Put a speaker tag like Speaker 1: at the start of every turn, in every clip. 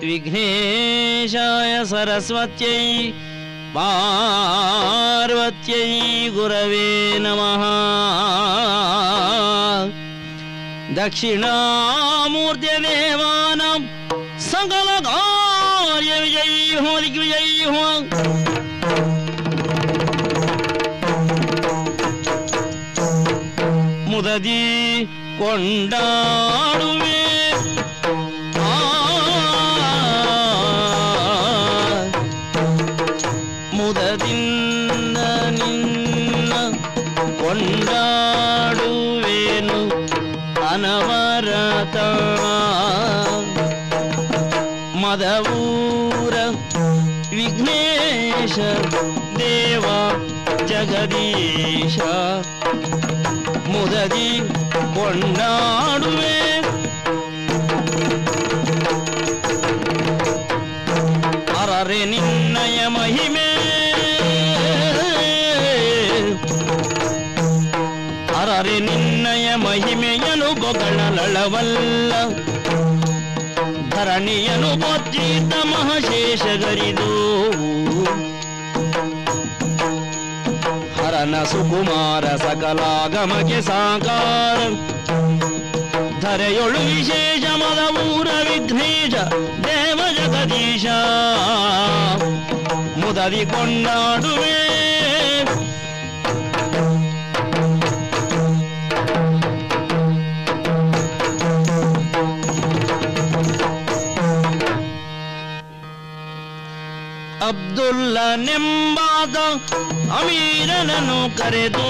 Speaker 1: विघ्नेशाय सरस्वत्यै पार्वत्यै गुरवे नमः दक्षिणामूर्त्यदेवानां सकलकार्यविजयी हो दिग्विजयी हो ಮುದದಿ ಕೊಂಡಾಡುವೆ ಆ, ಮುದದಿಂದ ನಿನ್ನ ಕೊಂಡಾಡುವೇನು ಅನವರತ ಮದವೂರ ವಿಘ್ನೇಶ ದೇವ ಜಗದೀಶ ಮುದದಿ ಕೊಂಡಾಡುವೆ ಅರರೆ ನಿನ್ನಯ ಮಹಿಮೆ ಅರರೆ ನಿನ್ನಯ ಮಹಿಮೆಯನು ಬೊಗಳಲಳವಲ್ಲ ಧರಣಿಯನು ಬೊಜ್ಜಿದ್ದ ಮಹಶೇಷಗರಿದು ಹರನ ಸುಕುಮಾರ ಸಕಲಾಗಮಗೆ ಸಾಕಾರ ಧರೆಯೊಳು ವಿಶೇಷ ಮದ ಊರ ವಿಘ್ನೇಶ ದೇವ ಜಗದೀಶ ಮುದದಿ ಕೊಂಡಾಡುವೆ ಅಬ್ದುಲ್ಲನೆಂಬಾದ ಅಮೀರನನ್ನು ಕರೆದು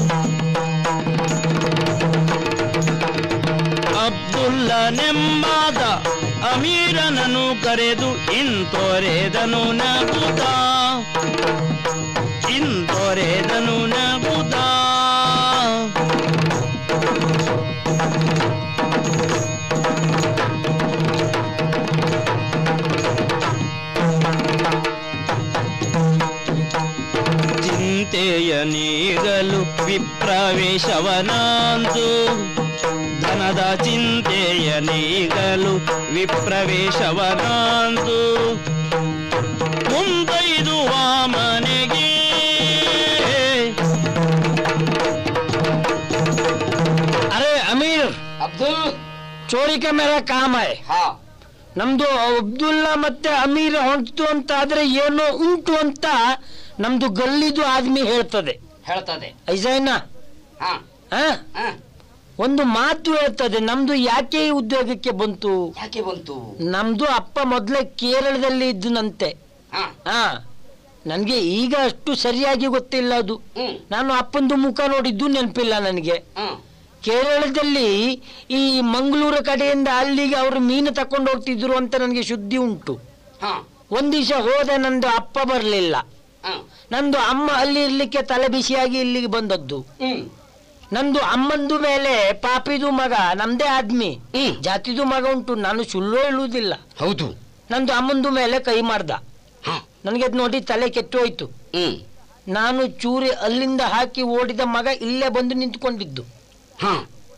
Speaker 1: ಅಬ್ದುಲ್ಲನೆಂಬಾದ ಅಮೀರನನ್ನು ಕರೆದು ಇಂತೊರೆದನು ನಗುತ್ತ ಇಂತೊರೆದನು ನಗುತ್ತ ಚಿಂತೆಯ ನೀಗಲು ವಿಪ್ರವೇಶವನಾಂತು ಧನದ ಚಿಂತೆಯ ನೀಗಲು ವಿಪ್ರವೇಶವನಾಂತು ಮುಂದೈದುವ ಮನೆಗೆ
Speaker 2: अरे अमीर
Speaker 3: ಅಬ್ದುಲ್
Speaker 2: चोरी का मेरा काम है
Speaker 3: ಹಾ
Speaker 2: ನಮ್ದು ಅಬ್ದುಲ್ಲಾ ಮತ್ತೆ ಅಮೀರ್ ಹೊಂಟು ಅಂತ ಆದ್ರೆ ಏನೋ ಉಂಟು ಅಂತ ನಮ್ದು ಗಲ್ಲಿದು ಆದ್ಮಿ ಹೇಳ್ತದೆ
Speaker 3: ಹೇಳ್ತದೆ
Speaker 2: ಐಸೈನಾ
Speaker 3: ಹಾ
Speaker 2: ಆ?
Speaker 3: ಹಾ
Speaker 2: ಒಂದು ಮಾತು ಹೇಳ್ತದೆ ನಮ್ದು ಯಾಕೆ ಈ ಉದ್ಯೋಗಕ್ಕೆ ಬಂತು
Speaker 3: ಯಾಕೆ ಬಂತು
Speaker 2: ನಮ್ದು ಅಪ್ಪ ಮೊದ್ಲೇ ಕೇರಳದಲ್ಲಿ ಇದ್ದನಂತೆ
Speaker 3: ಹಾ
Speaker 2: ಆ ನನ್ಗೆ ಈಗ ಅಷ್ಟು ಸರಿಯಾಗಿ ಗೊತ್ತಿಲ್ಲ ಅದು
Speaker 3: ಹ್ಮ್
Speaker 2: ನಾನು ಅಪ್ಪಂದು ಮುಖ ನೋಡಿದ್ದು ನೆನಪಿಲ್ಲ ನನಗೆ
Speaker 3: ಹ್ಮ್
Speaker 2: ಕೇರಳದಲ್ಲಿ ಈ ಮಂಗಳೂರು ಕಡೆಯಿಂದ ಅಲ್ಲಿಗೆ ಅವರು ಮೀನು ತಕೊಂಡು ಹೋಗ್ತಿದ್ರು ಅಂತ ನನಗೆ ಶುದ್ಧಿ ಉಂಟು
Speaker 3: ಹಾ
Speaker 2: ಒಂದ್ ದಿವಸ ಹೋದೆ ನಂದು ಅಪ್ಪ ಬರಲಿಲ್ಲ
Speaker 3: ಹಾ
Speaker 2: ನಂದು ಅಮ್ಮ ಅಲ್ಲಿ ಇರ್ಲಿಕ್ಕೆ ತಲೆ ಬಿಸಿಯಾಗಿ ಇಲ್ಲಿಗೆ ಬಂದದ್ದು
Speaker 3: ಹ್ಮ್
Speaker 2: ನಂದು ಅಮ್ಮಂದು ಮೇಲೆ ಪಾಪಿದು ಮಗ ನಮ್ದೇ ಆದ್ಮಿ
Speaker 3: ಹ್ಮ್
Speaker 2: ಜಾತಿದು ಮಗ ಉಂಟು ನಾನು ಸುಳ್ಳು ಹೇಳುವುದಿಲ್ಲ
Speaker 3: ಹೌದು
Speaker 2: ನಂದು ಅಮ್ಮಂದು ಮೇಲೆ ಕೈ ಮಾಡ್ದ
Speaker 3: ಹಾ
Speaker 2: ನನಗೆ ಅದ್ ನೋಡಿ ತಲೆ ಕೆಟ್ಟು ಹೋಯ್ತು
Speaker 3: ಹ್ಮ್
Speaker 2: ನಾನು ಚೂರಿ ಅಲ್ಲಿಂದ ಹಾಕಿ ಓಡಿದ ಮಗ ಇಲ್ಲೇ ಬಂದು ನಿಂತ್ಕೊಂಡಿದ್ದು
Speaker 3: ಹಾ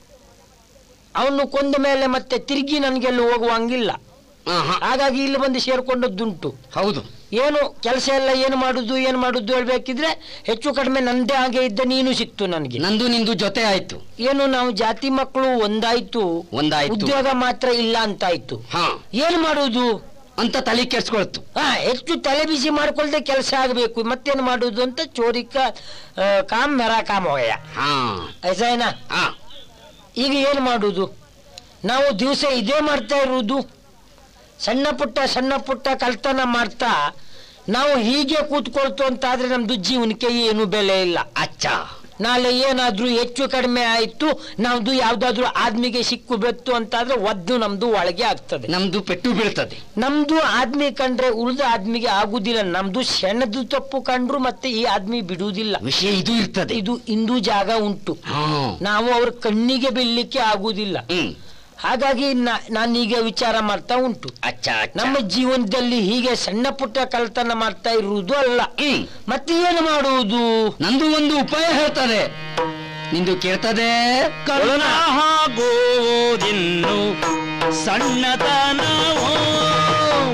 Speaker 2: ಅವನು ಕೊಂದ ಮೇಲೆ ಮತ್ತೆ ತಿರುಗಿ ನನಗೆಲ್ಲೂ ಹೋಗುವಂಗಿಲ್ಲ
Speaker 3: ಹಾ ಹಾ
Speaker 2: ಹಾಗಾಗಿ ಇಲ್ಲಿ ಬಂದು ಸೇರ್ಕೊಂಡದ್ದುಂಟು
Speaker 3: ಹೌದು
Speaker 2: ಏನು ಕೆಲಸ ಎಲ್ಲ ಏನು ಮಾಡುದು ಏನು ಮಾಡುದು ಹೇಳ್ಬೇಕಿದ್ರೆ ಹೆಚ್ಚು ಕಡಿಮೆ ನಂದೇ ಹಾಗೆ ಇದ್ದ ನೀನು ಸಿಕ್ತು ನನಗೆ
Speaker 3: ನಂದು ನಿಂದು ಜೊತೆ ಆಯ್ತು
Speaker 2: ಏನು ನಾವು ಜಾತಿ ಮಕ್ಕಳು ಒಂದಾಯ್ತು
Speaker 3: ಒಂದಾಯ್ತು
Speaker 2: ಉದ್ಯೋಗ ಮಾತ್ರ ಇಲ್ಲ ಅಂತಾಯ್ತು
Speaker 3: ಹಾ
Speaker 2: ಏನ್ ಮಾಡುದು
Speaker 3: ಅಂತ ತಲೆ ಕೆಡ್ಸ್ಕೊಳ್ತು
Speaker 2: ಹಾ ಹೆಚ್ಚು ತಲೆ ಬಿಸಿ ಮಾಡ್ಕೊಳ್ದೆ ಕೆಲಸ ಆಗಬೇಕು ಮತ್ತೇನು ಮಾಡುದು ಅಂತ ಚೋರಿಕ ಆ, ಕಾಮ್ ಮೆರಾ ಕಾಮ್ ಹೋಯ
Speaker 3: ಹಾ
Speaker 2: ಐಸಾಯ್ನಾ
Speaker 3: ಹಾ
Speaker 2: ಈಗ ಏನು ಮಾಡುದು ನಾವು ದಿವಸ ಇದೇ ಮಾಡ್ತಾ ಇರುವುದು ಸಣ್ಣ ಪುಟ್ಟ ಸಣ್ಣ ಪುಟ್ಟ ಕಳ್ತನ ಮಾಡ್ತಾ ನಾವು ಹೀಗೆ ಕೂತ್ಕೊಳ್ತು ಅಂತ ಆದ್ರೆ ನಮ್ದು ಜೀವನಕ್ಕೆ ಏನು ಬೆಲೆ ಇಲ್ಲ
Speaker 3: ಅಚ್ಚ
Speaker 2: ನಾಳೆ ಏನಾದ್ರೂ ಹೆಚ್ಚು ಕಡಿಮೆ ಆಯ್ತು ನಮ್ದು ಯಾವ್ದಾದ್ರು ಆದ್ಮಿಗೆ ಸಿಕ್ಕು ಬೆತ್ತು ಅಂತಾದ್ರೆ ಒದ್ದು ನಮ್ದು ಒಳಗೆ ಆಗ್ತದೆ
Speaker 3: ನಮ್ದು ಪೆಟ್ಟು ಬೀಳ್ತದೆ
Speaker 2: ನಮ್ದು ಆದ್ಮಿ ಕಂಡ್ರೆ ಉಳಿದ ಆದ್ಮಿಗೆ ಆಗುದಿಲ್ಲ ನಮ್ದು ಸಣ್ಣದು ತಪ್ಪು ಕಂಡ್ರು ಮತ್ತೆ ಈ ಆದ್ಮಿ ಬಿಡುವುದಿಲ್ಲ
Speaker 3: ವಿಷಯ ಇದು ಇರ್ತದೆ
Speaker 2: ಇದು ಇಂದು ಜಾಗ ಉಂಟು
Speaker 3: ಹಾ
Speaker 2: ನಾವು ಅವ್ರ ಕಣ್ಣಿಗೆ ಬೀಳ್ಲಿಕ್ಕೆ ಆಗುದಿಲ್ಲ
Speaker 3: ಹ್ಮ್
Speaker 2: ಹಾಗಾಗಿ ನಾ- ನಾನೀಗ ವಿಚಾರ ಮಾಡ್ತಾ ಉಂಟು
Speaker 3: ಅಚ್ಚ ಅಚ್ಚ
Speaker 2: ನಮ್ಮ ಜೀವನದಲ್ಲಿ ಹೀಗೆ ಸಣ್ಣ ಪುಟ್ಟ ಕಳ್ತನ ಮಾಡ್ತಾ ಇರುವುದು ಅಲ್ಲ
Speaker 3: ಹ್ಮ್
Speaker 2: ಮತ್ತೆ ಏನು ಮಾಡುವುದು
Speaker 3: ನಂದು ಒಂದು ಉಪಾಯ ಹೇಳ್ತದೆ ನಿಂದು ಕೇಳ್ತದೆ
Speaker 1: ಕರುಣ ಹಾಗುವುದಿನ್ನು ಸಣ್ಣತನವೋ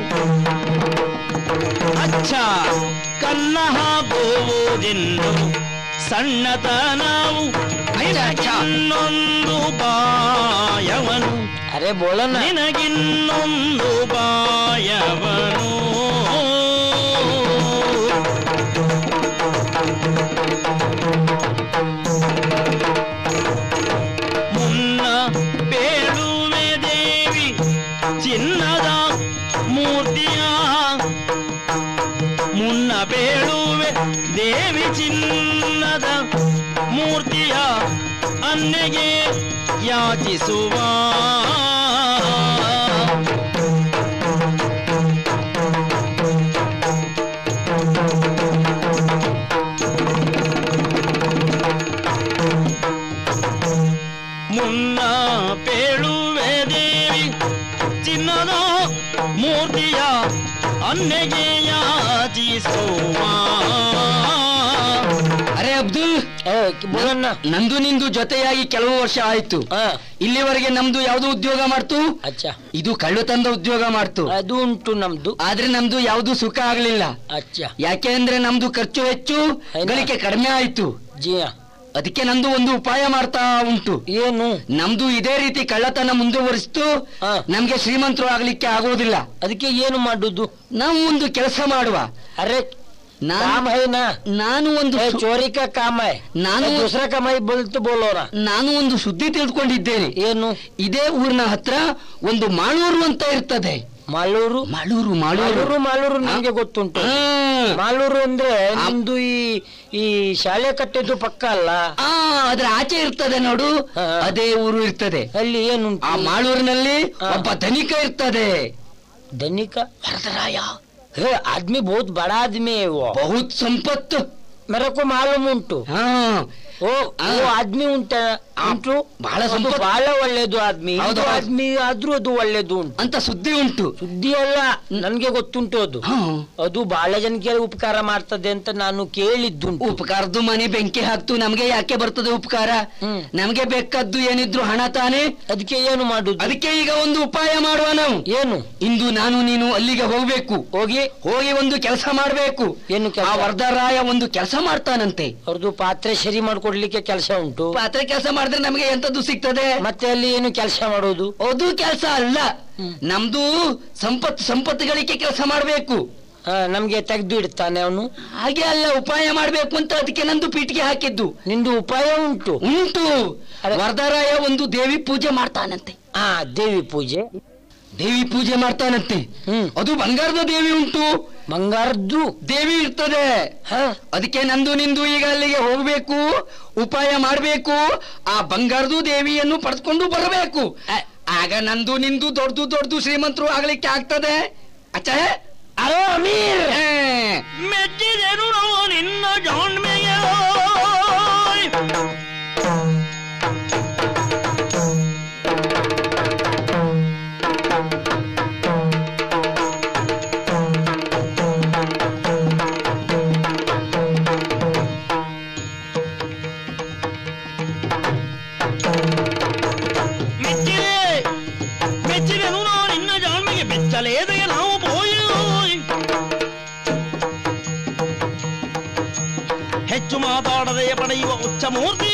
Speaker 1: ಅಚ್ಚ ಕನ್ನ ಹಾಕುವುದಿನ್ನು ಸಣ್ಣತನವು ನಿನಗಿನ್ನೊಂದು ಬಾಯವನು
Speaker 2: ಅರೆ ಬೋಳಣ್ಣ
Speaker 1: ನಿನಗಿನ್ನೊಂದು ಬಾಯವನು ಮುನ್ನ ಬೇಡುವೆ ದೇವಿ ಚಿನ್ನದ ಮೂರ್ತಿಯ ಮುನ್ನ ಬೇಡುವೆ ದೇವಿ ಚಿನ್ನದ ಮೂರ್ತಿಯ ಅನ್ನೆಗೆ ಯಾಚಿಸುವ ಮುನ್ನ ಬೇಳುವೆ ದೇವಿ ಚಿನ್ನದ ಮೂರ್ತಿಯ ಅನ್ನೆಗೆ ಯಾಚಿಸುವ
Speaker 3: ಅರೆ ಅಬ್ದುಲ್
Speaker 2: ಏ ಬೋಳಣ್ಣ
Speaker 3: ನಂದು ನಿಂದು ಜೊತೆಯಾಗಿ ಕೆಲವು ವರ್ಷ ಆಯ್ತು
Speaker 2: ಹಾ
Speaker 3: ಇಲ್ಲಿವರೆಗೆ ನಮ್ದು ಯಾವ್ದು ಉದ್ಯೋಗ ಮಾಡ್ತು
Speaker 2: ಅಚ್ಚ
Speaker 3: ಇದು ಕಳ್ಳು ತಂದ ಉದ್ಯೋಗ ಮಾಡ್ತು
Speaker 2: ಅದು ಉಂಟು ನಮ್ದು
Speaker 3: ಆದ್ರೆ ನಮ್ದು ಯಾವ್ದು ಸುಖ ಆಗ್ಲಿಲ್ಲ
Speaker 2: ಅಚ್ಚ
Speaker 3: ಯಾಕೆ ಅಂದ್ರೆ ನಮ್ದು ಖರ್ಚು ಹೆಚ್ಚು
Speaker 2: ಹೌದಾ?
Speaker 3: ಗಳಿಕೆ ಕಡಿಮೆ ಆಯ್ತು
Speaker 2: ಜಿಯ
Speaker 3: ಅದಕ್ಕೆ ನಂದು ಒಂದು ಉಪಾಯ ಮಾಡ್ತಾ ಉಂಟು
Speaker 2: ಏನು
Speaker 3: ನಮ್ದು ಇದೇ ರೀತಿ ಕಳ್ಳತನ ಮುಂದುವರಿಸ್ತು
Speaker 2: ಹಾ.
Speaker 3: ನಮ್ಗೆ ಶ್ರೀಮಂತರು ಆಗ್ಲಿಕ್ಕೆ ಆಗೋದಿಲ್ಲ
Speaker 2: ಅದಕ್ಕೆ ಏನು ಮಾಡುದು
Speaker 3: ನಾವು ಒಂದು ಕೆಲಸ ಮಾಡುವ
Speaker 2: अरे
Speaker 3: ನಾನು
Speaker 2: काम है ना
Speaker 3: ನಾನು ಒಂದು
Speaker 2: ए,
Speaker 3: ಸು-
Speaker 2: चोरी का काम है
Speaker 3: ನಾನು-
Speaker 2: ए, दूसरा काम है बोल तो बोलो ना
Speaker 3: ನಾನು ಒಂದು ಸುದ್ದಿ ತಿಳ್ಕೊಂಡಿದ್ದೇನೆ
Speaker 2: ಏನು
Speaker 3: ಇದೇ ಊರಿನ ಹತ್ರ ಒಂದು ಮಾಳೂರು ಅಂತ ಇರ್ತದೆ
Speaker 2: ಮಾಲೂರು
Speaker 3: ಮಾಳೂರು
Speaker 2: ಮಾಲೂರು
Speaker 3: ಮಾಳೂರು
Speaker 2: ಮಾಲೂರು ನಮ್ಗೆ ಗೊತ್ತುಂಟು
Speaker 3: ಹಾ.
Speaker 2: ಮಾಲೂರು ಅಂದ್ರೆ
Speaker 3: ಆ-
Speaker 2: ನಿಮ್ದು ಈ ಈ ಶಾಲೆ ಕಟ್ಟಿದ್ದು ಪಕ್ಕ ಅಲ್ಲ
Speaker 3: ಆ ಅದ್ರ ಆಚೆ ಇರ್ತದೆ ನೋಡು
Speaker 2: ಹಾ.
Speaker 3: ಅದೇ ಊರು ಇರ್ತದೆ
Speaker 2: ಅಲ್ಲಿ ಏನುಂಟು
Speaker 3: ಆ ಮಾಳೂರಿನಲ್ಲಿ
Speaker 2: ಹಾ.
Speaker 3: ಒಬ್ಬ ಧನಿಕ ಇರ್ತದೆ
Speaker 2: ಧನಿಕ
Speaker 3: ವರದರಾಯ
Speaker 2: हे आदमी बहुत बड़ा आदमी है वो
Speaker 3: ಬಹುತ್ ಸಂಪತ್ತು
Speaker 2: मेरे को मालूम ಉಂಟು
Speaker 3: ಹಾ
Speaker 2: ಓ
Speaker 3: ಆ.
Speaker 2: ಓ ಆದ್ಮಿ ಉಂಟ
Speaker 3: ಆ,
Speaker 2: ಉಂಟು
Speaker 3: ಬಹಳ
Speaker 2: ಅದು
Speaker 3: ಸಂಪತ್ತು.
Speaker 2: ಬಹಳ ಒಳ್ಳೇದು ಆದ್ಮಿ
Speaker 3: ಹೌದು,
Speaker 2: ಇದು
Speaker 3: ಹೌದು.
Speaker 2: ಆದ್ಮಿ ಆದ್ರೂ ಅದು ಒಳ್ಳೇದು ಉಂಟು
Speaker 3: ಅಂತ ಸುದ್ದಿ ಉಂಟು
Speaker 2: ಸುದ್ದಿ ಅಲ್ಲ ನನ್ಗೆ ಗೊತ್ತುಂಟು ಅದು
Speaker 3: ಹಾ.
Speaker 2: ಅದು ಬಹಳ ಜನಕ್ಕೆ ಉಪಕಾರ ಮಾಡ್ತದೆ ಅಂತ ನಾನು ಕೇಳಿದ್ದುಂಟು
Speaker 3: ಉಪಕಾರದ್ದು ಮನೆ ಬೆಂಕಿ ಹಾಕ್ತು ನಮ್ಗೆ ಯಾಕೆ ಬರ್ತದೆ ಉಪಕಾರ
Speaker 2: ಹ್ಮ್.
Speaker 3: ನಮ್ಗೆ ಬೇಕಾದ್ದು ಏನಿದ್ರು ಹಣ ತಾನೇ
Speaker 2: ಅದಕ್ಕೆ ಏನು ಮಾಡುದು
Speaker 3: ಅದಕ್ಕೆ ಈಗ ಒಂದು ಉಪಾಯ ಮಾಡುವ ನಾವು
Speaker 2: ಏನು
Speaker 3: ಇಂದು ನಾನು ನೀನು ಅಲ್ಲಿಗೆ ಹೋಗ್ಬೇಕು
Speaker 2: ಹೋಗಿ
Speaker 3: ಹೋಗಿ ಒಂದು ಕೆಲಸ ಮಾಡ್ಬೇಕು
Speaker 2: ಏನು
Speaker 3: ಆ
Speaker 2: ಕೆಲಸ
Speaker 3: ವರದರಾಯ ಒಂದು ಕೆಲಸ ಮಾಡ್ತಾನಂತೆ
Speaker 2: ಅವ್ರದ್ದು ಪಾತ್ರೆ ಸರಿ ಮಾಡ್ಕೊಡ್ಲಿಕ್ಕೆ ಕೆಲಸ ಉಂಟು
Speaker 3: ಪಾತ್ರೆ ಕೆಲಸ ಮಾಡಿದ್ರೆ ನಮ್ಗೆ ಎಂತದ್ದು ಸಿಗ್ತದೆ
Speaker 2: ಮತ್ತೆ ಅಲ್ಲಿ ಏನು ಕೆಲಸ ಮಾಡೋದು
Speaker 3: ಅದು ಕೆಲಸ ಅಲ್ಲ
Speaker 2: ಹ್ಮ್.
Speaker 3: ನಮ್ದು ಸಂಪತ್ತು ಸಂಪತ್ತುಗಳಿಗೆ ಕೆಲಸ ಮಾಡ್ಬೇಕು
Speaker 2: ಆ, ನಮ್ಗೆ ತೆಗ್ದು ಇಡ್ತಾನೆ ಅವನು
Speaker 3: ಹಾಗೆ ಅಲ್ಲ ಉಪಾಯ ಮಾಡ್ಬೇಕು ಅಂತ ಅದಕ್ಕೆ ನಂದು ಪೀಠಿಗೆ ಹಾಕಿದ್ದು
Speaker 2: ನಿಂದು ಉಪಾಯ ಉಂಟು
Speaker 3: ಉಂಟು
Speaker 2: ಅರೆ.
Speaker 3: ವರದರಾಯ ಒಂದು ದೇವಿ ಪೂಜೆ ಮಾಡ್ತಾನಂತೆ
Speaker 2: ಆ ದೇವಿ ಪೂಜೆ
Speaker 3: ದೇವಿ ಪೂಜೆ ಮಾಡ್ತಾನಂತೆ
Speaker 2: ಹ್ಮ್
Speaker 3: ಅದು ಬಂಗಾರದ ದೇವಿ ಉಂಟು
Speaker 2: ಬಂಗಾರದ್ದು
Speaker 3: ದೇವಿ ಇರ್ತದೆ
Speaker 2: ಹ
Speaker 3: ಅದಕ್ಕೆ ನಂದು ನಿಂದು ಈಗ ಅಲ್ಲಿಗೆ ಹೋಗ್ಬೇಕು ಉಪಾಯ ಮಾಡ್ಬೇಕು ಆ ಬಂಗಾರದು ದೇವಿಯನ್ನು ಪಡೆದುಕೊಂಡು ಬರಬೇಕು
Speaker 2: ಅ-
Speaker 3: ಆಗ ನಂದು ನಿಂದು ದೊಡ್ಡದು ದೊಡ್ಡದು ಶ್ರೀಮಂತರು ಆಗ್ಲಿಕ್ಕೆ ಆಗ್ತದೆ ಅಚ್ಚ
Speaker 2: ಅಲೋ ಅಮೀರ್
Speaker 1: ಮೆಚ್ಚಿದೆನು ನಾವು ನಿನ್ನ ಜಾಣ್ಮೆಯ ಮೆಚ್ಚಿದೆ ಮೆಚ್ಚಿದೆನು ನಾವು ನಿನ್ನ ಜಾಣ್ಮೆಗೆ ಬೆಚ್ಚಲೇದೆಗೆ ನಾವು ಪೋಯಿ ಹೆಚ್ಚು ಮಾತಾಡದೆ ಪಡೆಯುವ ಉಚ್ಚ ಮೂರ್ತಿ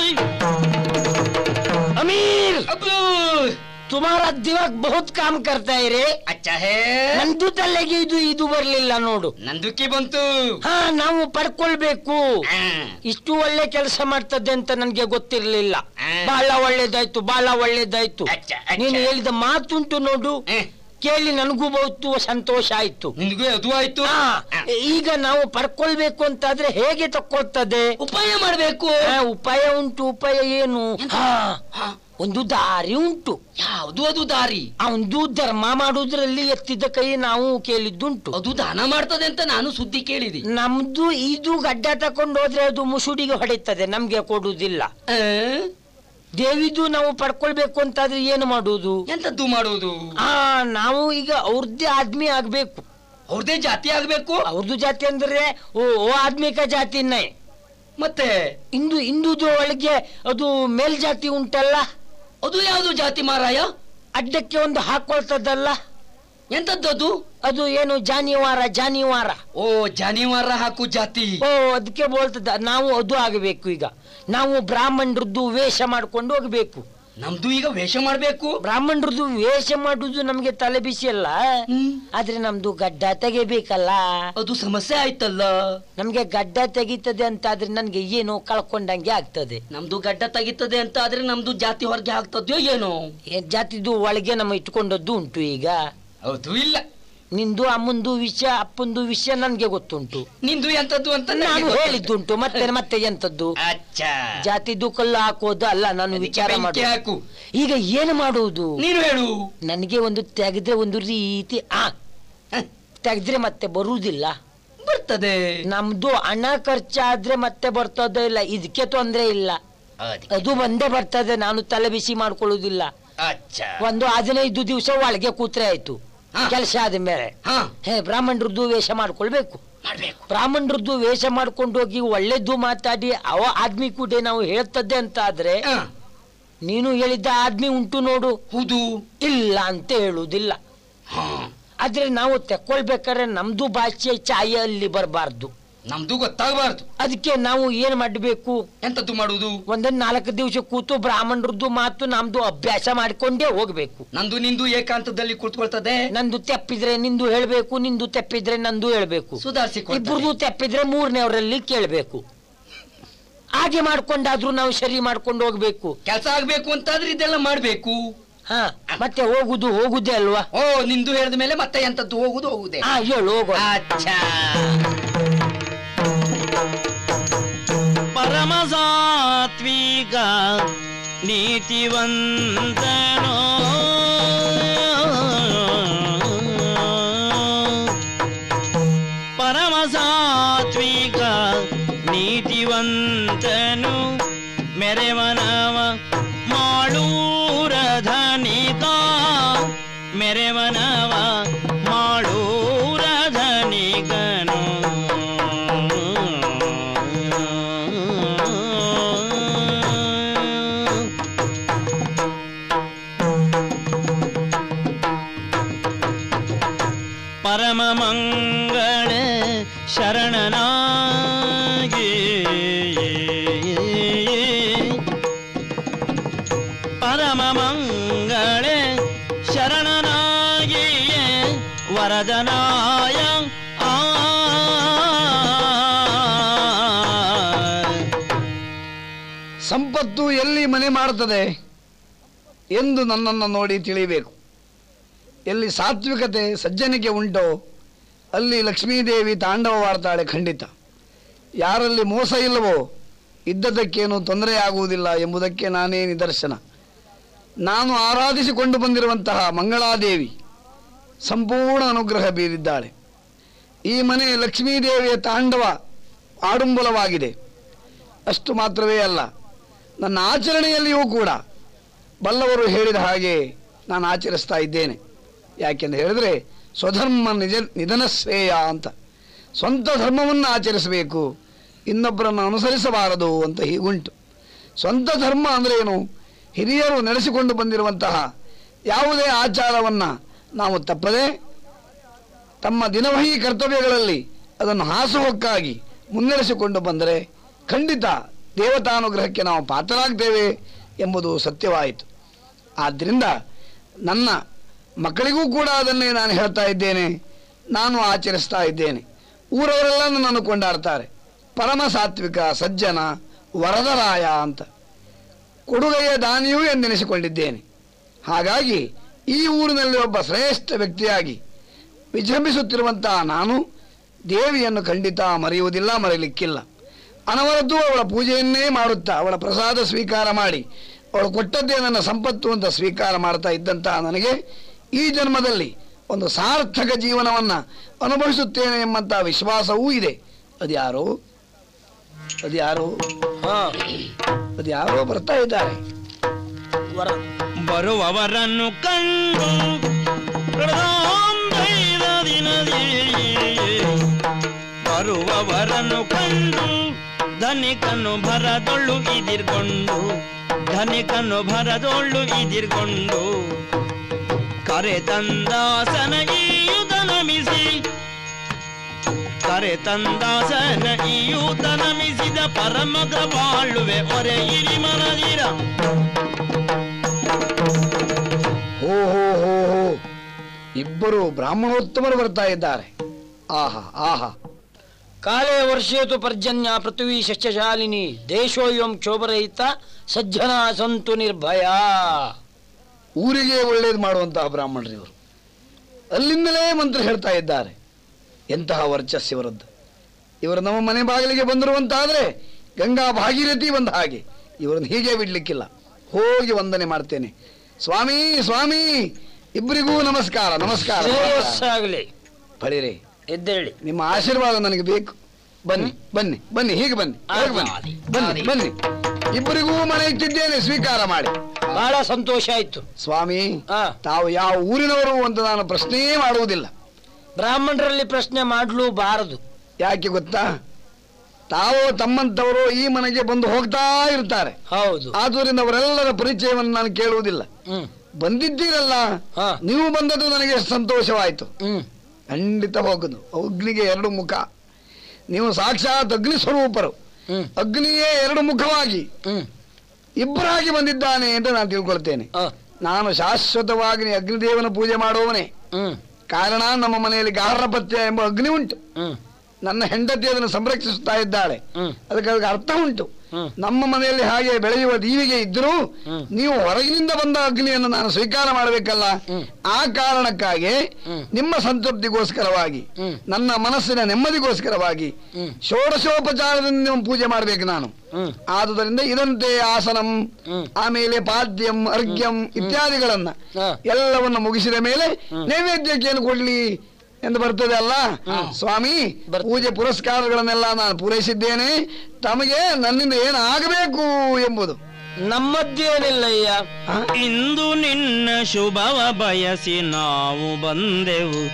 Speaker 2: ಅಮೀರ್
Speaker 3: ಅಬ್ಬು,
Speaker 2: ತುಮಾರ ದಿಮಾಗ್ ಬಹುತ್ ಕಾಮ್ ಕರ್ತಾ ಇರಿ
Speaker 3: ಅಚ್ಚ ಹೇ
Speaker 2: ನಂದು ತಲೆಗೆ ಇದು ಇದು ಬರ್ಲಿಲ್ಲ ನೋಡು
Speaker 3: ನಂದುಕಿ ಬಂತು
Speaker 2: ಹಾ ನಾವು ಪಡ್ಕೊಳ್ಬೇಕು
Speaker 3: ಆ,
Speaker 2: ಇಷ್ಟು ಒಳ್ಳೆ ಕೆಲಸ ಮಾಡ್ತದೆ ಅಂತ ನನ್ಗೆ ಗೊತ್ತಿರ್ಲಿಲ್ಲ
Speaker 3: ಆ.
Speaker 2: ಬಹಳ ಒಳ್ಳೇದಾಯ್ತು ಬಹಳ ಒಳ್ಳೇದಾಯ್ತು
Speaker 3: ಅಚ್ಚ, ಅಚ್ಚ.
Speaker 2: ನೀನು ಹೇಳಿದ ಮಾತುಂಟು ನೋಡು
Speaker 3: ಏ,
Speaker 2: ಕೇಳಿ ನನಗೂ ಬಹುದು ಸಂತೋಷ ಆಯ್ತು
Speaker 3: ನಿನ್ಗೂ ಅದು ಆಯ್ತು
Speaker 2: ಹಾ,
Speaker 3: ಆ,
Speaker 2: ಈಗ ನಾವು ಪಡ್ಕೊಳ್ಬೇಕು ಅಂತಾದ್ರೆ ಹೇಗೆ ತಕ್ಕೊಳ್ತದೆ
Speaker 3: ಉಪಾಯ ಮಾಡ್ಬೇಕು
Speaker 2: ಆ, ಉಪಾಯ ಉಂಟು ಉಪಾಯ ಏನು ಹಾ,
Speaker 3: ಹಾ,
Speaker 2: ಒಂದು ದಾರಿ ಉಂಟು
Speaker 3: ಯಾವುದು ಅದು ದಾರಿ
Speaker 2: ಆ ಒಂದು ಧರ್ಮ ಮಾಡುವುದರಲ್ಲಿ ಎತ್ತಿದ ಕೈ ನಾವು ಕೇಳಿದ್ದುಂಟು
Speaker 3: ಅದು ದಾನ ಮಾಡ್ತದೆ ಅಂತ ನಾನು ಸುದ್ದಿ ಕೇಳಿದೆ
Speaker 2: ನಮ್ದು ಇದು ಗಡ್ಡ ತಕೊಂಡು ಹೋದ್ರೆ ಅದು ಮುಸುಡಿಗೆ ಹೊಡೆಯುತ್ತದೆ ನಮ್ಗೆ ಕೊಡುವುದಿಲ್ಲ
Speaker 3: ಆ,
Speaker 2: ದೇವಿದು ನಾವು ಪಡ್ಕೊಳ್ಬೇಕು ಅಂತಾದ್ರೆ ಏನು ಮಾಡುವುದು
Speaker 3: ಎಂತದ್ದು ಮಾಡುವುದು
Speaker 2: ಆ ನಾವು ಈಗ ಅವ್ರದ್ದೇ ಆದ್ಮಿ ಆಗ್ಬೇಕು
Speaker 3: ಅವ್ರದೇ ಜಾತಿ ಆಗ್ಬೇಕು
Speaker 2: ಅವ್ರದ್ದು ಜಾತಿ ಅಂದ್ರೆ ಓ ಓ ಆದ್ಮಿಕ ಜಾತಿನೇ
Speaker 3: ಮತ್ತೆ
Speaker 2: ಇಂದು ಹಿಂದೂದು ಒಳಗೆ ಅದು ಮೇಲ್ಜಾತಿ ಉಂಟಲ್ಲ
Speaker 3: ಅದು ಯಾವುದು ಜಾತಿ ಮಾರಾಯ
Speaker 2: ಅಡ್ಡಕ್ಕೆ ಒಂದು ಹಾಕೊಳ್ತದಲ್ಲ
Speaker 3: ಎಂತದ್ದು ಅದು
Speaker 2: ಅದು ಏನು ಜಾನಿವಾರ ಜಾನಿವಾರ
Speaker 3: ಓ ಜಾನಿವಾರ ಹಾಕು ಜಾತಿ
Speaker 2: ಓ ಅದಕ್ಕೆ ಬೋಳ್ತದ ನಾವು ಅದು ಆಗಬೇಕು ಈಗ ನಾವು ಬ್ರಾಹ್ಮಣರದ್ದು ವೇಷ ಮಾಡ್ಕೊಂಡು ಹೋಗ್ಬೇಕು
Speaker 3: ನಮ್ದು ಈಗ ವೇಷ ಮಾಡ್ಬೇಕು
Speaker 2: ಬ್ರಾಹ್ಮಣರದ್ದು ವೇಷ ಮಾಡುದು ನಮ್ಗೆ ತಲೆ ಬಿಸಿ ಅಲ್ಲ
Speaker 3: ಹ್ಮ್.
Speaker 2: ಆದ್ರೆ ನಮ್ದು ಗಡ್ಡ ತೆಗಿಬೇಕಲ್ಲ
Speaker 3: ಅದು ಸಮಸ್ಯೆ ಆಯ್ತಲ್ಲ
Speaker 2: ನಮ್ಗೆ ಗಡ್ಡ ತೆಗಿತದೆ ಅಂತ ಆದ್ರೆ ನನ್ಗೆ ಏನೋ ಕಳ್ಕೊಂಡಂಗೆ ಆಗ್ತದೆ
Speaker 3: ನಮ್ದು ಗಡ್ಡ ತೆಗಿತದೆ ಅಂತ ಆದ್ರೆ ನಮ್ದು ಜಾತಿ ಹೊರಗೆ ಆಗ್ತದ್ಯೋ ಏನೋ
Speaker 2: ಏ, ಜಾತಿದು ಒಳಗೆ ನಮ್ಮ ಇಟ್ಕೊಂಡದ್ದು ಉಂಟು ಈಗ
Speaker 3: ಹೌದು ಇಲ್ಲ
Speaker 2: ನಿಂದು ಅಮ್ಮಂದು ವಿಷಯ ಅಪ್ಪಂದು ವಿಷಯ ನನ್ಗೆ ಗೊತ್ತುಂಟು
Speaker 3: ನಿಂದು ಎಂತದ್ದು ಅಂತ
Speaker 2: ನಾನು
Speaker 3: ನನಗೆ ಗೊತ್ತಿಲ್ಲ.
Speaker 2: ಹೇಳಿದ್ದುಂಟು ಮತ್ತೆ ಮತ್ತೆ ಎಂತದ್ದು
Speaker 3: ಅಚ್ಚಾ
Speaker 2: ಜಾತಿದು ಕಲ್ಲು ಹಾಕೋದು ಅಲ್ಲ ನಾನು
Speaker 3: ಅದಕ್ಕೆ
Speaker 2: ವಿಚಾರ
Speaker 3: ಬೆಂಕಿ
Speaker 2: ಮಾಡು
Speaker 3: ಹಾಕು
Speaker 2: ಈಗ ಏನು ಮಾಡುವುದು
Speaker 3: ನೀನು ಹೇಳು
Speaker 2: ನನಗೆ ಒಂದು ತೆಗೆದ್ರೆ ಒಂದು ರೀತಿ ಆ
Speaker 3: ಹ,
Speaker 2: ತೆಗೆದ್ರೆ ಮತ್ತೆ ಬರುವುದಿಲ್ಲ
Speaker 3: ಬರ್ತದೆ
Speaker 2: ನಮ್ದು ಹಣ ಖರ್ಚಾದ್ರೆ ಮತ್ತೆ ಬರ್ತದೆ ಇಲ್ಲ ಇದಕ್ಕೆ ತೊಂದ್ರೆ ಇಲ್ಲ
Speaker 3: ಅದಕ್ಕೆ.
Speaker 2: ಅದು ಬಂದೇ ಬರ್ತದೆ ನಾನು ತಲೆ ಬಿಸಿ ಮಾಡ್ಕೊಳ್ಳುವುದಿಲ್ಲ
Speaker 3: ಅಚ್ಚಾ
Speaker 2: ಒಂದು ಹದಿನೈದು ದಿವಸ ಒಳಗೆ ಕೂತ್ರೆ ಆಯ್ತು
Speaker 3: ಹಾ.
Speaker 2: ಕೆಲಸ ಆದ ಮೇಲೆ
Speaker 3: ಹಾ
Speaker 2: ಹೇ ಬ್ರಾಹ್ಮಣರದ್ದು ವೇಷ ಮಾಡ್ಕೊಳ್ಬೇಕು
Speaker 3: ಮಾಡ್ಬೇಕು
Speaker 2: ಬ್ರಾಹ್ಮಣರದ್ದು ವೇಷ ಮಾಡ್ಕೊಂಡು ಹೋಗಿ ಒಳ್ಳೇದು ಮಾತಾಡಿ ಅವ ಆದ್ಮಿ ಕೂಡ ನಾವು ಹೇಳ್ತದ್ದೆ ಅಂತ ಆದ್ರೆ
Speaker 3: ಹ,
Speaker 2: ನೀನು ಹೇಳಿದ್ದ ಆದ್ಮಿ ಉಂಟು ನೋಡು
Speaker 3: ಹೌದು
Speaker 2: ಇಲ್ಲ ಅಂತ ಹೇಳುವುದಿಲ್ಲ
Speaker 3: ಹಾ
Speaker 2: ಆದ್ರೆ ನಾವು ತೆಕ್ಕೊಳ್ಬೇಕಾದ್ರೆ ನಮ್ದು ಭಾಷೆ ಛಾಯೆ ಅಲ್ಲಿ ಬರಬಾರ್ದು
Speaker 3: ನಮ್ದು ಗೊತ್ತಾಗಬಾರ್ದು
Speaker 2: ಅದಕ್ಕೆ ನಾವು ಏನ್ ಮಾಡಬೇಕು
Speaker 3: ಎಂತದ್ದು ಮಾಡುದು
Speaker 2: ಒಂದೊಂದ್ ನಾಲ್ಕು ದಿವಸ ಕೂತು ಬ್ರಾಹ್ಮಣರದ್ದು ಮಾತು ನಮ್ದು ಅಭ್ಯಾಸ ಮಾಡ್ಕೊಂಡೇ ಹೋಗ್ಬೇಕು
Speaker 3: ನಂದು ನಿಂದು ಏಕಾಂತದಲ್ಲಿ ಕೂತ್ಕೊಳ್ತದೆ
Speaker 2: ನಂದು ತೆಪ್ಪಿದ್ರೆ ನಿಂದು ಹೇಳ್ಬೇಕು ನಿಂದು ತೆಪ್ಪಿದ್ರೆ ನಂದು ಹೇಳ್ಬೇಕು
Speaker 3: ಸುಧಾರಿಸಿಕೊಳ್ತದೆ
Speaker 2: ಇಬ್ಬರದು ತೆಪ್ಪಿದ್ರೆ ಮೂರನೇವರಲ್ಲಿ ಕೇಳ್ಬೇಕು ಹಾಗೆ ಮಾಡ್ಕೊಂಡಾದ್ರೂ ನಾವು ಸರಿ ಮಾಡ್ಕೊಂಡು ಹೋಗ್ಬೇಕು
Speaker 3: ಕೆಲಸ ಆಗ್ಬೇಕು ಅಂತಾದ್ರೆ ಇದೆಲ್ಲ ಮಾಡ್ಬೇಕು
Speaker 2: ಹಾ ಮತ್ತೆ ಹೋಗುದು ಹೋಗುದೇ ಅಲ್ವಾ
Speaker 3: ಓ ನಿಂದು ಹೇಳಿದ ಮೇಲೆ ಮತ್ತೆ ಎಂತದ್ದು ಹೋಗುದು ಹೋಗುದೆ
Speaker 2: ಹಾ ಹೇಳು ಹೋಗೋ
Speaker 3: ಅಚ್ಚಾ
Speaker 1: ಪರಮ ಸಾತ್ವಿಕ ನೀತಿವಂತನೋ ಪರಮ ಸಾತ್ವಿಕ ನೀತಿವಂತನು ಮೆರೆವನವ ಮಾಳೂರ ಧನಿಕ ಮೆರೆವನವ ಮಾಳೂರ ಧನಿಕನು ಪರಮ ಮಂಗಳ ಶರಣನಾಗಿ ಪರಮ ಮಂಗಳ ಶರಣನಾಗಿಯೇ ವರದನಾಯ ಆ
Speaker 4: ಸಂಪತ್ತು ಎಲ್ಲಿ ಮನೆ ಮಾಡುತ್ತದೆ ಎಂದು ನನ್ನನ್ನು ನೋಡಿ ತಿಳಿಬೇಕು ಎಲ್ಲಿ ಸಾತ್ವಿಕತೆ ಸಜ್ಜನಿಕೆ ಉಂಟೋ ಅಲ್ಲಿ ಲಕ್ಷ್ಮೀದೇವಿ ತಾಂಡವವಾಡ್ತಾಳೆ ಖಂಡಿತ ಯಾರಲ್ಲಿ ಮೋಸ ಇಲ್ಲವೋ ಇದ್ದದ್ದಕ್ಕೇನು ತೊಂದರೆಯಾಗುವುದಿಲ್ಲ ಎಂಬುದಕ್ಕೆ ನಾನೇ ನಿದರ್ಶನ ನಾನು ಆರಾಧಿಸಿಕೊಂಡು ಬಂದಿರುವಂತಹ ಮಂಗಳಾದೇವಿ ಸಂಪೂರ್ಣ ಅನುಗ್ರಹ ಬೀರಿದ್ದಾಳೆ ಈ ಮನೆ ಲಕ್ಷ್ಮೀದೇವಿಯ ತಾಂಡವ ಆಡುಂಬಲವಾಗಿದೆ ಅಷ್ಟು ಮಾತ್ರವೇ ಅಲ್ಲ ನನ್ನ ಆಚರಣೆಯಲ್ಲಿಯೂ ಕೂಡ ಬಲ್ಲವರು ಹೇಳಿದ ಹಾಗೆ ನಾನು ಆಚರಿಸ್ತಾ ಇದ್ದೇನೆ ಯಾಕೆಂದು ಹೇಳಿದ್ರೆ ಸ್ವಧರ್ಮ ನಿಜ ನಿಧನ ಶ್ರೇಯ ಅಂತ ಸ್ವಂತ ಧರ್ಮವನ್ನು ಆಚರಿಸಬೇಕು ಇನ್ನೊಬ್ಬರನ್ನು ಅನುಸರಿಸಬಾರದು ಅಂತ ಹೀಗುಂಟು ಸ್ವಂತ ಧರ್ಮ ಅಂದ್ರೆ ಏನು ಹಿರಿಯರು ನಡೆಸಿಕೊಂಡು ಬಂದಿರುವಂತಹ ಯಾವುದೇ ಆಚಾರವನ್ನು ನಾವು ತಪ್ಪದೆ ತಮ್ಮ ದಿನವಹಿ ಕರ್ತವ್ಯಗಳಲ್ಲಿ ಅದನ್ನು ಹಾಸುಹೊಕ್ಕಾಗಿ ಮುನ್ನಡೆಸಿಕೊಂಡು ಬಂದರೆ ಖಂಡಿತ ದೇವತಾನುಗ್ರಹಕ್ಕೆ ನಾವು ಪಾತ್ರರಾಗ್ತೇವೆ ಎಂಬುದು ಸತ್ಯವಾಯಿತು ಆದ್ದರಿಂದ ನನ್ನ ಮಕ್ಕಳಿಗೂ ಕೂಡ ಅದನ್ನೇ ನಾನು ಹೇಳ್ತಾ ಇದ್ದೇನೆ ನಾನು ಆಚರಿಸ್ತಾ ಇದ್ದೇನೆ ಊರವರೆಲ್ಲ ನನ್ನನ್ನು ಕೊಂಡಾಡ್ತಾರೆ ಪರಮ ಸಾತ್ವಿಕ ಸಜ್ಜನ ವರದರಾಯ ಅಂತ ಕೊಡುಗೆಯ ದಾನಿಯೂ ಎಂದೆನಿಸಿಕೊಂಡಿದ್ದೇನೆ ಹಾಗಾಗಿ ಈ ಊರಿನಲ್ಲಿ ಒಬ್ಬ ಶ್ರೇಷ್ಠ ವ್ಯಕ್ತಿಯಾಗಿ ವಿಜೃಂಭಿಸುತ್ತಿರುವಂತಹ ನಾನು ದೇವಿಯನ್ನು ಖಂಡಿತ ಮರೆಯುವುದಿಲ್ಲ ಮರೆಯಲಿಕ್ಕಿಲ್ಲ ಅನವರದ್ದು ಅವಳ ಪೂಜೆಯನ್ನೇ ಮಾಡುತ್ತಾ ಅವಳ ಪ್ರಸಾದ ಸ್ವೀಕಾರ ಮಾಡಿ ಅವಳು ಕೊಟ್ಟದ್ದೇ ನನ್ನ ಸಂಪತ್ತು ಅಂತ ಸ್ವೀಕಾರ ಮಾಡ್ತಾ ಇದ್ದಂತಹ ನನಗೆ ಈ ಜನ್ಮದಲ್ಲಿ ಒಂದು ಸಾರ್ಥಕ ಜೀವನವನ್ನು ಅನುಭವಿಸುತ್ತೇನೆ ಎಂಬಂತಹ ವಿಶ್ವಾಸವೂ ಇದೆ ಅದ್ಯಾರೋ ಅದ್ಯಾರೋ
Speaker 2: ಹಾ
Speaker 4: ಅದ್ಯಾರೋ ಬರ್ತಾ ಇದ್ದಾರೆ
Speaker 2: ವರ
Speaker 1: ಬರುವವರನ್ನು ಕಂಡು ಹೃದಯಾಂತೈದ ದಿನದಿ ಬರುವವರನ್ನು ಕಂಡು ಧನಿಕನು ಭರದೊಳ್ಳು ಇದಿರ್ಕೊಂಡು ಧನಿಕನು ಭರದೊಳ್ಳು ಇದಿರ್ಕೊಂಡು ಕರೆ ತಂದಾಸನ ಈ ತಂದಾಸನ ಈಯೂತ ನಮಿಸಿದ ಪರಮಗ ಬಾಳುವೆ ಒರೆ ಇರಿ ಮನದಿರ
Speaker 4: ಹೋ ಹೋ ಹೋ ಹೋ ಇಬ್ಬರು ಬ್ರಾಹ್ಮಣೋತ್ತಮರು ಬರ್ತಾ ಇದ್ದಾರೆ ಆಹಾ ಆಹಾ
Speaker 2: ಕಾಲೇ ವರ್ಷೇತು ಪರ್ಜನ್ಯ ಪೃಥ್ವಿ ಶಸ್ಯಶಾಲಿನಿ ದೇಶೋಯಂ ಕ್ಷೋಭರಹಿತ ಸಜ್ಜನ ಸಂತು ನಿರ್ಭಯ
Speaker 4: ಊರಿಗೆ ಒಳ್ಳೇದು ಮಾಡುವಂತಹ ಬ್ರಾಹ್ಮಣರು ಇವರು ಅಲ್ಲಿಂದಲೇ ಮಂತ್ರ ಹೇಳ್ತಾ ಇದ್ದಾರೆ ಎಂತಹ ವರ್ಚಸ್ಸು ಇವರದ್ದು ಇವರು ನಮ್ಮ ಮನೆ ಬಾಗಿಲಿಗೆ ಬಂದಿರುವಂತಾದ್ರೆ ಗಂಗಾ ಭಾಗೀರಥಿ ಬಂದ ಹಾಗೆ ಇವರನ್ನು ಹೀಗೆ ಬಿಡ್ಲಿಕ್ಕಿಲ್ಲ ಹೋಗಿ ವಂದನೆ ಮಾಡ್ತೇನೆ ಸ್ವಾಮಿ ಸ್ವಾಮಿ ಇಬ್ಬರಿಗೂ ನಮಸ್ಕಾರ ನಮಸ್ಕಾರ
Speaker 2: ಶ್ರೇಯಸ್ಸಾಗಲಿ
Speaker 4: ಪಡಿರಿ
Speaker 2: ಎದ್ದೇಳಿ
Speaker 4: ನಿಮ್ಮ ಆಶೀರ್ವಾದ ನನಗೆ ಬೇಕು ಬನ್ನಿ ಬನ್ನಿ ಬನ್ನಿ ಹೀಗೆ ಬನ್ನಿ ಹೋಗಿ ಬನ್ನಿ ಬನ್ನಿ ಬನ್ನಿ ಇಬ್ಬರಿಗೂ ಮನೆ ಇಟ್ಟಿದ್ದೇನೆ ಸ್ವೀಕಾರ ಮಾಡಿ
Speaker 2: ಬಹಳ ಸಂತೋಷ ಆಯ್ತು
Speaker 4: ಸ್ವಾಮಿ
Speaker 2: ಆ
Speaker 4: ತಾವು ಯಾವ ಊರಿನವರು ಅಂತ ನಾನು ಪ್ರಶ್ನೆಯೇ ಮಾಡುವುದಿಲ್ಲ
Speaker 2: ಬ್ರಾಹ್ಮಣರಲ್ಲಿ ಪ್ರಶ್ನೆ ಮಾಡಲೂಬಾರದು
Speaker 4: ಯಾಕೆ ಗೊತ್ತಾ ತಾವು ತಮ್ಮಂತವರು ಈ ಮನೆಗೆ ಬಂದು ಹೋಗ್ತಾ ಇರ್ತಾರೆ
Speaker 2: ಹೌದು
Speaker 4: ಆದುದರಿಂದ ಅವರೆಲ್ಲರ ಪರಿಚಯವನ್ನು ನಾನು ಕೇಳುವುದಿಲ್ಲ
Speaker 2: ಹ್ಮ್
Speaker 4: ಬಂದಿದ್ದೀರಲ್ಲ
Speaker 2: ಹಾ.
Speaker 4: ನೀವು ಬಂದದ್ದು ನನಗೆ ಎಷ್ಟು ಸಂತೋಷವಾಯಿತು
Speaker 2: ಹ್ಮ್
Speaker 4: ಖಂಡಿತ ಹೋಗುದು ಅಗ್ನಿಗೆ ಎರಡು ಮುಖ ನೀವು ಸಾಕ್ಷಾತ್ ಅಗ್ನಿ ಸ್ವರೂಪರು
Speaker 2: ಹ್ಮ್
Speaker 4: ಅಗ್ನಿಯೇ ಎರಡು ಮುಖವಾಗಿ
Speaker 2: ಹ್ಮ್
Speaker 4: ಇಬ್ಬರಾಗಿ ಬಂದಿದ್ದಾನೆ ಅಂತ ನಾನು ತಿಳ್ಕೊಳ್ತೇನೆ
Speaker 2: ಆ,
Speaker 4: ನಾನು ಶಾಶ್ವತವಾಗಿ ಅಗ್ನಿದೇವನ ಪೂಜೆ ಮಾಡುವವನೇ
Speaker 2: ಹ್ಮ್
Speaker 4: ಕಾರಣ ನಮ್ಮ ಮನೆಯಲ್ಲಿ ಗಾರ್ಹಪತ್ಯ ಎಂಬ ಅಗ್ನಿ ಉಂಟು
Speaker 2: ಹ್ಮ್
Speaker 4: ನನ್ನ ಹೆಂಡತಿ ಅದನ್ನು ಸಂರಕ್ಷಿಸುತ್ತಾ ಇದ್ದಾಳೆ
Speaker 2: ಹ್ಮ್
Speaker 4: ಅದಕ್ಕೆ ಅದಕ್ಕೆ ಅರ್ಥ ಉಂಟು
Speaker 2: ಹ್ಮ್.
Speaker 4: ನಮ್ಮ ಮನೆಯಲ್ಲಿ ಹಾಗೆ ಬೆಳೆಯುವ ದೀವಿಗೆ ಇದ್ದರೂ
Speaker 2: ಹ್ಮ್.
Speaker 4: ನೀವು ಹೊರಗಿನಿಂದ ಬಂದ ಅಗ್ನಿಯನ್ನು ನಾನು ಸ್ವೀಕಾರ ಮಾಡಬೇಕಲ್ಲ
Speaker 2: ಹ್ಮ್.
Speaker 4: ಆ ಕಾರಣಕ್ಕಾಗಿ
Speaker 2: ಹ್ಮ್.
Speaker 4: ನಿಮ್ಮ ಸಂತೃಪ್ತಿಗೋಸ್ಕರವಾಗಿ
Speaker 2: ಹ್ಮ್.
Speaker 4: ನನ್ನ ಮನಸ್ಸಿನ ನೆಮ್ಮದಿಗೋಸ್ಕರವಾಗಿ
Speaker 2: ಹ್ಮ್.
Speaker 4: ಷೋಡಶೋಪಚಾರದಿಂದ ನೀವು ಪೂಜೆ ಮಾಡಬೇಕು ನಾನು
Speaker 2: ಹ್ಮ್
Speaker 4: ಆದುದರಿಂದ ಇದಂತೆ ಆಸನಂ
Speaker 2: ಹ್ಮ್.
Speaker 4: ಆಮೇಲೆ ಪಾದ್ಯಂ ಅರ್ಘ್ಯಂ ಇತ್ಯಾದಿಗಳನ್ನ
Speaker 2: ಹಾ.
Speaker 4: ಎಲ್ಲವನ್ನ ಮುಗಿಸಿದ ಮೇಲೆ
Speaker 2: ಹ್ಮ್.
Speaker 4: ನೈವೇದ್ಯಕ್ಕೆ ಏನು ಕೊಡ್ಲಿ ಎಂದು ಬರ್ತದೆ ಅಲ್ಲ ಸ್ವಾಮಿ
Speaker 2: ಬರ್ತದೆ.
Speaker 4: ಪೂಜೆ ಪುರಸ್ಕಾರಗಳನ್ನೆಲ್ಲ ನಾನು ಪೂರೈಸಿದ್ದೇನೆ ತಮಗೆ ನನ್ನಿಂದ ಏನು ಆಗಬೇಕು ಎಂಬುದು
Speaker 2: ನಮ್ಮದ್ದೇನಿಲ್ಲಯ್ಯ
Speaker 4: ಆ?
Speaker 1: ಇಂದು ನಿನ್ನ ಶುಭವ ಬಯಸಿ ನಾವು ಬಂದೆವು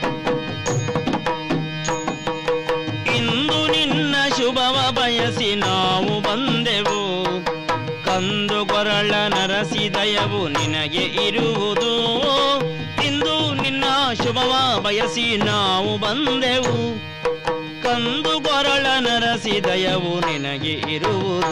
Speaker 1: ಇಂದು ನಿನ್ನ ಶುಭವ ಬಯಸಿ ನಾವು ಬಂದೆವು ಕಂದು ಕೊರಳ ನರಸಿದಯವು ನಿನಗೆ ಇರುವುದು ಇಂದು ನಿನ್ನ ಶುಭವ ಬಯಸಿ ನಾವು ಬಂದೆವು ಕಂದು ಕೊರಳ ನರಸಿದಯವು ನಿನಗೆ ಇರುವುದು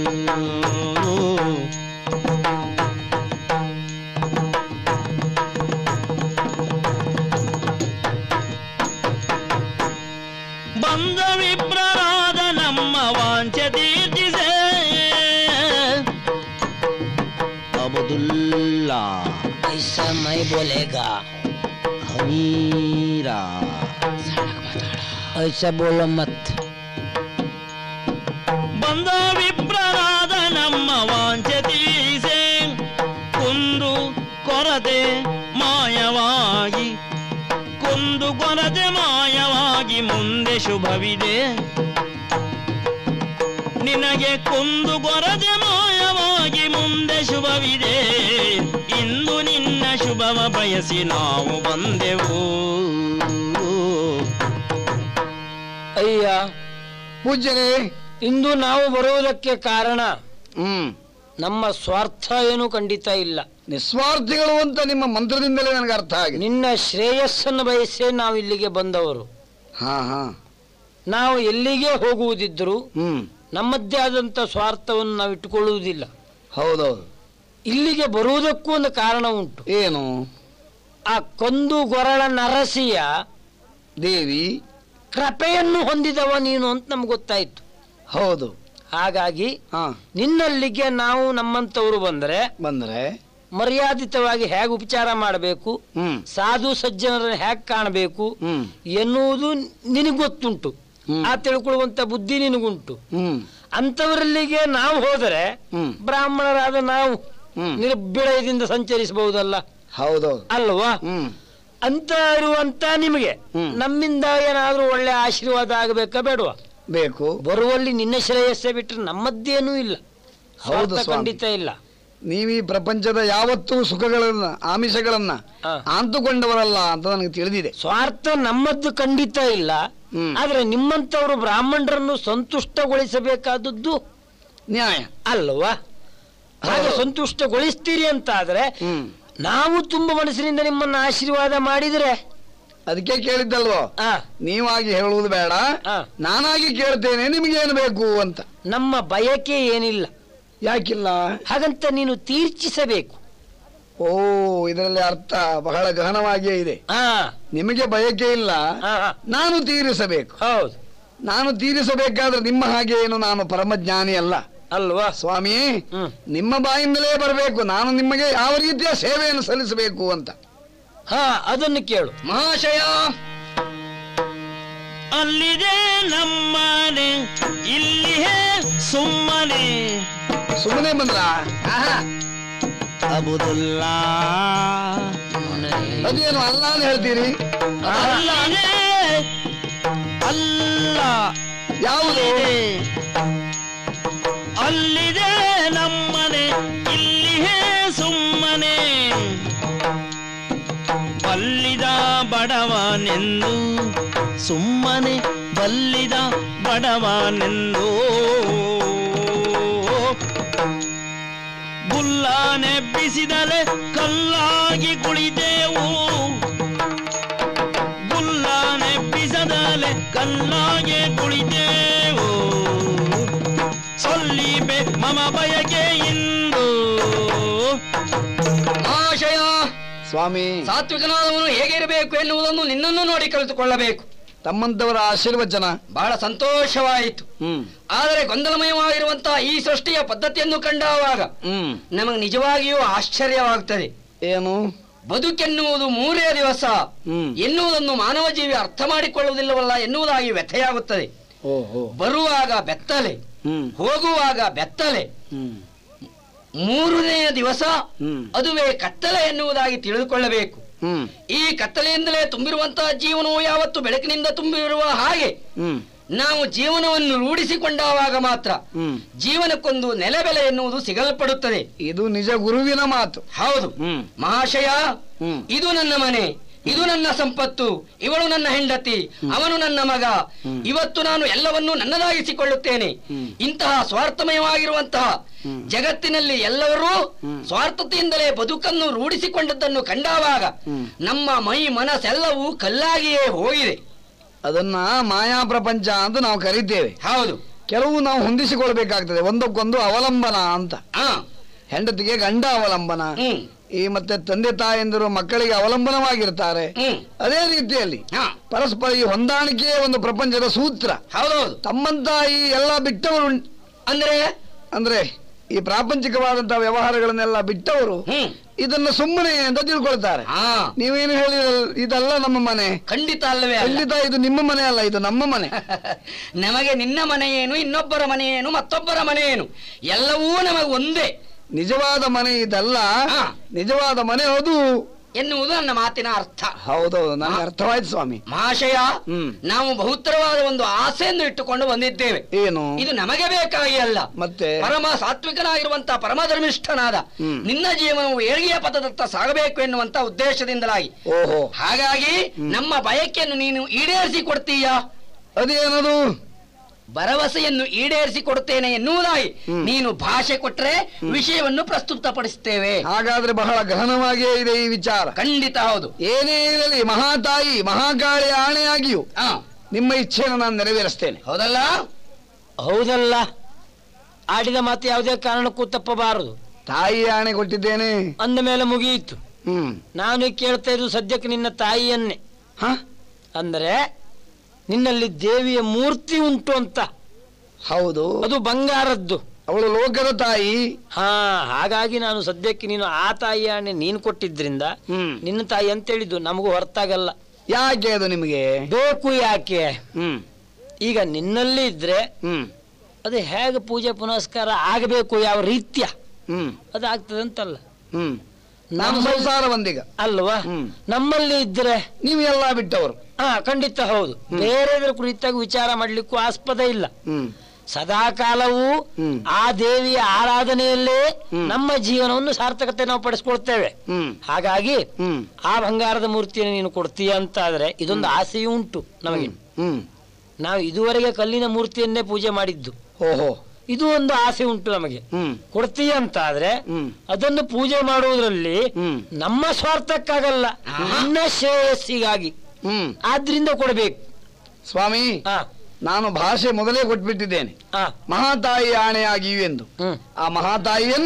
Speaker 1: ಬಂದ ವಿಪ್ರರಾದ ನಮ್ಮ ವಾಂಚೆ ತೀರ್ಚಿಸೆ ಅಬದುಲ್ಲಾ
Speaker 2: ಐಸಾ ಮೈ ಬೋಲೇಗಾ
Speaker 1: ಹಮೀರಾ
Speaker 2: ಐಸಾ ಬೋಲೋ ಮತ್
Speaker 1: ಬಂದ ವಿಪ್ರರಾದ ನಮ್ಮ ವಾಂಚೆ ತೀರಿಸೆ ಕುಂದು ಕೊರತೆ ಮಾಯವಾಗಿ ಕುಂದು ಕೊರತೆ ಮಾಯವಾಗಿ ಮುಂದೆ ಶುಭವಿದೆ ನಿನಗೆ ಕುಂದು ಕೊರತೆ ಮಾಯವಾಗಿ ಮುಂದೆ ಶುಭವಿದೆ ಇಂದು ನಿನ್ನ ಶುಭವ ಬಯಸಿ ನಾವು ಬಂದೆವು
Speaker 2: ಅಯ್ಯ
Speaker 4: ಪೂಜ್ಯರೇ
Speaker 2: ಇಂದು ನಾವು ಬರುವುದಕ್ಕೆ ಕಾರಣ
Speaker 4: ಹ್ಮ್
Speaker 2: ನಮ್ಮ ಸ್ವಾರ್ಥ ಏನು ಖಂಡಿತ ಇಲ್ಲ
Speaker 4: ನಿಸ್ವಾರ್ಥಿಗಳು ಅಂತ ನಿಮ್ಮ ಮಂತ್ರದಿಂದಲೇ ನನಗೆ ಅರ್ಥ ಆಗಿದೆ
Speaker 2: ನಿನ್ನ ಶ್ರೇಯಸ್ಸನ್ನು ಬಯಸೇ ನಾವು ಇಲ್ಲಿಗೆ ಬಂದವರು
Speaker 4: ಹಾ ಹಾ
Speaker 2: ನಾವು ಎಲ್ಲಿಗೆ ಹೋಗುವುದಿದ್ದರೂ
Speaker 4: ಹ್ಮ್
Speaker 2: ನಮ್ಮದೇ ಆದಂಥ ಸ್ವಾರ್ಥವನ್ನು ನಾವು ಇಟ್ಟುಕೊಳ್ಳುವುದಿಲ್ಲ
Speaker 4: ಹೌದೌದು
Speaker 2: ಇಲ್ಲಿಗೆ ಬರುವುದಕ್ಕೂ ಒಂದು ಕಾರಣ ಉಂಟು
Speaker 4: ಏನು
Speaker 2: ಆ ಕೊಂದು ಗೊರಳ ನರಸಿಯ
Speaker 4: ದೇವಿ
Speaker 2: ಕೃಪೆಯನ್ನು ಹೊಂದಿದವ ನೀನು ಅಂತ ನಮ್ಗೆ ಗೊತ್ತಾಯ್ತು
Speaker 4: ಹೌದು
Speaker 2: ಹಾಗಾಗಿ
Speaker 4: ಹಾ
Speaker 2: ನಿನ್ನಲ್ಲಿಗೆ ನಾವು ನಮ್ಮಂಥವ್ರು ಬಂದರೆ
Speaker 4: ಬಂದ್ರೆ
Speaker 2: ಮರ್ಯಾದಿತವಾಗಿ ಹೇಗೆ ಉಪಚಾರ ಮಾಡಬೇಕು
Speaker 4: ಹ್ಮ್
Speaker 2: ಸಾಧು ಸಜ್ಜನರನ್ನು ಹೇಗೆ ಕಾಣಬೇಕು
Speaker 4: ಹ್ಮ್
Speaker 2: ಎನ್ನುವುದು ನಿನಗೆ ಗೊತ್ತುಂಟು
Speaker 4: ಹ್ಮ್.
Speaker 2: ಆ ತಿಳ್ಕೊಳ್ಳುವಂತ ಬುದ್ಧಿ ನಿನಗುಂಟು
Speaker 4: ಹ್ಮ್
Speaker 2: ಅಂಥವರಲ್ಲಿಗೆ ನಾವು ಹೋದರೆ
Speaker 4: ಹ್ಮ್
Speaker 2: ಬ್ರಾಹ್ಮಣರಾದ ನಾವು
Speaker 4: ಹ್ಮ್
Speaker 2: ನಿರ್ಭಿಳಯದಿಂದ ಸಂಚರಿಸಬಹುದಲ್ಲ
Speaker 4: ಹೌದೌದು
Speaker 2: ಅಲ್ವಾ
Speaker 4: ಹ್ಮ್
Speaker 2: ಅಂತ ಇರುವಂತ ನಿಮಗೆ
Speaker 4: ಹ್ಮ್.
Speaker 2: ನಮ್ಮಿಂದ ಏನಾದ್ರೂ ಒಳ್ಳೆ ಆಶೀರ್ವಾದ ಆಗಬೇಕಾ ಬೇಡವಾ
Speaker 4: ಬೇಕು
Speaker 2: ಬರುವಲ್ಲಿ ನಿನ್ನ ಶ್ರೇಯಸ್ಸೇ ಬಿಟ್ಟರೆ ನಮ್ಮದ್ದೇನೂ ಇಲ್ಲ
Speaker 4: ಹೌದು
Speaker 2: ಸ್ವಾರ್ಥ
Speaker 4: ಸ್ವಾಮಿ.
Speaker 2: ಖಂಡಿತ ಇಲ್ಲ
Speaker 4: ನೀವು ಈ ಪ್ರಪಂಚದ ಯಾವತ್ತೂ ಸುಖಗಳನ್ನ ಆಮಿಷಗಳನ್ನ
Speaker 2: ಹಾ.
Speaker 4: ಆಂತುಕೊಂಡವರಲ್ಲ ಅಂತ ನನಗೆ ತಿಳಿದಿದೆ
Speaker 2: ಸ್ವಾರ್ಥ ನಮ್ಮದ್ದು ಖಂಡಿತ ಇಲ್ಲ
Speaker 4: ಹ್ಮ್.
Speaker 2: ಆದ್ರೆ ನಿಮ್ಮಂತವರು ಬ್ರಾಹ್ಮಣರನ್ನು ಸಂತುಷ್ಟಗೊಳಿಸಬೇಕಾದದ್ದು
Speaker 4: ನ್ಯಾಯ
Speaker 2: ಅಲ್ವಾ ಹಾಗೆ
Speaker 4: ಹೌದು.
Speaker 2: ಸಂತುಷ್ಟಗೊಳಿಸ್ತೀರಿ ಅಂತ ಆದ್ರೆ
Speaker 4: ಹ್ಮ್
Speaker 2: ನಾವು ತುಂಬ ಮನಸ್ಸಿನಿಂದ ನಿಮ್ಮನ್ನ ಆಶೀರ್ವಾದ ಮಾಡಿದ್ರೆ
Speaker 4: ಅದಕ್ಕೆ ಕೇಳಿದ್ದಲ್ವೋ
Speaker 2: ಆ
Speaker 4: ನೀವಾಗಿ ಹೇಳುವುದು ಬೇಡ
Speaker 2: ಆ.
Speaker 4: ನಾನಾಗಿ ಕೇಳ್ತೇನೆ ನಿಮಗೇನು ಬೇಕು ಅಂತ
Speaker 2: ನಮ್ಮ ಬಯಕೆ ಏನಿಲ್ಲ
Speaker 4: ಯಾಕಿಲ್ಲ
Speaker 2: ಹಾಗಂತ ನೀನು ತೀರ್ಚಿಸಬೇಕು
Speaker 4: ಓ ಇದರಲ್ಲಿ ಅರ್ಥ ಬಹಳ ಗಹನವಾಗಿಯೇ ಇದೆ
Speaker 2: ಆ
Speaker 4: ನಿಮಗೆ ಬಯಕೆ ಇಲ್ಲ
Speaker 2: ಆ, ಆ.
Speaker 4: ನಾನು ತೀರಿಸಬೇಕು
Speaker 2: ಹೌದು
Speaker 4: ನಾನು ತೀರಿಸಬೇಕಾದ್ರೆ ನಿಮ್ಮ ಹಾಗೆ ಏನು ನಾನು ಪರಮಜ್ಞಾನಿ ಅಲ್ಲ
Speaker 2: ಅಲ್ವಾ
Speaker 4: ಸ್ವಾಮಿ
Speaker 2: ಹ್ಮ್.
Speaker 4: ನಿಮ್ಮ ಬಾಯಿಂದಲೇ ಬರಬೇಕು ನಾನು ನಿಮಗೆ ಯಾವ ರೀತಿಯ ಸೇವೆಯನ್ನು ಸಲ್ಲಿಸಬೇಕು ಅಂತ
Speaker 2: ಹಾ ಅದನ್ನು ಕೇಳು
Speaker 3: ಮಹಾಶಯ
Speaker 1: ಅಲ್ಲಿದೆ ನಮ್ಮನೆ ಇಲ್ಲಿಯೇ ಸುಮ್ಮನೆ
Speaker 4: ಸುಮ್ಮನೆ ಬಂದ್ರ
Speaker 3: ಆಹಾ
Speaker 1: ಅಬುದುಲ್ಲಾ
Speaker 4: ಅದೇನು ಅಲ್ಲ ಅಂತ ಹೇಳ್ತೀರಿ
Speaker 1: ಅಲ್ಲಿದೆ ಅಲ್ಲ
Speaker 4: ಯಾವುದು
Speaker 1: ಅಲ್ಲಿದೆ ನಮ್ಮನೆ ಇಲ್ಲಿಯೇ ಸುಮ್ಮನೆ ಬಲ್ಲಿದ ಬಡವನೆಂದು ಸುಮ್ಮನೆ ಬಲ್ಲಿದ ಬಡವನೆಂದು ಗುಲ್ಲಾನೆಬ್ಬಿಸಿದಲೆ ಕಲ್ಲಾಗಿ ಕುಳಿತೇವು ಗುಲ್ಲಾನೆಬ್ಬಿಸದಲೆ ಕಲ್ಲಾಗೆ ಕುಳಿತೇವು ಸೊಲ್ಲಿಬೆ ಮಮ ಬಯಕೆ ಇಂದು
Speaker 3: ಮಹಾಶಯ
Speaker 4: ಸ್ವಾಮಿ
Speaker 3: ಸಾತ್ವಿಕನಾದವನು ಹೇಗಿರಬೇಕು ಎನ್ನುವುದನ್ನು ನಿನ್ನನ್ನು ನೋಡಿ ಕಲಿತುಕೊಳ್ಳಬೇಕು
Speaker 4: ತಮ್ಮಂತವರ ಆಶೀರ್ವಚನ
Speaker 3: ಬಹಳ ಸಂತೋಷವಾಯಿತು
Speaker 4: ಹ್ಮ್
Speaker 3: ಆದರೆ ಗೊಂದಲಮಯವಾಗಿರುವಂತಹ ಈ ಸೃಷ್ಟಿಯ ಪದ್ಧತಿಯನ್ನು ಕಂಡಾವಾಗ
Speaker 4: ಹ್ಮ್
Speaker 3: ನಮಗೆ ನಿಜವಾಗಿಯೂ ಆಶ್ಚರ್ಯವಾಗ್ತದೆ
Speaker 4: ಏನು
Speaker 3: ಬದುಕೆನ್ನುವುದು ಮೂರೇ ದಿವಸ
Speaker 4: ಹ್ಮ್.
Speaker 3: ಎನ್ನುವುದನ್ನು ಮಾನವ ಜೀವಿ ಅರ್ಥ ಮಾಡಿಕೊಳ್ಳುವುದಿಲ್ಲವಲ್ಲ ಎನ್ನುವುದಾಗಿ ವ್ಯಥೆಯಾಗುತ್ತದೆ
Speaker 4: ಓಹೋ
Speaker 3: ಬರುವಾಗ ಬೆತ್ತಲೆ
Speaker 4: ಹ್ಮ್
Speaker 3: ಹೋಗುವಾಗ ಬೆತ್ತಲೆ
Speaker 4: ಹ್ಮ್
Speaker 3: ಮೂರನೆಯ ದಿವಸ
Speaker 4: ಹ್ಮ್.
Speaker 3: ಅದುವೇ ಕತ್ತಲೆ ಎನ್ನುವುದಾಗಿ ತಿಳಿದುಕೊಳ್ಳಬೇಕು
Speaker 4: ಹ್ಮ್
Speaker 3: ಈ ಕತ್ತಲೆಯಿಂದಲೇ ತುಂಬಿರುವಂತಹ ಜೀವನವು ಯಾವತ್ತು ಬೆಳಕಿನಿಂದ ತುಂಬಿರುವ ಹಾಗೆ
Speaker 4: ಹ್ಮ್
Speaker 3: ನಾವು ಜೀವನವನ್ನು ರೂಢಿಸಿಕೊಂಡಾಗ ಮಾತ್ರ
Speaker 4: ಹ್ಮ್
Speaker 3: ಜೀವನಕ್ಕೊಂದು ನೆಲೆಬೆಲೆ ಎನ್ನುವುದು ಸಿಗಲ್ಪಡುತ್ತದೆ
Speaker 4: ಇದು ನಿಜ ಗುರುವಿನ ಮಾತು
Speaker 3: ಹೌದು
Speaker 4: ಹ್ಮ್
Speaker 3: ಮಹಾಶಯ
Speaker 4: ಹ್ಮ್.
Speaker 3: ಇದು ನನ್ನ ಮನೆ ಇದು ನನ್ನ ಸಂಪತ್ತು ಇವಳು ನನ್ನ ಹೆಂಡತಿ ಅವನು ನನ್ನ ಮಗ
Speaker 4: ಹ್ಮ್.
Speaker 3: ಇವತ್ತು ನಾನು ಎಲ್ಲವನ್ನೂ ನನ್ನದಾಗಿಸಿಕೊಳ್ಳುತ್ತೇನೆ
Speaker 4: ಹ್ಮ್.
Speaker 3: ಇಂತಹ ಸ್ವಾರ್ಥಮಯವಾಗಿರುವಂತಹ
Speaker 4: ಹ್ಮ್.
Speaker 3: ಜಗತ್ತಿನಲ್ಲಿ ಎಲ್ಲರೂ
Speaker 4: ಹ್ಮ್.
Speaker 3: ಸ್ವಾರ್ಥತೆಯಿಂದಲೇ ಬದುಕನ್ನು ರೂಢಿಸಿಕೊಂಡದ್ದನ್ನು ಕಂಡಾಗ
Speaker 4: ಹ್ಮ್.
Speaker 3: ನಮ್ಮ ಮೈ ಮನಸ್ಸೆಲ್ಲವೂ ಕಲ್ಲಾಗಿಯೇ ಹೋಗಿದೆ
Speaker 4: ಅದನ್ನ ಮಾಯಾ ಪ್ರಪಂಚ ಅಂತ ನಾವು ಕರೀತೇವೆ
Speaker 3: ಹೌದು
Speaker 4: ಕೆಲವು ನಾವು ಹೊಂದಿಸಿಕೊಳ್ಬೇಕಾಗ್ತದೆ ಒಂದಕ್ಕೊಂದು ಅವಲಂಬನ ಅಂತ
Speaker 3: ಆ
Speaker 4: ಹೆಂಡತಿಗೆ ಗಂಡ ಅವಲಂಬನ
Speaker 3: ಹ್ಮ್
Speaker 4: ಈ ಮತ್ತೆ ತಂದೆ ತಾಯಂದಿರು ಮಕ್ಕಳಿಗೆ ಅವಲಂಬನವಾಗಿರ್ತಾರೆ
Speaker 3: ಹ್ಮ್
Speaker 4: ಅದೇ ರೀತಿಯಲ್ಲಿ
Speaker 3: ಹಾ
Speaker 4: ಪರಸ್ಪರ ಈ ಹೊಂದಾಣಿಕೆಯೇ ಒಂದು ಪ್ರಪಂಚದ ಸೂತ್ರ
Speaker 3: ಹೌದೌದು
Speaker 4: ತಮ್ಮಂತ ಈ ಎಲ್ಲ ಬಿಟ್ಟವರು ಉಂಟ್-
Speaker 3: ಅಂದ್ರೆ
Speaker 4: ಅಂದ್ರೆ ಈ ಪ್ರಾಪಂಚಿಕವಾದಂತಹ ವ್ಯವಹಾರಗಳನ್ನೆಲ್ಲ ಬಿಟ್ಟವರು
Speaker 3: ಹ್ಮ್
Speaker 4: ಇದನ್ನ ಸುಮ್ಮನೆ ಅಂತ ತಿಳ್ಕೊಳ್ತಾರೆ
Speaker 3: ಹಾ
Speaker 4: ನೀವೇನು ಹೇಳಿ ಇದಲ್ಲ ನಮ್ಮ ಮನೆ
Speaker 3: ಖಂಡಿತ ಅಲ್ಲವೇ ಅಲ್ಲ
Speaker 4: ಖಂಡಿತ ಇದು ನಿಮ್ಮ ಮನೆ ಅಲ್ಲ ಇದು ನಮ್ಮ ಮನೆ
Speaker 3: ನಮಗೆ ನಿನ್ನ ಮನೆ ಏನು ಇನ್ನೊಬ್ಬರ ಮನೆ ಏನು ಮತ್ತೊಬ್ಬರ ಮನೆ ಏನು ಎಲ್ಲವೂ ನಮಗೆ ಒಂದೇ
Speaker 4: ನಿಜವಾದ ಮನೆ ಇದಲ್ಲ
Speaker 3: ಹಾ.
Speaker 4: ನಿಜವಾದ ಮನೆ ಅದು
Speaker 3: ಎನ್ನುವುದು ನನ್ನ ಮಾತಿನ ಅರ್ಥ
Speaker 4: ಹೌದೌದು ನನಗೆ ಅರ್ಥವಾಯ್ತು ಸ್ವಾಮಿ
Speaker 3: ಮಹಾಶಯ
Speaker 4: ಹ್ಮ್.
Speaker 3: ನಾವು ಬಹುತ್ತರವಾದ ಒಂದು ಆಸೆಯನ್ನು ಇಟ್ಟುಕೊಂಡು ಬಂದಿದ್ದೇವೆ
Speaker 4: ಏನು
Speaker 3: ಇದು ನಮಗೆ ಬೇಕಾಗಿ ಅಲ್ಲ
Speaker 4: ಮತ್ತೆ
Speaker 3: ಪರಮ ಸಾತ್ವಿಕನಾಗಿರುವಂತಹ ಪರಮಧರ್ಮಿಷ್ಠನಾದ
Speaker 4: ಹ್ಮ್.
Speaker 3: ನಿನ್ನ ಜೀವನವು ಏಳಿಗೆಯ ಪದದತ್ತ ಸಾಗಬೇಕು ಎನ್ನುವಂತ ಉದ್ದೇಶದಿಂದಲಾಗಿ
Speaker 4: ಓಹೋ
Speaker 3: ಹಾಗಾಗಿ ನಮ್ಮ ಬಯಕೆಯನ್ನು ನೀನು ಈಡೇರಿಸಿ ಕೊಡ್ತೀಯಾ
Speaker 4: ಅದೇನದು
Speaker 3: ಭರವಸೆಯನ್ನು ಈಡೇರಿಸಿ ಕೊಡುತ್ತೇನೆ ಎನ್ನುವುದಾಗಿ
Speaker 4: ಹ್ಮ್.
Speaker 3: ನೀನು ಭಾಷೆ ಕೊಟ್ಟರೆ ವಿಷಯವನ್ನು ಪ್ರಸ್ತುತಪಡಿಸುತ್ತೇವೆ
Speaker 4: ಹಾಗಾದ್ರೆ ಬಹಳ ಗಹನವಾಗಿಯೇ ಇದೆ ಈ ವಿಚಾರ
Speaker 3: ಖಂಡಿತ ಹೌದು
Speaker 4: ಏನೇ ಇರಲಿ ಮಹಾತಾಯಿ ಮಹಾಕಾಳಿ ಆಣೆಯಾಗಿಯೂ
Speaker 3: ಆ,
Speaker 4: ನಿಮ್ಮ ಇಚ್ಛೆಯನ್ನು ನಾನು ನೆರವೇರಿಸ್ತೇನೆ
Speaker 3: ಹೌದಲ್ಲ
Speaker 2: ಹೌದಲ್ಲ ಆಡಿದ ಮಾತು ಯಾವುದೇ ಕಾರಣಕ್ಕೂ ತಪ್ಪಬಾರದು
Speaker 4: ತಾಯಿ ಆಣೆ ಕೊಟ್ಟಿದ್ದೇನೆ
Speaker 2: ಅಂದ ಮೇಲೆ ಮುಗಿಯಿತು
Speaker 4: ಹ್ಮ್
Speaker 2: ನಾನು ಕೇಳ್ತಾ ಇದ್ದು ಸದ್ಯಕ್ಕೆ ನಿನ್ನ ತಾಯಿಯನ್ನೇ
Speaker 4: ಹ
Speaker 2: ಅಂದರೆ ನಿನ್ನಲ್ಲಿ ದೇವಿಯ ಮೂರ್ತಿ ಉಂಟು ಅಂತ
Speaker 4: ಹೌದು
Speaker 2: ಅದು ಬಂಗಾರದ್ದು
Speaker 4: ಅವಳು ಲೋಕದ ತಾಯಿ
Speaker 2: ಹಾ ಹಾಗಾಗಿ ನಾನು ಸದ್ಯಕ್ಕೆ ನೀನು ಆ ತಾಯಿ ಆಣೆ ನೀನು ಕೊಟ್ಟಿದ್ರಿಂದ
Speaker 4: ಹ್ಮ್
Speaker 2: ನಿನ್ನ ತಾಯಿ ಅಂತ ಹೇಳಿದ್ದು ನಮಗೂ ಹೊರತಾಗಲ್ಲ
Speaker 4: ಯಾಕೆ ಅದು ನಿಮಗೆ
Speaker 2: ಬೇಕು ಯಾಕೆ
Speaker 4: ಹ್ಮ್
Speaker 2: ಈಗ ನಿನ್ನಲ್ಲಿ ಇದ್ರೆ
Speaker 4: ಹ್ಮ್
Speaker 2: ಅದು ಹೇಗೆ ಪೂಜೆ ಪುನಸ್ಕಾರ ಆಗಬೇಕು ಯಾವ ರೀತ್ಯ
Speaker 4: ಹ್ಮ್
Speaker 2: ಅದು ಆಗ್ತದೆ ಅಂತಲ್ಲ
Speaker 4: ಹ್ಮ್ ನಮ್ಮ
Speaker 2: ನಮ್ಮ
Speaker 4: ಸಂಸಾರ ಬಂದೀಗ
Speaker 2: ಅಲ್ವಾ
Speaker 4: ಹ್ಮ್.
Speaker 2: ನಮ್ಮಲ್ಲಿ ಇದ್ರೆ
Speaker 4: ನೀವು ಎಲ್ಲ ಬಿಟ್ಟವರು
Speaker 2: ಹಾ ಖಂಡಿತ ಹೌದು ಬೇರೆದ್ರ ಕುರಿತಾಗಿ ವಿಚಾರ ಮಾಡ್ಲಿಕ್ಕೂ ಆಸ್ಪದ ಇಲ್ಲ
Speaker 4: ಹ್ಮ್
Speaker 2: ಸದಾ ಕಾಲವೂ
Speaker 4: ಹ್ಮ್.
Speaker 2: ಆ ದೇವಿಯ ಆರಾಧನೆಯಲ್ಲೇ
Speaker 4: ಹ್ಮ್.
Speaker 2: ನಮ್ಮ ಜೀವನವನ್ನು ಸಾರ್ಥಕತೆ ನಾವು ಪಡಿಸ್ಕೊಳ್ತೇವೆ
Speaker 4: ಹ್ಮ್
Speaker 2: ಹಾಗಾಗಿ
Speaker 4: ಹ್ಮ್
Speaker 2: ಆ ಬಂಗಾರದ ಮೂರ್ತಿಯನ್ನು ನೀನು ಕೊಡ್ತೀಯ ಅಂತ ಆದ್ರೆ ಇದೊಂದು ಆಸೆಯೂ ಉಂಟು ನಮಗೆ
Speaker 4: ಹ್ಮ್
Speaker 2: ನಾವು ಇದುವರೆಗೆ ಕಲ್ಲಿನ ಮೂರ್ತಿಯನ್ನೇ ಪೂಜೆ ಮಾಡಿದ್ದು
Speaker 4: ಓಹೋ
Speaker 2: ಇದು ಒಂದು ಆಸೆ ಉಂಟು ನಮಗೆ
Speaker 4: ಹ್ಮ್
Speaker 2: ಕೊಡ್ತೀಯ ಅಂತ ಆದ್ರೆ
Speaker 4: ಹ್ಮ್
Speaker 2: ಅದನ್ನು ಪೂಜೆ ಮಾಡುವುದರಲ್ಲಿ
Speaker 4: ಹ್ಮ್
Speaker 2: ನಮ್ಮ ಸ್ವಾರ್ಥಕ್ಕಾಗಲ್ಲ
Speaker 3: ಆಹಾ.
Speaker 2: ನಿನ್ನ ಶ್ರೇಯಸ್ಸಿಗಾಗಿ
Speaker 4: ಹ್ಮ್
Speaker 2: ಆದ್ರಿಂದ ಕೊಡಬೇಕು
Speaker 4: ಸ್ವಾಮಿ
Speaker 2: ಆ
Speaker 4: ನಾನು ಭಾಷೆ ಮೊದಲೇ ಕೊಟ್ಬಿಟ್ಟಿದ್ದೇನೆ
Speaker 2: ಆ
Speaker 4: ಮಹಾತಾಯಿ ಆಣೆಯಾಗಿಯು ಎಂದು
Speaker 2: ಹ್ಮ್
Speaker 4: ಆ ಮಹಾತಾಯಿಯನ್ನ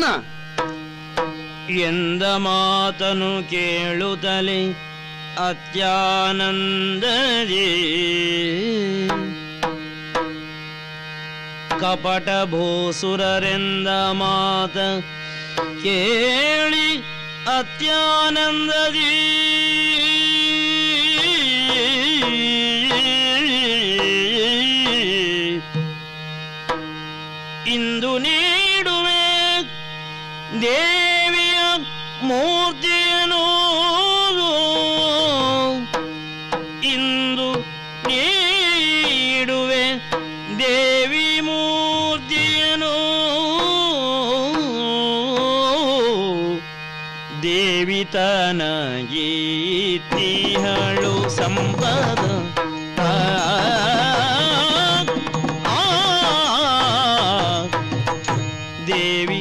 Speaker 1: ಎಂದ ಮಾತನು ಕೇಳುತ್ತಲೇ ಅತ್ಯಾನಂದದಿ ಕಪಟ ಭೂಸುರರೆಂದ ಮಾತ ಕೇಳಿ ಅತ್ಯಾನಂದದಿ ಇಂದು ನೀಡುವೆ ದೇವಿಯ ಮೂರ್ತಿಯನು ಇಂದು ನೀಡುವೆ ದೇವಿ ಮೂರ್ತಿಯನು ದೇವಿ ತನಗೀತಿಹಳು ಸಂಪದ ಆ, ಆ, ದೇವಿ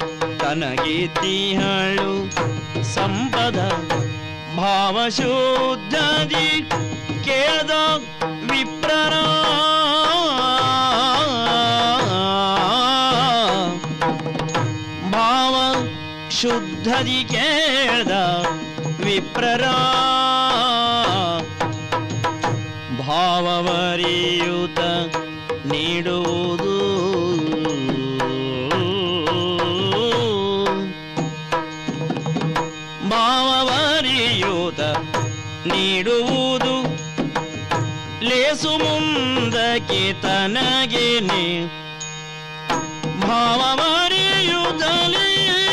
Speaker 1: ತನಗೀತಿಹಳು ಸಂಪದ ಭಾವಶುದ್ಧದಿ ಕೇಳ್ದ ವಿಪ್ರರ ಭಾವ ಶುದ್ಧದಿ ಕೇಳ್ದ ವಿಪ್ರರ ಭಾವವರಿಯುತ ನೀಡುವುದು ಭಾವವರಿಯುತ ನೀಡುವುದು ಲೇಸು ಮುಂದಕ್ಕೆ ತನಗೇನೆ ಭಾವವರಿಯುತ್ತಲೇ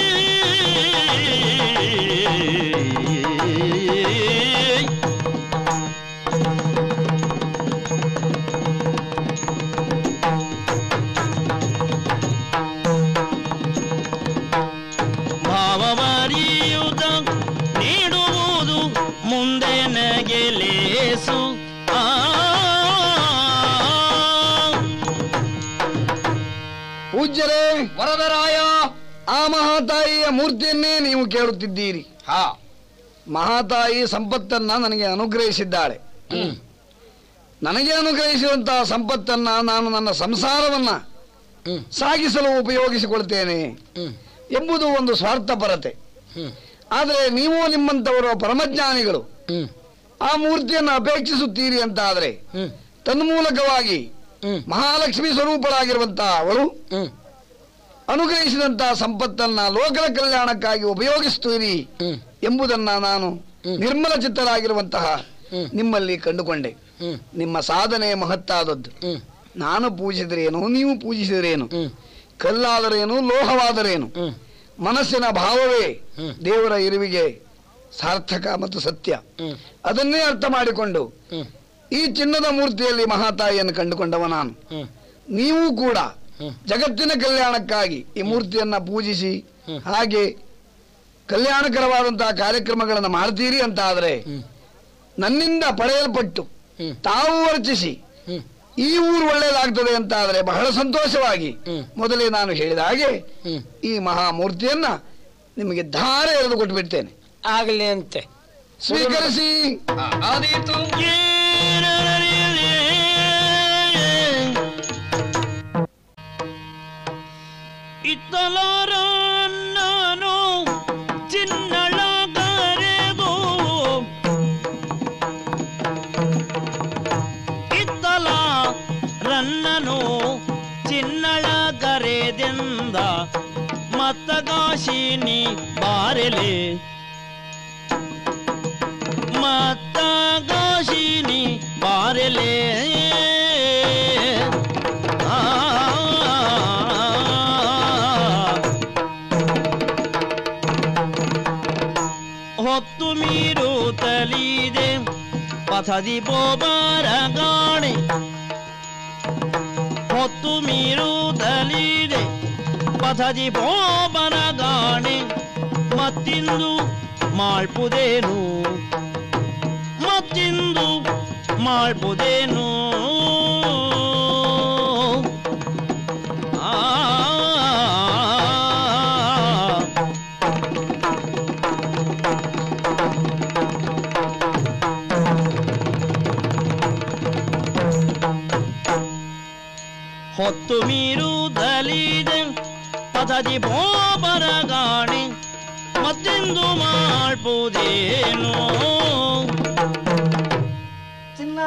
Speaker 1: ಭಾವವರಿಯುತ ನೀಡುವುದು ಮುಂದೆ ನಗೆಲೇಸು ಆ
Speaker 4: ಪೂಜ್ಯರೇ
Speaker 3: ವರದರಾಯ
Speaker 4: ಆ ಮಹಾತಾಯಿಯ ಮೂರ್ತಿಯನ್ನೇ ನೀವು ಕೇಳುತ್ತಿದ್ದೀರಿ
Speaker 3: ಹಾ
Speaker 4: ಮಹಾತಾಯಿ ಸಂಪತ್ತನ್ನ ನನಗೆ ಅನುಗ್ರಹಿಸಿದ್ದಾಳೆ
Speaker 2: ಹ್ಮ್
Speaker 4: ನನಗೆ ಅನುಗ್ರಹಿಸಿದಂತಹ ಸಂಪತ್ತನ್ನ ನಾನು ನನ್ನ ಸಂಸಾರವನ್ನ
Speaker 2: ಹ್ಮ್
Speaker 4: ಸಾಗಿಸಲು ಉಪಯೋಗಿಸಿಕೊಳ್ತೇನೆ
Speaker 2: ಹ್ಮ್
Speaker 4: ಎಂಬುದು ಒಂದು ಸ್ವಾರ್ಥಪರತೆ
Speaker 2: ಹ್ಮ್
Speaker 4: ಆದರೆ ನೀವು ನಿಮ್ಮಂಥವರು ಪರಮಜ್ಞಾನಿಗಳು
Speaker 2: ಹ್ಮ್
Speaker 4: ಆ ಮೂರ್ತಿಯನ್ನು ಅಪೇಕ್ಷಿಸುತ್ತೀರಿ ಅಂತ ಆದರೆ
Speaker 2: ಹ್ಮ್
Speaker 4: ತನ್ಮೂಲಕವಾಗಿ
Speaker 2: ಹ್ಮ್
Speaker 4: ಮಹಾಲಕ್ಷ್ಮಿ ಸ್ವರೂಪಳಾಗಿರುವಂತಹ ಅವಳು
Speaker 2: ಹ್ಮ್
Speaker 4: ಅನುಗ್ರಹಿಸಿದಂತಹ ಸಂಪತ್ತನ್ನ ಲೋಕದ ಕಲ್ಯಾಣಕ್ಕಾಗಿ ಉಪಯೋಗಿಸ್ತೀರಿ
Speaker 2: ಹ್ಮ್
Speaker 4: ಎಂಬುದನ್ನ ನಾನು
Speaker 2: ಹ್ಮ್.
Speaker 4: ನಿರ್ಮಲ ಚಿತ್ತರಾಗಿರುವಂತಹ
Speaker 2: ಹ್ಮ್.
Speaker 4: ನಿಮ್ಮಲ್ಲಿ ಕಂಡುಕೊಂಡೆ
Speaker 2: ಹ್ಮ್
Speaker 4: ನಿಮ್ಮ ಸಾಧನೆ ಮಹತ್ತಾದದ್ದು
Speaker 2: ಹ್ಮ್
Speaker 4: ನಾನು ಪೂಜಿಸಿದ್ರೇನು ನೀವು ಪೂಜಿಸಿದ್ರೇನು
Speaker 2: ಹ್ಮ್
Speaker 4: ಕಲ್ಲಾದರೇನು ಲೋಹವಾದರೇನು
Speaker 2: ಹ್ಮ್
Speaker 4: ಮನಸ್ಸಿನ ಭಾವವೇ
Speaker 2: ಹ್ಮ್.
Speaker 4: ದೇವರ ಇರುವಿಗೆ ಸಾರ್ಥಕ ಮತ್ತು ಸತ್ಯ
Speaker 2: ಹ್ಮ್
Speaker 4: ಅದನ್ನೇ ಅರ್ಥ ಮಾಡಿಕೊಂಡು
Speaker 2: ಹ್ಮ್
Speaker 4: ಈ ಚಿನ್ನದ ಮೂರ್ತಿಯಲ್ಲಿ ಮಹಾತಾಯಿಯನ್ನು ಕಂಡುಕೊಂಡವ ನಾನು
Speaker 2: ಹ್ಮ್
Speaker 4: ನೀವು ಕೂಡ
Speaker 2: ಹ್ಮ್.
Speaker 4: ಜಗತ್ತಿನ ಕಲ್ಯಾಣಕ್ಕಾಗಿ ಈ ಮೂರ್ತಿಯನ್ನ ಪೂಜಿಸಿ
Speaker 2: ಹ್ಮ್.
Speaker 4: ಹಾಗೆ ಕಲ್ಯಾಣಕರವಾದಂತಹ ಕಾರ್ಯಕ್ರಮಗಳನ್ನು ಮಾಡ್ತೀರಿ ಅಂತ ಆದರೆ
Speaker 2: ಹ್ಮ್
Speaker 4: ನನ್ನಿಂದ ಪಡೆಯಲ್ಪಟ್ಟು
Speaker 2: ಹ್ಮ್
Speaker 4: ತಾವು ವರ್ಚಿಸಿ
Speaker 2: ಹ್ಮ್
Speaker 4: ಈ ಊರು ಒಳ್ಳೆಯದಾಗ್ತದೆ ಅಂತ ಆದರೆ ಬಹಳ ಸಂತೋಷವಾಗಿ
Speaker 2: ಹ್ಮ್.
Speaker 4: ಮೊದಲೇ ನಾನು ಹೇಳಿದ ಹಾಗೆ
Speaker 2: ಹ್ಮ್
Speaker 4: ಈ ಮಹಾಮೂರ್ತಿಯನ್ನ ನಿಮಗೆ ಧಾರೆ ಎಳೆದು ಕೊಟ್ಟು
Speaker 2: ಆಗಲಿ ಅಂತೆ
Speaker 4: ಸ್ವೀಕರಿಸಿ
Speaker 3: ಆದೀತು
Speaker 1: ಇತ್ತಲಾರನ್ನನು ಚಿನ್ನಳ ಕರೆದು ಇತ್ತಲ ರನ್ನನು ಚಿನ್ನಳ ಕರೆದೆಂದ ಮತ್ತಗಾಶಿನಿ ಬಾರೆಲೆ ಮತ್ತಗಾಶಿನಿ ಬಾರೆಲೆ ಆ ಹೊತ್ತು ಮೀರು ತಲಿದೆ ಪಥದಿ ಗಾಣೆ ಹೊತ್ತು ಮೀರು ತಲಿದೆ ಪಥದಿ ಗಾಣೆ ಮತ್ತಿಂದು ಮಾಡ್ಪುದೇನು ಮತ್ತಿಂದು ಮಾಡ್ಪುದೇನು ಆ ಹೊತ್ತು ಮೀರುತ್ತಲಿದೆ ಪದದಿ ಬೋಬರಗಾಣಿ ಮತ್ತೆಂದು ಮಾಡ್ಬೋದೇನೋ
Speaker 5: ಚಿನ್ನ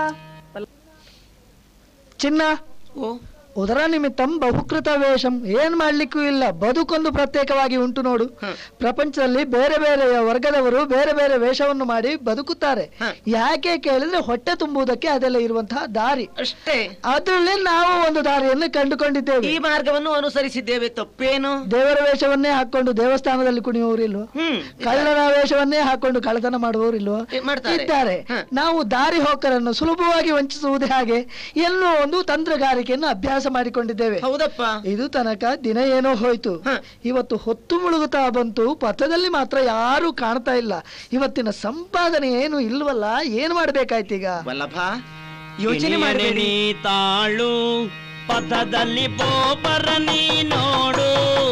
Speaker 5: ಚಿನ್ನ ಉದರ ನಿಮಿತ್ತಂ ಬಹುಕೃತ ವೇಷಂ ಏನ್ ಮಾಡ್ಲಿಕ್ಕೂ ಇಲ್ಲ ಬದುಕೊಂದು ಪ್ರತ್ಯೇಕವಾಗಿ ಉಂಟು ನೋಡು ಪ್ರಪಂಚದಲ್ಲಿ ಬೇರೆ ಬೇರೆ ವರ್ಗದವರು ಬೇರೆ ಬೇರೆ ವೇಷವನ್ನು ಮಾಡಿ ಬದುಕುತ್ತಾರೆ ಯಾಕೆ ಕೇಳಿದ್ರೆ ಹೊಟ್ಟೆ ತುಂಬುವುದಕ್ಕೆ ಅದೆಲ್ಲ ಇರುವಂತಹ ದಾರಿ
Speaker 6: ಅಷ್ಟೇ
Speaker 5: ಅದರಲ್ಲಿ ನಾವು ಒಂದು ದಾರಿಯನ್ನು ಕಂಡುಕೊಂಡಿದ್ದೇವೆ
Speaker 6: ಈ ಮಾರ್ಗವನ್ನು ಅನುಸರಿಸಿದ್ದೇವೆ ತಪ್ಪೇನು
Speaker 5: ದೇವರ ವೇಷವನ್ನೇ ಹಾಕೊಂಡು ದೇವಸ್ಥಾನದಲ್ಲಿ ಕುಣಿಯುವವರಿಲ್ವೋ
Speaker 6: ಹ್ಮ್
Speaker 5: ಕಳ್ಳರ ವೇಷವನ್ನೇ ಹಾಕೊಂಡು ಕಳ್ಳತನ ಮಾಡುವವರಿಲ್ವೋ
Speaker 6: ಏ, ಮಾಡ್ತಾರೆ.
Speaker 5: ಇದ್ದಾರೆ
Speaker 6: ಹ.
Speaker 5: ನಾವು ದಾರಿ ಹೋಕರನ್ನು ಸುಲಭವಾಗಿ ವಂಚಿಸುವುದು ಹಾಗೆ ಎನ್ನುವ ಒಂದು ತಂತ್ರಗಾರಿಕೆಯನ್ನು ಅಭ್ಯಾಸ ಮಾಡಿಕೊಂಡಿದ್ದೇವೆ
Speaker 6: ಹೌದಪ್ಪ
Speaker 5: ಇದು ತನಕ ದಿನ ಏನೋ ಹೋಯ್ತು
Speaker 6: ಹ.
Speaker 5: ಇವತ್ತು ಹೊತ್ತು ಮುಳುಗುತ್ತಾ ಬಂತು ಪಥದಲ್ಲಿ ಮಾತ್ರ ಯಾರು ಕಾಣ್ತಾ ಇಲ್ಲ ಇವತ್ತಿನ ಸಂಪಾದನೆ ಏನು ಇಲ್ವಲ್ಲ ಏನ್ ಮಾಡ್ಬೇಕಾಯ್ತೀಗ
Speaker 6: ವಲ್ಲಭ ಯೋಚನೆ ಮಾಡಬೇಡಿ
Speaker 1: ನೀ ತಾಳು ಪಥದಲ್ಲಿ ಬೋಬರ ನೀ ನೋಡು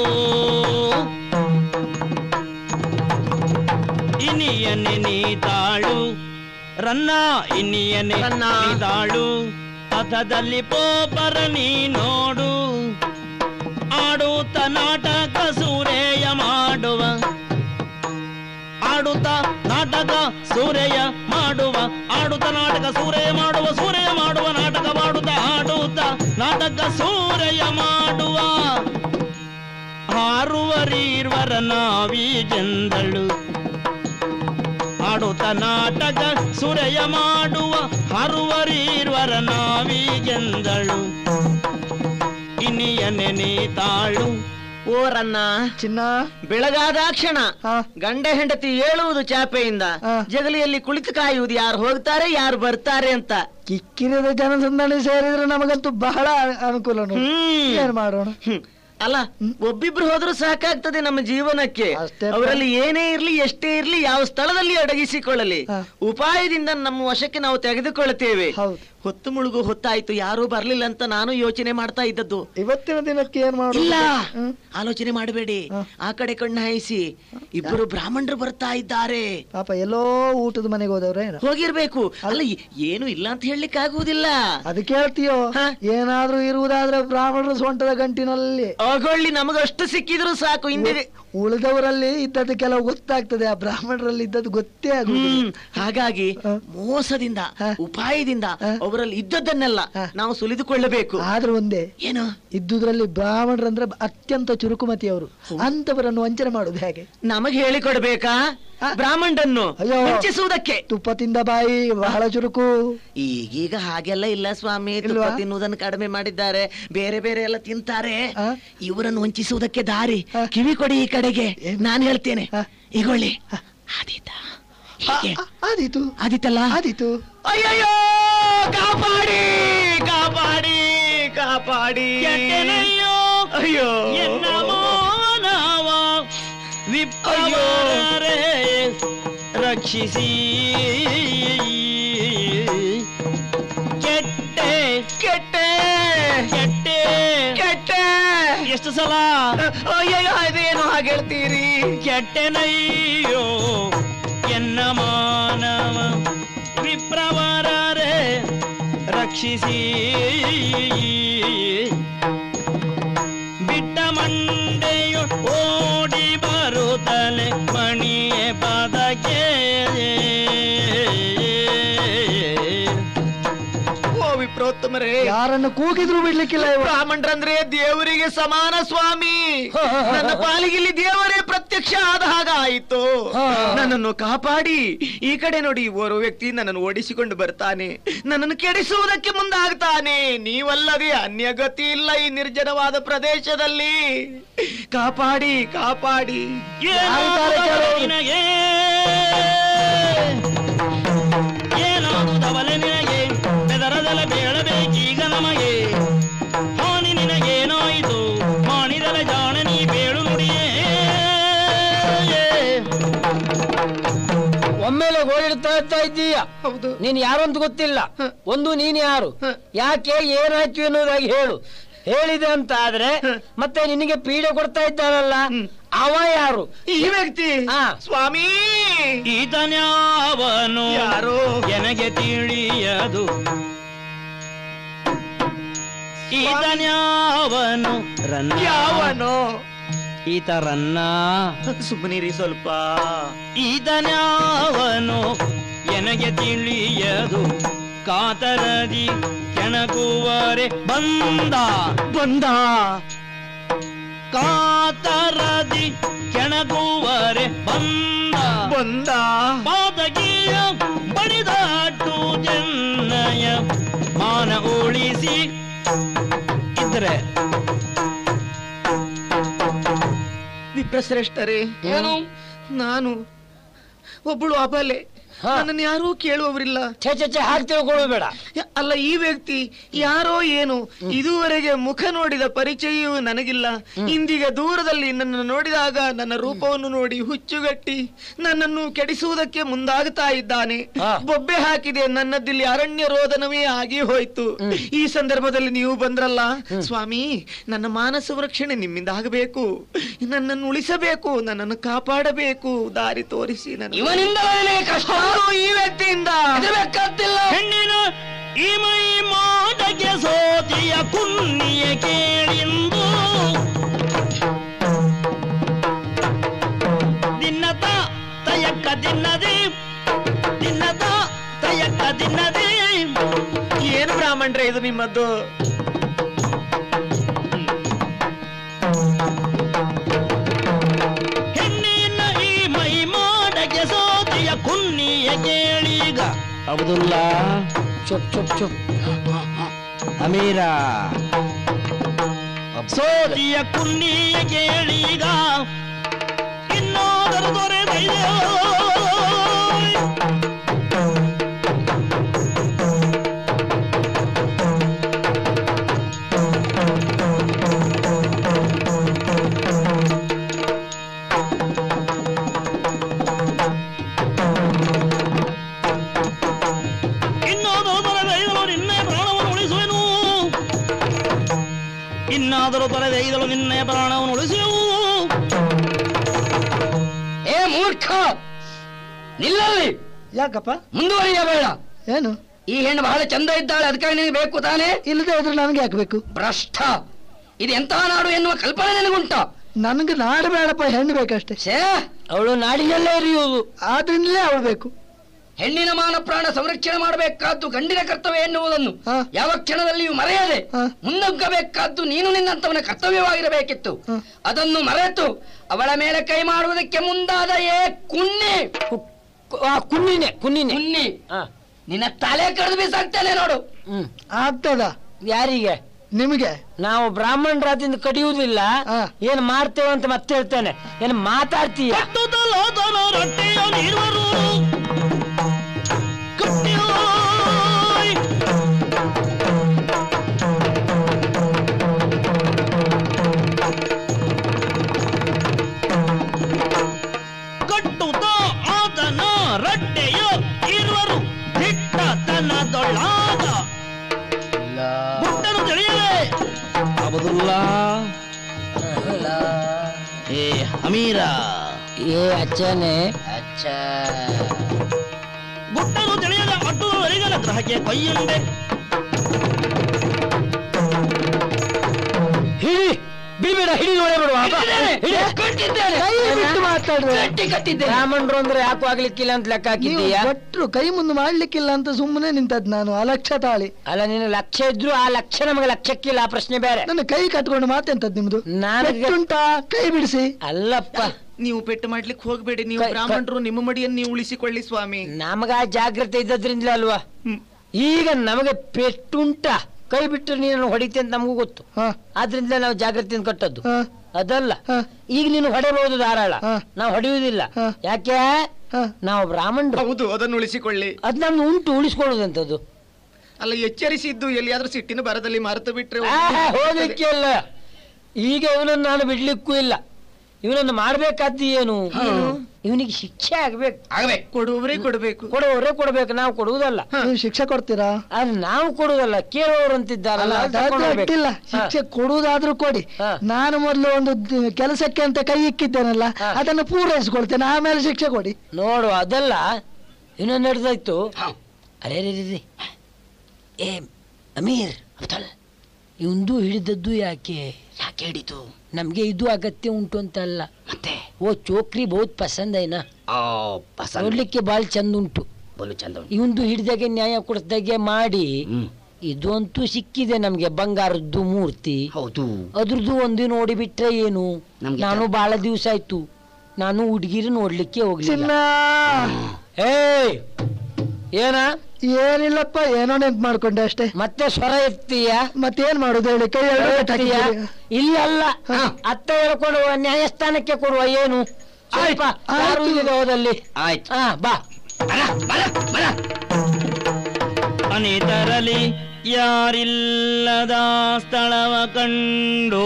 Speaker 1: ಇನಿಯನೆ ನೀ ತಾಳು ರನ್ನ ಇನಿಯನೆ
Speaker 6: ರನ್ನ.
Speaker 1: ನೀ ತಾಳು ಪಥದಲ್ಲಿ ಬೋಬರ ನೀ ನೋಡು ಆಡುತ್ತ ನಾಟಕ ಸೂರೆಯ ಮಾಡುವ ಆಡುತ್ತ ನಾಟಕ ಸೂರೆಯ ಮಾಡುವ ಆಡುತ್ತ ನಾಟಕ ಸೂರೆಯ ಮಾಡುವ ಸೂರೆಯ ಮಾಡುವ ನಾಟಕ ಮಾಡುತ್ತ ಆಡುತ್ತ ನಾಟಕ ಸೂರೆಯ ಮಾಡುವ ಹಾರುವರೀರ್ವರ ನಾವಿ ಜಂದಳು ಆಡುತ್ತ ನಾಟಕ ಸುರೆಯ ಮಾಡುವ ಹರುವರೀರ್ವರ ನಾವಿ ಜಂದಳು ಇನಿಯನೆ ನೀ ತಾಳು
Speaker 6: ಓರನ್ನ
Speaker 5: ಚಿನ್ನ
Speaker 6: ಬೆಳಗಾದ ಕ್ಷಣ
Speaker 5: ಹಾ.
Speaker 6: ಗಂಡ ಹೆಂಡತಿ ಏಳುವುದು ಚಾಪೆಯಿಂದ
Speaker 5: ಹಾ.
Speaker 6: ಜಗಲಿಯಲ್ಲಿ ಕುಳಿತು ಕಾಯುವುದು ಯಾರು ಹೋಗ್ತಾರೆ ಯಾರು ಬರ್ತಾರೆ ಅಂತ
Speaker 5: ಕಿಕ್ಕಿರಿದ ಜನಸಂದಣಿ ಸೇರಿದ್ರೆ ನಮಗಂತೂ ಬಹಳ ಅನುಕೂಲ ನೋಡಿ.
Speaker 6: ಹ್ಮ್.
Speaker 5: ಏನ್ ಮಾಡೋಣ
Speaker 6: ಹ್ಮ್. ಅಲ್ಲ ಒಬ್ಬಿಬ್ರು ಹೋದ್ರೂ ಸಾಕಾಗ್ತದೆ ನಮ್ಮ ಜೀವನಕ್ಕೆ
Speaker 5: ಅಷ್ಟೇ ಪ.
Speaker 6: ಅವರಲ್ಲಿ ಏನೇ ಇರ್ಲಿ ಎಷ್ಟೇ ಇರ್ಲಿ ಯಾವ ಸ್ಥಳದಲ್ಲಿ ಅಡಗಿಸಿಕೊಳ್ಳಲಿ
Speaker 5: ಹಾ.
Speaker 6: ಉಪಾಯದಿಂದ ನಮ್ಮ ವಶಕ್ಕೆ ನಾವು ತೆಗೆದುಕೊಳ್ಳುತ್ತೇವೆ
Speaker 5: ಹೌದು
Speaker 6: ಹೊತ್ತು ಮುಳುಗು ಹೊತ್ತಾಯ್ತು ಯಾರೂ ಬರ್ಲಿಲ್ಲ ಅಂತ ನಾನು ಯೋಚನೆ ಮಾಡ್ತಾ ಇದ್ದದ್ದು
Speaker 5: ಇವತ್ತಿನ ದಿನಕ್ಕೆ ಏನ್ ಮಾಡೋದು
Speaker 6: ಇಲ್ಲ
Speaker 5: ಹ್ಮ್.
Speaker 6: ಆಲೋಚನೆ ಮಾಡಬೇಡಿ
Speaker 5: ಹಾ.
Speaker 6: ಆ ಕಡೆ ಕಣ್ಣು ಹಾಯಿಸಿ ಇಬ್ಬರು ಬ್ರಾಹ್ಮಣರು ಬರ್ತಾ ಇದ್ದಾರೆ
Speaker 5: ಪಾಪ ಎಲ್ಲೋ ಊಟದ ಮನೆಗೆ ಹೋದವ್ರೆ ಏನೋ.
Speaker 6: ಹೋಗಿರ್ಬೇಕು ಅಲ್ಲ ಈ- ಏನು ಇಲ್ಲ ಅಂತ ಹೇಳಲಿಕ್ಕೆ ಆಗುವುದಿಲ್ಲ
Speaker 5: ಅದಕ್ಕೆ ಹೇಳ್ತೀಯೋ
Speaker 6: ಹಾ.
Speaker 5: ಏನಾದ್ರೂ ಇರುವುದಾದ್ರೆ ಬ್ರಾಹ್ಮಣರ ಸೊಂಟದ ಗಂಟಿನಲ್ಲಿ
Speaker 6: ಅಗೊಳ್ಳಿ ನಮಗಷ್ಟು ಸಿಕ್ಕಿದ್ರು ಸಾಕು ಹಿಂದೆ
Speaker 5: ಉಳಿದವರಲ್ಲಿ ಇದ್ದದ್ದು ಕೆಲವು ಗೊತ್ತಾಗ್ತದೆ ಆ ಬ್ರಾಹ್ಮಣರಲ್ಲಿ ಇದ್ದದ್ದು ಗೊತ್ತೇ ಆಗುದಿಲ್ಲ
Speaker 6: ಹ್ಮ್ ಹಾಗಾಗಿ
Speaker 5: ಹ.
Speaker 6: ಮೋಸದಿಂದ
Speaker 5: ಹ.
Speaker 6: ಉಪಾಯದಿಂದ
Speaker 5: ಹ.
Speaker 6: ಅವರಲ್ಲಿ ಇದ್ದದ್ದನ್ನೆಲ್ಲ
Speaker 5: ಹ.
Speaker 6: ನಾವು ಸುಲಿದುಕೊಳ್ಳಬೇಕು
Speaker 5: ಆದ್ರೂ ಒಂದೇ
Speaker 6: ಏನು
Speaker 5: ಇದ್ದುದ್ರಲ್ಲಿ ಬ್ರಾಹ್ಮಣರಂದ್ರೆ ಅತ್ಯಂತ ಚುರುಕುಮತಿಯವರು ಅಂತವರನ್ನು ವಂಚನೆ ಮಾಡುದು ಹೇಗೆ
Speaker 6: ನಮಗೆ ಹೇಳಿಕೊಡ್ಬೇಕಾ
Speaker 5: ಹ.
Speaker 6: ಬ್ರಾಹ್ಮಣರನ್ನು
Speaker 5: ಅಯ್ಯೋ.
Speaker 6: ವಂಚಿಸುವುದಕ್ಕೆ
Speaker 5: ತುಪ್ಪ ತಿಂದ ಬಾಯಿ ಬಹಳ ಚುರುಕು
Speaker 6: ಈಗೀಗ ಹಾಗೆಲ್ಲ ಇಲ್ಲ ಸ್ವಾಮಿ ತುಪ್ಪ
Speaker 5: ಇಲ್ವಾ?
Speaker 6: ತಿನ್ನುವುದನ್ನು ಕಡಿಮೆ ಮಾಡಿದ್ದಾರೆ ಬೇರೆ ಬೇರೆ ಎಲ್ಲ ತಿಂತಾರೆ
Speaker 5: ಹ?
Speaker 6: ಇವರನ್ನು ವಂಚಿಸುವುದಕ್ಕೆ ದಾರಿ
Speaker 5: ಹ?
Speaker 6: ಕಿವಿ ಕೊಡಿ ಈ ಕಡೆಗೆ
Speaker 5: ಏನು?
Speaker 6: ನಾನು ಹೇಳ್ತೇನೆ
Speaker 5: ಹ?
Speaker 6: ಈಗೊಳ್ಳಿ ಆದೀತ ಹೀಗೆ
Speaker 5: ಆ- ಆದೀತು
Speaker 6: ಆದಿತ್ತಲ್ಲ
Speaker 5: ಆದೀತು
Speaker 6: ಅಯ್ಯಯ್ಯೋ ಕಾಪಾಡಿ ಕಾಪಾಡಿ ಕಾಪಾಡಿ
Speaker 1: ಕೆಟ್ಟನೆಯೋ
Speaker 6: ಅಯ್ಯೋ
Speaker 1: ಎನ್ನ ಮಾನವ ವಿಪ್ರವರರೆ ರಕ್ಷಿಸಿ ಕೆಟ್ಟೆ
Speaker 6: ಕೆಟ್ಟೆ
Speaker 1: ಕೆಟ್ಟೆ
Speaker 6: ಕೆಟ್ಟೆ
Speaker 1: ಎಷ್ಟು ಸಲ
Speaker 6: ಅಯ್ಯಯ್ಯೋ ಇದೇನು ಹಾಗೆ ಹೇಳ್ತೀರಿ
Speaker 1: ಕೆಟ್ಟೆನಯ್ಯೋ ಎನ್ನ ಮಾನವ ವಿಪ್ರವರರೆ ರಕ್ಷಿಸಿ ಬಿಟ್ಟ ಮಂಡೆಯು ಓಡಿ ಬರುತ್ತಲೆ ಮಣಿಯ ಪದಕ್ಕೆ
Speaker 6: ಓ ವಿಪ್ರೋತ್ತಮರೇ
Speaker 5: ಯಾರನ್ನು ಕೂಗಿದ್ರು ಬಿಡ್ಲಿಕ್ಕಿಲ್ಲ ಇವರು
Speaker 6: ಬ್ರಾಹ್ಮಣರಂದ್ರೆ ದೇವರಿಗೆ ಸಮಾನ ಸ್ವಾಮಿ ನನ್ನ ಪಾಲಿಗಿಲ್ಲಿ ದೇವರೇ ಪ್ರತ್ಯಕ್ಷ ಆದ ಹಾಗಾಯಿತು ನನ್ನನ್ನು ಕಾಪಾಡಿ ಈ ಕಡೆ ನೋಡಿ ಓರ್ವ ವ್ಯಕ್ತಿ ನನ್ನನ್ನು ಓಡಿಸಿಕೊಂಡು ಬರ್ತಾನೆ ನನ್ನನ್ನು ಕೆಡಿಸುವುದಕ್ಕೆ ಮುಂದಾಗ್ತಾನೆ ನೀವಲ್ಲದೆ ಅನ್ಯಗತಿ ಇಲ್ಲ ಈ ನಿರ್ಜನವಾದ ಪ್ರದೇಶದಲ್ಲಿ ಕಾಪಾಡಿ ಕಾಪಾಡಿ
Speaker 1: ಏನಾದರೂ ನಿನಗೆ ಏನಾದುದವಲೆ ನಿನಗೆ ಬೆದರದಲೆ ಬೇಳಬೇಕೀಗ ನಮಗೆ ಹಾನಿ ನಿನಗೇನಾಯಿತು ಮಾಡಿದಲೆ ಜಾಣ ನೀ ಬೇಳು ನುಡಿಯೇ
Speaker 2: ಒಮ್ಮೆಲೆ ಓಡಿಡ್ತಾ ಇರ್ತಾ ಇದ್ದೀಯ
Speaker 6: ಹೌದು
Speaker 2: ನೀನ್ ಯಾರು ಅಂತ ಗೊತ್ತಿಲ್ಲ ಒಂದು ನೀನ್ ಯಾರು
Speaker 6: ಹ.
Speaker 2: ಯಾಕೆ ಏನಾಯ್ತು ಎನ್ನುವುದಾಗಿ ಹೇಳು ಹೇಳಿದೆ ಅಂತ ಆದ್ರೆ ಮತ್ತೆ ನಿನಗೆ ಪೀಡೆ ಕೊಡ್ತಾ ಇದ್ದಾನಲ್ಲ ಅವ ಯಾರು
Speaker 6: ಈ ವ್ಯಕ್ತಿ
Speaker 2: ಹಾ.
Speaker 6: ಸ್ವಾಮಿ
Speaker 1: ಈತನ್ಯಾವನು
Speaker 6: ಯಾರು?
Speaker 1: ನನಗೆ ತಿಳಿಯದು ಈತನ್ಯಾವನು ರನ್ನ
Speaker 6: ಯಾವನೋ
Speaker 1: ಈತ ರನ್ನ
Speaker 6: ಸುಮ್ಮನಿರಿ ಸ್ವಲ್ಪ
Speaker 1: ಈತನ್ಯಾವನು ಎನಗೆ ತಿಳಿಯದು ಕಾತರದಿ ಕೆಣಕುವರೆ ಬಂದ
Speaker 6: ಬಂದ
Speaker 1: ಕಾತರದಿ ಕೆಣಕುವರೆ ಬಂದ
Speaker 6: ಬಂದ
Speaker 1: ಪಾದಗಿಯ ಬಡಿದಾಟು ಚೆನ್ನಯ ಮಾನ ಉಳಿಸಿ ಇದ್ರೆ
Speaker 6: ವಿಪ್ರಶ್ರೇಷ್ಠರೇ
Speaker 3: ಏನು
Speaker 6: ನಾನು ಒಬ್ಬಳು ಅಬಲೆ
Speaker 2: ಹಾ.
Speaker 6: ನನ್ನನ್ನು ಯಾರೂ ಕೇಳುವವರಿಲ್ಲ
Speaker 2: ಛೆ ಛೆ ಛೆ ಹಾಗೆ ತಿಳ್ಕೊಳ್ಳಬೇಡ
Speaker 6: ಯ- ಅಲ್ಲ ಈ ವ್ಯಕ್ತಿ ಯಾರೋ ಏನು ಇದುವರೆಗೆ ಮುಖ ನೋಡಿದ ಪರಿಚಯವೂ ನನಗಿಲ್ಲ ಇಂದೀಗ ದೂರದಲ್ಲಿ ನನ್ನ ನೋಡಿದಾಗ ನನ್ನ ರೂಪವನ್ನು ನೋಡಿ ಹುಚ್ಚುಗಟ್ಟಿ ನನ್ನನ್ನು ಕೆಡಿಸುವುದಕ್ಕೆ ಮುಂದಾಗ್ತಾ ಇದ್ದಾನೆ
Speaker 2: ಹಾ.
Speaker 6: ಬೊಬ್ಬೆ ಹಾಕಿದೆ ನನ್ನದಿಲ್ಲಿ ಅರಣ್ಯ ರೋದನವೇ ಆಗಿ ಹೋಯ್ತು ಈ ಸಂದರ್ಭದಲ್ಲಿ ನೀವು ಬಂದ್ರಲ್ಲ ಸ್ವಾಮಿ ನನ್ನ ಮಾನಸ ಸಂರಕ್ಷಣೆ ನಿಮ್ಮಿಂದ ಆಗಬೇಕು ನನ್ನನ್ನು ಉಳಿಸಬೇಕು ನನ್ನನ್ನು ಕಾಪಾಡಬೇಕು ದಾರಿ ತೋರಿಸಿ ನನ್ನ
Speaker 3: ಇವನಿಂದಲೇ ನಿನಗೆ ಕಷ್ಟ
Speaker 6: ಹೌದು, ಈ ವ್ಯಕ್ತಿಯಿಂದ
Speaker 3: ಹೆದರ್ಬೇಕಾದ್ದಿಲ್ಲ.
Speaker 1: ಹೆಣ್ಣಿನ ಈ ಮೈ ಮಾಡಗೆ ಸೋತಿಯ ಕುನ್ನಿಯ ಕೇಳಿಂದು ದಿನ್ನತ ತಯಕ್ಕ ದಿನ್ನದಿ ದಿನ್ನತ ತಯಕ್ಕ ದಿನ್ನದಿ
Speaker 6: ಏನ್ ಬ್ರಾಹ್ಮಣ್ರೆ ಇದು ನಿಮ್ಮದ್ದು
Speaker 1: ಹೆಣ್ಣಿನ ಈ ಮೈ ಮಾಡಗೆ ಸೋತಿಯ ಕುನ್ನಿಯ ಕೇಳೀಗ ಅಬ್ದುಲ್ಲಾ
Speaker 2: ಚುಪ್ ಚುಪ್ ಚುಪ್
Speaker 1: ಅಮೀರ ಸೋದಿಯ ಕುನ್ನಿಯ ಕೇಳೀಗ ಇನ್ನಾದರೂ ದೊರೆದೆಯೋ ಇನ್ನಾದರೂ ದೊರೆದೆಯೋ ನಿನ್ನೆ ಪ್ರಾಣವನ್ನು ಉಳಿಸುವೆನು ಇನ್ನಾದರೂ ತೊರೆದೈದಳು ನಿನ್ನೆ ಪ್ರಾಣವನ್ನು ಉಳಿಸುವು
Speaker 3: ಏ ಮೂರ್ಖ ನಿಲ್ಲಲ್ಲಿ
Speaker 5: ಯಾಕಪ್ಪ
Speaker 3: ಮುಂದುವರಿಯಬೇಡ
Speaker 5: ಏನು
Speaker 3: ಈ ಹೆಣ್ಣು ಬಹಳ ಚಂದ ಇದ್ದಾಳೆ ಅದಕ್ಕಾಗಿ ನಿನಗೆ ಬೇಕು ತಾನೇ
Speaker 5: ಇಲ್ಲದೆ ಇದ್ರೆ ನನಗೆ ಹಾಕ್ಬೇಕು
Speaker 3: ಭ್ರಷ್ಟ ಇದು ಎಂತಹ ನಾಡು ಎನ್ನುವ ಕಲ್ಪನೆ ನಿನಗುಂಟ
Speaker 5: ನನಗೆ ನಾಡು ಬೇಡಪ್ಪ ಹೆಣ್ಣು ಬೇಕಷ್ಟೇ
Speaker 3: ಛೇ
Speaker 2: ಅವಳು ನಾಡಿನಲ್ಲೇ ಇರಿಯುವುದು
Speaker 5: ಆದ್ರಿಂದಲೇ ಅವಳು ಬೇಕು
Speaker 3: ಹೆಣ್ಣಿನ ಮಾನ ಪ್ರಾಣ ಸಂರಕ್ಷಣೆ ಮಾಡಬೇಕಾದ್ದು ಗಂಡಿನ ಕರ್ತವ್ಯ ಎನ್ನುವುದನ್ನು
Speaker 5: ಹಾ.
Speaker 3: ಯಾವ ಕ್ಷಣದಲ್ಲಿಯೂ ಮರೆಯದೆ
Speaker 5: ಹಾ.
Speaker 3: ಮುನ್ನುಗ್ಗಬೇಕಾದ್ದು ನೀನು ನಿನ್ನಂತವನ ಕರ್ತವ್ಯವಾಗಿರಬೇಕಿತ್ತು
Speaker 5: ಹ್ಮ್.
Speaker 3: ಅದನ್ನು ಮರೆತು ಅವಳ ಮೇಲೆ ಕೈ ಮಾಡುವುದಕ್ಕೆ ಮುಂದಾದ ಏ ಕುನ್ನಿ
Speaker 2: ಕು- ಆ, ಕುನ್ನಿನೇ ಕುನ್ನಿನೇ
Speaker 3: ಕುನ್ನಿ
Speaker 2: ಹಾ
Speaker 3: ನಿನ್ನ ತಲೆ ಕಡಿದು ಬಿಸಾಕ್ತೇನೆ ನೋಡು
Speaker 2: ಹ್ಮ್
Speaker 5: ಆಗ್ತದ
Speaker 2: ಯಾರಿಗೆ
Speaker 5: ನಿಮಗೆ
Speaker 2: ನಾವು ಬ್ರಾಹ್ಮಣರಾದಿಂದ ಕಡಿಯುವುದಿಲ್ಲ
Speaker 5: ಹಾ.
Speaker 2: ಏನ್ ಮಾಡ್ತೇವೆ ಅಂತ ಮತ್ತೆ ಹೇಳ್ತೇನೆ ಏನ್ ಮಾತಾಡ್ತೀಯ
Speaker 1: ಕಟ್ಟುತ್ತಲೋತನ ರೊಟ್ಟೆಯ ನೀರುವರು ಕಟ್ಟಿಯೋಯ್ ಕಟ್ಟುತ್ತ ಆತನ ರಟ್ಟೆಯ ಇರುವರು ದಿಟ್ಟತನದೊಳಾದ ಗುಟ್ಟನು ತಿಳಿಯಲೇ ಅಬದುಲ್ಲಾ ಏ ಹಮೀರ
Speaker 2: ಏ ಅಚ್ಚನೆ
Speaker 1: ಗುಟ್ಟನು ತಿಳಿಯದ ಅಡ್ಡುವವರಿಗನ ಗ್ರಹಕ್ಕೆ ಕೊಯ್ಯುಂಡೆ
Speaker 2: ಹಿಡಿ ಬಿಡ್ಬೇಡ ಹಿಡಿ ನೋಡೇ ಬಿಡುವ
Speaker 3: ಕಟ್ಟಿದ್ದೇನೆ
Speaker 5: ಕೈ ಬಿಟ್ಟು ಮಾತಾಡ್ರೆ
Speaker 3: ಗಟ್ಟಿ ಕಟ್ಟಿದ್ದೇನೆ
Speaker 2: ಬ್ರಾಹ್ಮಣರು ಅಂದ್ರೆ ಯಾಕೂ ಆಗ್ಲಿಕ್ಕಿಲ್ಲ ಅಂತ ಲೆಕ್ಕ
Speaker 5: ನೀವು
Speaker 2: ಹಾಕಿದ್ದೀಯಾ
Speaker 5: ಭಟ್ರು ಕೈ ಮುಂದೆ ಮಾಡ್ಲಿಕ್ಕಿಲ್ಲ ಅಂತ ಸುಮ್ಮನೆ ನಿಂತದ್ ನಾನು ಅಲಕ್ಷ್ಯ ತಾಳಿ
Speaker 2: ಅಲ್ಲ ನಿನ್ನ ಲಕ್ಷ್ಯ ಇದ್ರು ಆ ಲಕ್ಷ್ಯ ನಮಗೆ ಲಕ್ಷ್ಯಕ್ಕಿಲ್ಲ ಆ ಪ್ರಶ್ನೆ ಬೇರೆ
Speaker 5: ನನ್ನ ಕೈ ಕಟ್ಕೊಂಡು ಮಾತೆಂತದ್ ನಿಮ್ದು
Speaker 2: ನನಗೆ
Speaker 5: ಪೆಟ್ಟುಂಟಾ ಕೈ ಬಿಡಿಸಿ
Speaker 2: ಅಲ್ಲಪ್ಪ
Speaker 6: ನೀವು ಪೆಟ್ಟು ಮಾಡ್ಲಿಕ್ಕೆ ಹೋಗ್ಬೇಡಿ ನೀವು
Speaker 2: ಕೈ- ಕೈ-
Speaker 6: ಬ್ರಾಹ್ಮಣರು ನಿಮ್ಮ ಮಡಿಯನ್ನು ನೀವು ಉಳಿಸಿಕೊಳ್ಳಿ ಸ್ವಾಮಿ
Speaker 2: ನಮಗ ಆ ಜಾಗ್ರತೆ ಇದ್ದದ್ರಿಂದಲೇ ಅಲ್ವಾ
Speaker 6: ಹ್ಮ್.
Speaker 2: ಈಗ ನಮಗೆ ಪೆಟ್ಟುಂಟ ಕೈ ಬಿಟ್ಟರೆ ನೀನು ಹೊಡಿತೆ ಅಂತ ನಮಗೂ ಗೊತ್ತು
Speaker 5: ಹಾ
Speaker 2: ಆದ್ರಿಂದ ನಾವು ಜಾಗ್ರತೆಯಿಂದ ಕಟ್ಟದ್ದು
Speaker 5: ಹಾ
Speaker 2: ಅದಲ್ಲ
Speaker 5: ಹಾ.
Speaker 2: ಈಗ ನೀನು ಹೊಡೆಯಬಹುದು ಧಾರಾಳ
Speaker 5: ಹಾ.
Speaker 2: ನಾವು ಹೊಡೆಯುವುದಿಲ್ಲ
Speaker 5: ಹಾ.
Speaker 2: ಯಾಕೆ
Speaker 5: ಹಾ
Speaker 2: ನಾವು ಬ್ರಾಹ್ಮಣರು
Speaker 6: ಹೌದು ಅದನ್ನು ಉಳಿಸಿಕೊಳ್ಳಿ
Speaker 2: ಅದ್ ನಮ್ದು ಉಂಟು ಉಳಿಸ್ಕೊಳ್ಳುದಂತದ್ದು
Speaker 6: ಅಲ್ಲ ಎಚ್ಚರಿಸಿದ್ದು ಎಲ್ಲಿಯಾದ್ರೂ ಸಿಟ್ಟಿನ ಬರದಲ್ಲಿ ಮರೆತು ಬಿಟ್ರೆ
Speaker 2: ಆ, ಹೋಗ್ಲಿಕ್ಕೆ ಅಲ್ಲ ಈಗ ಇವನನ್ನು ನಾನು ಬಿಡ್ಲಿಕ್ಕೂ ಇಲ್ಲ ಇವನನ್ನು ಮಾಡ್ಬೇಕಾದ್ದು ಏನು ಇವನಿಗೆ ಶಿಕ್ಷೆ ಆಗ್ಬೇಕು
Speaker 3: ಆಗಬೇಕು
Speaker 6: ಕೊಡುವವರೇ ಕೊಡಬೇಕು
Speaker 2: ಕೊಡುವವರೇ ಕೊಡ್ಬೇಕು ನಾವು ಕೊಡುವುದಲ್ಲ
Speaker 5: ನೀವು ಶಿಕ್ಷೆ ಕೊಡ್ತೀರಾ
Speaker 2: ಅದು ನಾವು ಕೊಡುವುದಲ್ಲ ಕೇಳುವವರು ಅಂತಿದ್ದಾರಲ್ಲ
Speaker 5: ಅಲ್ಲ
Speaker 2: ಅದು
Speaker 5: ಅದಾದ್ರೆ
Speaker 2: ತಗೊಂಡು ಹೋಗ್ಬೇಕು.
Speaker 5: ಅಡ್ಡಿಲ್ಲ
Speaker 2: ಹಾ.
Speaker 5: ಶಿಕ್ಷೆ ಕೊಡುವುದಾದ್ರೂ ಕೊಡಿ
Speaker 2: ಹಾ.
Speaker 5: ನಾನು ಮೊದಲು ಒಂದು ದ- ಕೆಲಸಕ್ಕೆ ಅಂತ ಕೈ ಇಕ್ಕಿದ್ದೇನಲ್ಲ
Speaker 2: ಹಾ.
Speaker 5: ಅದನ್ನು ಪೂರೈಸಿಕೊಳ್ತೇನೆ ಆಮೇಲೆ ಶಿಕ್ಷೆ ಕೊಡಿ
Speaker 2: ನೋಡು ಅದಲ್ಲ ಇನ್ನೊಂದು ನಡೆದಾಯ್ತು
Speaker 3: ಹಾ.
Speaker 2: ಅರೇ ರೇ ರೇ ರೇ. ಏ ಅಮೀರ್ ಅಬ್ದಲ್ ಇವಂದು ಹಿಡಿದದ್ದು ಯಾಕೆ
Speaker 3: ಯಾಕೆ ಹಿಡಿತು
Speaker 2: ನಮ್ಗೆ ಇದು ಅಗತ್ಯ ಉಂಟು ಅಂತ ಅಲ್ಲ
Speaker 3: ಮತ್ತೆ
Speaker 2: ಓ ಚೋಕ್ರಿ ಬಹುತ್ ಪಸಂದ್ ಐನಾ
Speaker 3: ಆ ಪಸಂದ್
Speaker 2: ನೋಡ್ಲಿಕ್ಕೆ ಬಾಳ್ ಚಂದ ಉಂಟು
Speaker 3: ಬಲು ಚಂದ ಉಂಟು.
Speaker 2: ಇವಂದು ಹಿಡ್ದಾಗೆ ನ್ಯಾಯ ಕೊಡಿಸ್ದಾಗೆ ಮಾಡಿ
Speaker 3: ಹ್ಮ್
Speaker 2: ಇದಂತೂ ಸಿಕ್ಕಿದೆ ನಮ್ಗೆ ಬಂಗಾರದ್ದು ಮೂರ್ತಿ
Speaker 3: ಹೌದು
Speaker 2: ಅದ್ರದ್ದು ಒಂದು ನೋಡಿಬಿಟ್ರೆ ಏನು
Speaker 3: ನಮ್ಗೆ
Speaker 2: ನಾನು ಬಹಳ ದಿವಸ ಆಯ್ತು ನಾನು ಹುಡುಗಿರು ನೋಡ್ಲಿಕ್ಕೆ ಹೋಗ್ಲಿಲ್ಲ
Speaker 5: ಚಿನ್ನ
Speaker 2: ಏಯ್ ಏನ
Speaker 5: ಏನಿಲ್ಲಪ್ಪ ಏನೋ ನೆನ್ಪು ಮಾಡ್ಕೊಂಡೆ ಅಷ್ಟೇ
Speaker 2: ಮತ್ತೆ ಸ್ವರ ಎತ್ತೀಯ
Speaker 5: ಮತ್ತೇನ್ ಮಾಡುದು ಹೇಳಿ ಕೈ ಎರಡು
Speaker 2: ಎತ್ತೀಯ? ಇಲ್ಲ ಅಲ್ಲ ಅತ್ತ ಹೇಳ್ಕೊಡುವ ನ್ಯಾಯಸ್ಥಾನಕ್ಕೆ ಕೊಡುವ ಏನು ಸ್ವಲ್ಪ
Speaker 5: ಆಯ್ತು.
Speaker 2: ಯಾರು ಇಲ್ಲಿದೆ ಹೋದಲ್ಲಿ
Speaker 3: ಆಯ್ತು
Speaker 2: ಹಾ ಬಾ
Speaker 3: ಬರ ಬರ ಬರ
Speaker 1: ಅನಿತರಲಿ ಯಾರಿಲ್ಲದ ಸ್ಥಳವ ಕಂಡು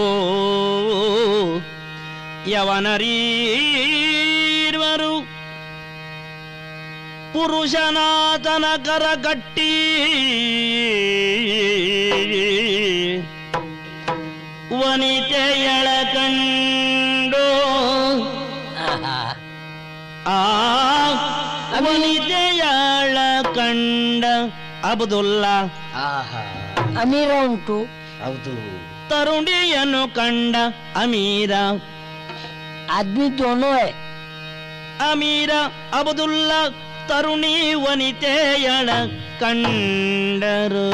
Speaker 1: ಯವನರೀರ್ವರು ಪುರುಷನಾಥನ ಕರಗಟ್ಟಿ ವನಿತೆಯಳ ಕಂಡು
Speaker 2: ಆಹಾ.
Speaker 1: ಆ ವನಿತೆಯಳ ಕಂಡ ಅಬ್ದುಲ್ಲಾ
Speaker 3: ಆಹಾ
Speaker 2: ಅಮೀರ ಉಂಟು
Speaker 3: ಹೌದು
Speaker 1: ತರುಣಿಯನ್ನು ಕಂಡ ಅಮೀರ
Speaker 2: ಆದ್ಮಿ ದೋನೋ ಹೈ
Speaker 1: ಅಮೀರ ಅಬ್ದುಲ್ಲಾ ತರುಣಿ ವನಿತೆಯಳ ಕಂಡರು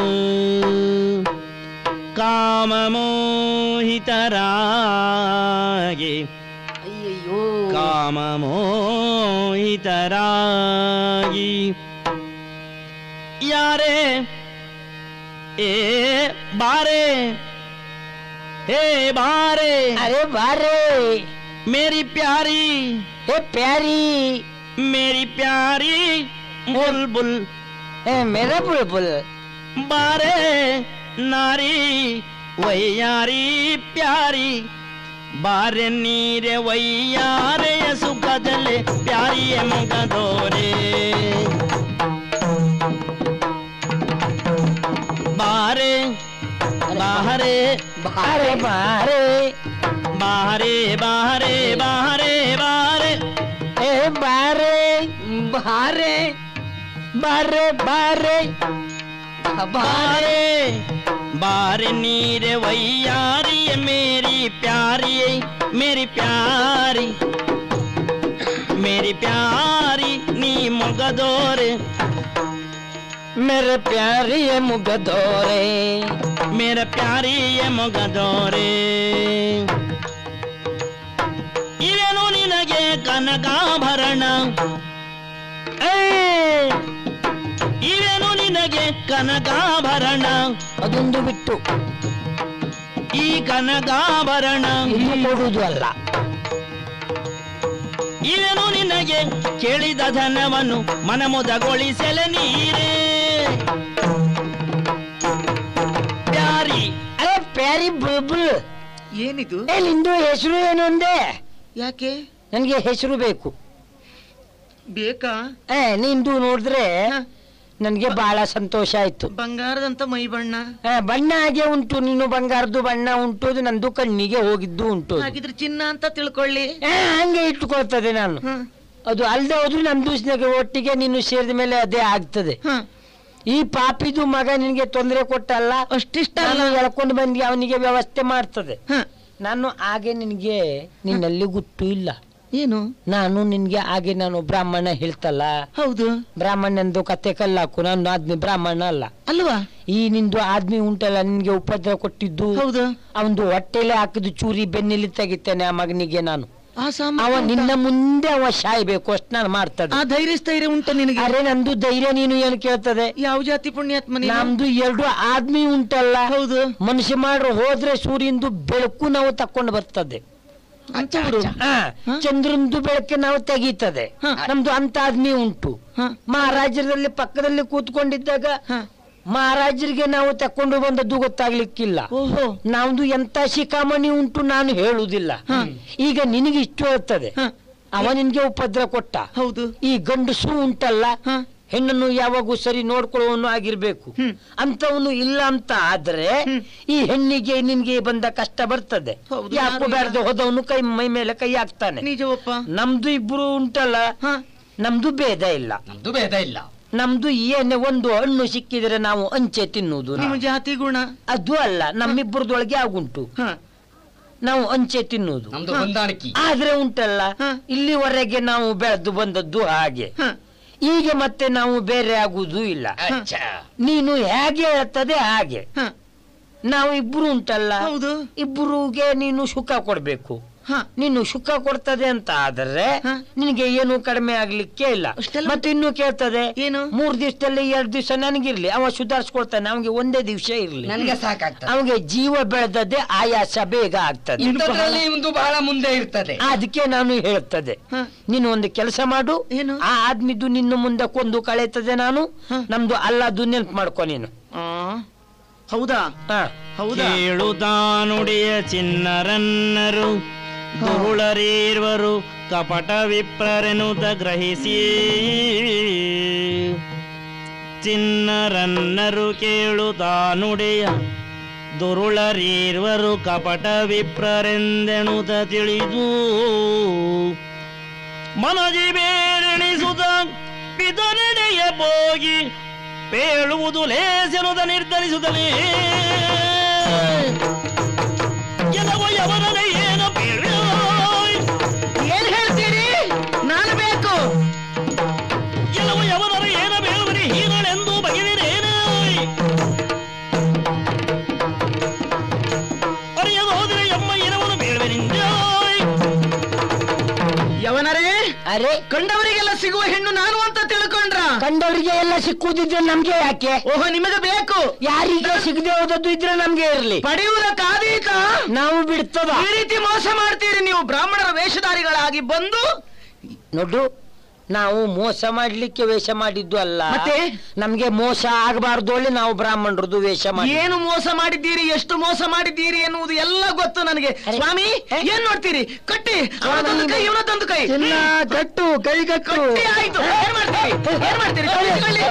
Speaker 1: ಕಾಮಮೋಹಿತರಾಗಿ
Speaker 2: ಅಯ್ಯಯ್ಯೋ
Speaker 1: ಕಾಮಮೋಹಿತರಾಗಿ ಯಾರೇ ಏ ಬಾರೆ ಹೇ ಬಾರೆ
Speaker 2: ಅರೆ ಬಾರೆ
Speaker 1: ಮೇರಿ ಪ್ಯಾರಿ
Speaker 2: ಏ ಪ್ಯಾರಿ
Speaker 1: मेरी प्यारी बुलबुल
Speaker 2: ಏ ಮೇರಾ ಬುಲ್ಬುಲ್
Speaker 1: बारे नारी ವೈಯಾರಿ ಪ್ಯಾರಿ ಬಾರೆ ನೀರೆ ವೈಯಾರೆಯ ಸುಖದಲ್ಲಿ ಪ್ಯಾರಿಯ ಮಗದೋರೆ ಬಾರೆ ಬಾರೆ
Speaker 2: ಬಾರೆ ಬಾರೆ
Speaker 1: ಬಾರೆ ಬಾರೆ ಬಾರೆ ಬಾರೆ
Speaker 2: ಏ ಬಾರೆ ಬಾರೆ ಬಾರೆ ಬಾರೆ
Speaker 1: बारे बार नीर वैयारी है मेरी प्यारी मेरी प्यारी मेरी प्यारी नी मगदोर
Speaker 2: मेरे प्यारी मुगदोरे
Speaker 1: मेरे प्यारी ये ಮಗದೋರೆ ಇವೇನು ನಿನಗೆ ಕನಕಾಭರಣ ಏ, ಇವೇನು ನಿನಗೆ ಕನಕಾಭರಣ
Speaker 2: ಅದೊಂದು ಬಿಟ್ಟು
Speaker 1: ಈ ಕನಕಾಭರಣ
Speaker 2: ಇಲ್ಲಿ ಕೊಡುವುದು ಅಲ್ಲ
Speaker 1: ಇವೇನು ನಿನಗೆ ಕೇಳಿದ ಧನವನ್ನು ಮನಮುದಗೊಳಿಸಲೆ ನೀರೇ ಪ್ಯಾರಿ
Speaker 2: ಅರೆ ಪ್ಯಾರಿ ಬುಲ್ಬುಲ್
Speaker 6: ಏನಿದು
Speaker 2: ಏ ನಿಂದು ಹೆಸರು ಏನು ಅಂದೆ
Speaker 6: ಯಾಕೆ
Speaker 2: ನನಗೆ ಹೆಸರು ಬೇಕು
Speaker 6: ಬೇಕಾ
Speaker 2: ಏ ನಿಂದು ನೋಡಿದ್ರೆ
Speaker 6: ಹ,
Speaker 2: ನನಗೆ ಬಹಳ ಸಂತೋಷ ಆಯ್ತು
Speaker 6: ಬಂಗಾರದಂತ ಮೈ ಬಣ್ಣ
Speaker 2: ಆ, ಬಣ್ಣ ಹಾಗೆ ಉಂಟು ನೀನು ಬಂಗಾರದ್ದು ಬಣ್ಣ ಉಂಟು ಅದು ನಂದು ಕಣ್ಣಿಗೆ ಹೋಗಿದ್ದು ಉಂಟು ಅದು.
Speaker 6: ಹಾಗಿದ್ರೆ ಚಿನ್ನ ಅಂತ ತಿಳ್ಕೊಳ್ಳಿ
Speaker 2: ಆ, ಹಂಗೆ ಇಟ್ಕೊಳ್ತದೆ ನಾನು
Speaker 6: ಹ,
Speaker 2: ಅದು ಅಲ್ಲದೆ ಹೋದ್ರು ನಂದು ಸ್ನೇಹ ಒಟ್ಟಿಗೆ ನೀನು ಸೇರಿದ ಮೇಲೆ ಅದೇ ಆಗ್ತದೆ
Speaker 6: ಹ.
Speaker 2: ಈ ಪಾಪಿದು ಮಗ ನಿನಗೆ ತೊಂದರೆ ಕೊಟ್ಟಲ್ಲ
Speaker 6: ಅಷ್ಟಿಷ್ಟ
Speaker 2: ನಾನು
Speaker 6: ಅಲ್ಲ
Speaker 2: ಎಳ್ಕೊಂಡು ಬಂದು ಅವನಿಗೆ ವ್ಯವಸ್ಥೆ ಮಾಡ್ತದೆ
Speaker 6: ಹ,
Speaker 2: ನಾನು ಹಾಗೆ ನಿನಗೆ ನಿನ್ನಲ್ಲಿ ಗೊತ್ತು ಇಲ್ಲ
Speaker 6: ಏನು
Speaker 2: ನಾನು ನಿನ್ಗೆ ಹಾಗೆ ನಾನು ಬ್ರಾಹ್ಮಣ ಹೇಳ್ತಲ್ಲ
Speaker 6: ಹೌದು
Speaker 2: ಬ್ರಾಹ್ಮಣಂದು ಕತೆ ಕಲ್ಲಾಕು ನಾನು ಆದ್ಮಿ ಬ್ರಾಹ್ಮಣ ಅಲ್ಲ
Speaker 6: ಅಲ್ವಾ
Speaker 2: ಈ ನಿಂದು ಆದ್ಮಿ ಉಂಟಲ್ಲ ನಿನ್ಗೆ ಉಪದ್ರ ಕೊಟ್ಟಿದ್ದು
Speaker 6: ಹೌದು
Speaker 2: ಅವನು ಹೊಟ್ಟೆಲೆ ಹಾಕಿದ್ದು ಚೂರಿ ಬೆನ್ನಿಲಿ ತೆಗಿತೇನೆ ಆ ಮಗನಿಗೆ ನಾನು
Speaker 6: ಆ ಸಾಮ
Speaker 2: ಅವ ನಿನ್ನ ಮುಂದೆ ಅವ ಸಾಯ್ಬೇಕು ಅಷ್ಟು ನಾನು ಮಾಡ್ತದೆ
Speaker 6: ಆ ಧೈರ್ಯ ಸ್ಥೈರ್ಯ ಉಂಟು ನಿನಗೆ
Speaker 2: ಅರೆ ನಂದು ಧೈರ್ಯ ನೀನು ಏನು ಕೇಳ್ತದೆ
Speaker 6: ಯಾವ ಜಾತಿ ಪುಣ್ಯಾತ್ಮ ನೀನು?
Speaker 2: ನಮ್ದು ಎರಡು ಆದ್ಮಿ ಉಂಟಲ್ಲ
Speaker 6: ಹೌದು
Speaker 2: ಮನುಷ್ಯ ಮಾಡ್ರು ಹೋದ್ರೆ ಸೂರ್ಯಂದು ಬೆಳಕು ನಾವು ತಕೊಂಡು ಬರ್ತದೆ
Speaker 6: ಅಂತವರು
Speaker 2: ಹಾ,
Speaker 6: ಹ?
Speaker 2: ಚಂದ್ರಂದು ಬೆಳಕೆ ನಾವು ತೆಗೀತದೆ
Speaker 6: ಹ.
Speaker 2: ನಮ್ದು ಅಂತ ಆದ್ಮಿ ಉಂಟು
Speaker 6: ಹ,
Speaker 2: ಮಹಾರಾಜರಲ್ಲಿ ಪಕ್ಕದಲ್ಲಿ ಕೂತ್ಕೊಂಡಿದ್ದಾಗ
Speaker 6: ಹ.
Speaker 2: ಮಹಾರಾಜರಿಗೆ ನಾವು ತಕೊಂಡು ಬಂದದ್ದು ಗೊತ್ತಾಗ್ಲಿಕ್ಕಿಲ್ಲ
Speaker 6: ಓಹೋ
Speaker 2: ನಮ್ದು ಎಂತ ಶಿಖಾಮಣಿ ಉಂಟು ನಾನು ಹೇಳುವುದಿಲ್ಲ
Speaker 6: ಹ.
Speaker 2: ಈಗ ನಿನಗೆ ಇಷ್ಟು ಹೇಳ್ತದೆ
Speaker 6: ಹ,
Speaker 2: ಅವ ನಿನ್ಗೆ ಉಪದ್ರ ಕೊಟ್ಟ
Speaker 6: ಹೌದು
Speaker 2: ಈ ಗಂಡಸು ಉಂಟಲ್ಲ
Speaker 6: ಹ,
Speaker 2: ಹೆಣ್ಣನ್ನು ಯಾವಾಗೂ ಸರಿ ನೋಡ್ಕೊಳ್ಳುವನು ಆಗಿರ್ಬೇಕು
Speaker 6: ಹ್ಮ್.
Speaker 2: ಅಂತವನು ಇಲ್ಲ ಅಂತ ಆದ್ರೆ
Speaker 6: ಹ್ಮ್.
Speaker 2: ಈ ಹೆಣ್ಣಿಗೆ ನಿನ್ಗೆ ಬಂದ ಕಷ್ಟ ಬರ್ತದೆ
Speaker 6: ಹೌದು,
Speaker 2: ಯಾಕೋ
Speaker 6: ಯಾರು ಇಲ್ಲ.
Speaker 2: ಬೇಡದೆ ಹೋದವನು ಕೈ ಮೈ ಮೇಲೆ ಕೈ ಹಾಕ್ತಾನೆ
Speaker 6: ನಿಜವಪ್ಪ
Speaker 2: ನಮ್ದು ಇಬ್ರು ಉಂಟಲ್ಲ
Speaker 6: ಹ,
Speaker 2: ನಮ್ದು ಭೇದ ಇಲ್ಲ
Speaker 3: ನಮ್ದು ಭೇದ ಇಲ್ಲ
Speaker 2: ನಮ್ದು ಏನೇ ಒಂದು ಹಣ್ಣು ಸಿಕ್ಕಿದ್ರೆ ನಾವು ಅಂಚೆ ತಿನ್ನುವುದು
Speaker 6: ನಿಮ್ಮ ಜಾತಿ ಗುಣ
Speaker 2: ಅದು ಅಲ್ಲ ನಮ್ಮಿಬ್ಬರದೊಳಗೆ ಆಗುಂಟು
Speaker 6: ಹ.
Speaker 2: ನಾವು ಅಂಚೆ ತಿನ್ನುವುದು
Speaker 3: ನಮ್ದು ಹೊಂದಾಣಿಕೆ
Speaker 2: ಆದ್ರೆ ಉಂಟಲ್ಲ
Speaker 6: ಹ.
Speaker 2: ಇಲ್ಲಿವರೆಗೆ ನಾವು ಬೆಳೆದು ಬಂದದ್ದು ಹಾಗೆ
Speaker 6: ಹ.
Speaker 2: ಈಗ ಮತ್ತೆ ನಾವು ಬೇರೆ ಆಗುವುದು ಇಲ್ಲ
Speaker 3: ಅಚ್ಚಾ
Speaker 2: ನೀನು ಹೇಗೆ ಹೇಳ್ತದೆ ಹಾಗೆ
Speaker 6: ಹ.
Speaker 2: ನಾವು ಇಬ್ರು ಉಂಟಲ್ಲ
Speaker 6: ಹೌದು
Speaker 2: ಇಬ್ಬರಿಗೆ ನೀನು ಸುಖ ಕೊಡ್ಬೇಕು
Speaker 6: ಹ.
Speaker 2: ನೀನು ಸುಖ ಕೊಡ್ತದೆ ಅಂತ ಆದ್ರೆ
Speaker 6: ಹ.
Speaker 2: ನಿನಗೆ ಏನು ಕಡಿಮೆ ಆಗ್ಲಿಕ್ಕೆ ಇಲ್ಲ
Speaker 6: ಅಷ್ಟೆಲ್ಲ
Speaker 2: ಮತ್ತೆ ಇನ್ನು ಕೇಳ್ತದೆ
Speaker 6: ಏನು?
Speaker 2: ಮೂರ್ ದಿವಸದಲ್ಲಿ ಎರಡು ದಿವಸ ನನಗಿರ್ಲಿ ಅವ ಸುಧಾರಿಸ್ಕೊಳ್ತಾನೆ ಅವನಿಗೆ ಒಂದೇ ದಿವಸ ಇರ್ಲಿ
Speaker 3: ನನಗೆ ಸಾಕಾಗ್ತದೆ
Speaker 2: ಅವನಿಗೆ ಜೀವ ಬೆಳೆದದ್ದೇ ಆಯಾಸ ಬೇಗ ಆಗ್ತದೆ
Speaker 3: ಇಂಥದ್ರಲ್ಲಿ ಒಂದು ಬಹಳ ಮುಂದೆ ಇರ್ತದೆ
Speaker 2: ಅದಕ್ಕೆ ನಾನು ಹೇಳ್ತದೆ
Speaker 6: ಹ.
Speaker 2: ನೀನು ಒಂದು ಕೆಲಸ ಮಾಡು
Speaker 6: ಏನು?
Speaker 2: ಆ ಆದ್ಮಿದ್ದು ನಿನ್ನ ಮುಂದೆ ಕೊಂದು ಕಳೆತದೆ ನಾನು
Speaker 6: ಹ.
Speaker 2: ನಮ್ದು ಅಲ್ಲದು ನೆನ್ಪು ಮಾಡ್ಕೊ ನೀನು
Speaker 6: ಆ. ಹೌದಾ
Speaker 2: ಹ.
Speaker 6: ಹೌದಾ
Speaker 1: ಕೇಳುತ್ತಾ ನುಡಿಯ ಚಿನ್ನರನ್ನರು ದುರುಳರೀರ್ವರು ಕಪಟ ವಿಪ್ರರೆನುತ ಗ್ರಹಿಸಿ ಚಿನ್ನರನ್ನರು ಕೇಳುತ್ತಾ ನುಡಿಯ ದುರುಳರೀರ್ವರು ಕಪಟ ವಿಪ್ರರೆಂದೆಣುತ ತಿಳಿದು ಮನಜಿ ಬೇರೆಣಿಸುತ್ತ ಪಿತನೆಡೆಯ ಹೋಗಿ ಪೇಳುವುದು ಲೇಸೆನುದ ನಿರ್ಧರಿಸುತ್ತಲೇ ಕೆಲವು ಯವರನೆ ಏನು ಪೇಳು
Speaker 6: ಏನ್ ಹೇಳ್ತೀರಿ ನಾನು ಬೇಕು
Speaker 1: ಕೆಲವು ಯವರರ ಏನ ಬೇಳುವರಿ ಹೀನಳೆಂದು ಬಗೆದಿರೇನು ಅರಿಯದು ಹೋದರೆ ಎಮ್ಮ ಇರವನು ಬೇಳುವೆನಿಂದ
Speaker 6: ಯವನರೇ
Speaker 2: ಅರೆ
Speaker 6: ಕಂಡವರಿಗೆಲ್ಲ ಸಿಗುವ ಹೆಣ್ಣು ನಾನು ಅಂತ ತಿಳ್ಕೊಂಡ್ರ
Speaker 2: ಕಂಡವರಿಗೆ ಎಲ್ಲ ಸಿಕ್ಕುದಿದ್ರೆ ನಮ್ಗೆ ಯಾಕೆ
Speaker 6: ಓಹೋ ನಿಮಗೆ ಬೇಕು
Speaker 2: ಯಾರಿಗೆ ಸಿಗದೆ ಹೋದದ್ದು ಇದ್ರೆ ನಮ್ಗೆ ಇರ್ಲಿ
Speaker 6: ಪಡೆಯುವುದಕ್ಕಾದೀತ
Speaker 2: ನಾವು ಬಿಡ್ತದ
Speaker 6: ಈ ರೀತಿ ಮೋಸ ಮಾಡ್ತೀರಿ ನೀವು ಬ್ರಾಹ್ಮಣರ ವೇಷಧಾರಿಗಳಾಗಿ ಬಂದು
Speaker 2: ನೋಡು ನಾವು ಮೋಸ ಮಾಡ್ಲಿಕ್ಕೆ ವೇಷ ಮಾಡಿದ್ದು ಅಲ್ಲ
Speaker 6: ಮತ್ತೆ?
Speaker 2: ನಮ್ಗೆ ಮೋಸ ಆಗಬಾರ್ದು ಹೇಳಿ ನಾವು ಬ್ರಾಹ್ಮಣರದು ವೇಷ ಮಾಡಿ
Speaker 6: ಏನು ಮೋಸ ಮಾಡಿದ್ದೀರಿ ಎಷ್ಟು ಮೋಸ ಮಾಡಿದ್ದೀರಿ ಎನ್ನುವುದು ಎಲ್ಲ ಗೊತ್ತು ನನಗೆ
Speaker 2: ಅರೆ.
Speaker 6: ಸ್ವಾಮಿ ಏನ್ ನೋಡ್ತೀರಿ ಕಟ್ಟಿ ಅವನದೊಂದು ಕೈ ಇವನದೊಂದು ಕೈ
Speaker 5: ಚಿನ್ನ ಕಟ್ಟು ಕೈಗಟ್ಟು
Speaker 6: ಕಟ್ಟಿ ಆಯ್ತು ಏನ್ ಮಾಡ್ತೀರಿ ಏನ್ ಮಾಡ್ತೀರಿ ಕಳಿಸ್ಕೊಳ್ಳಿ.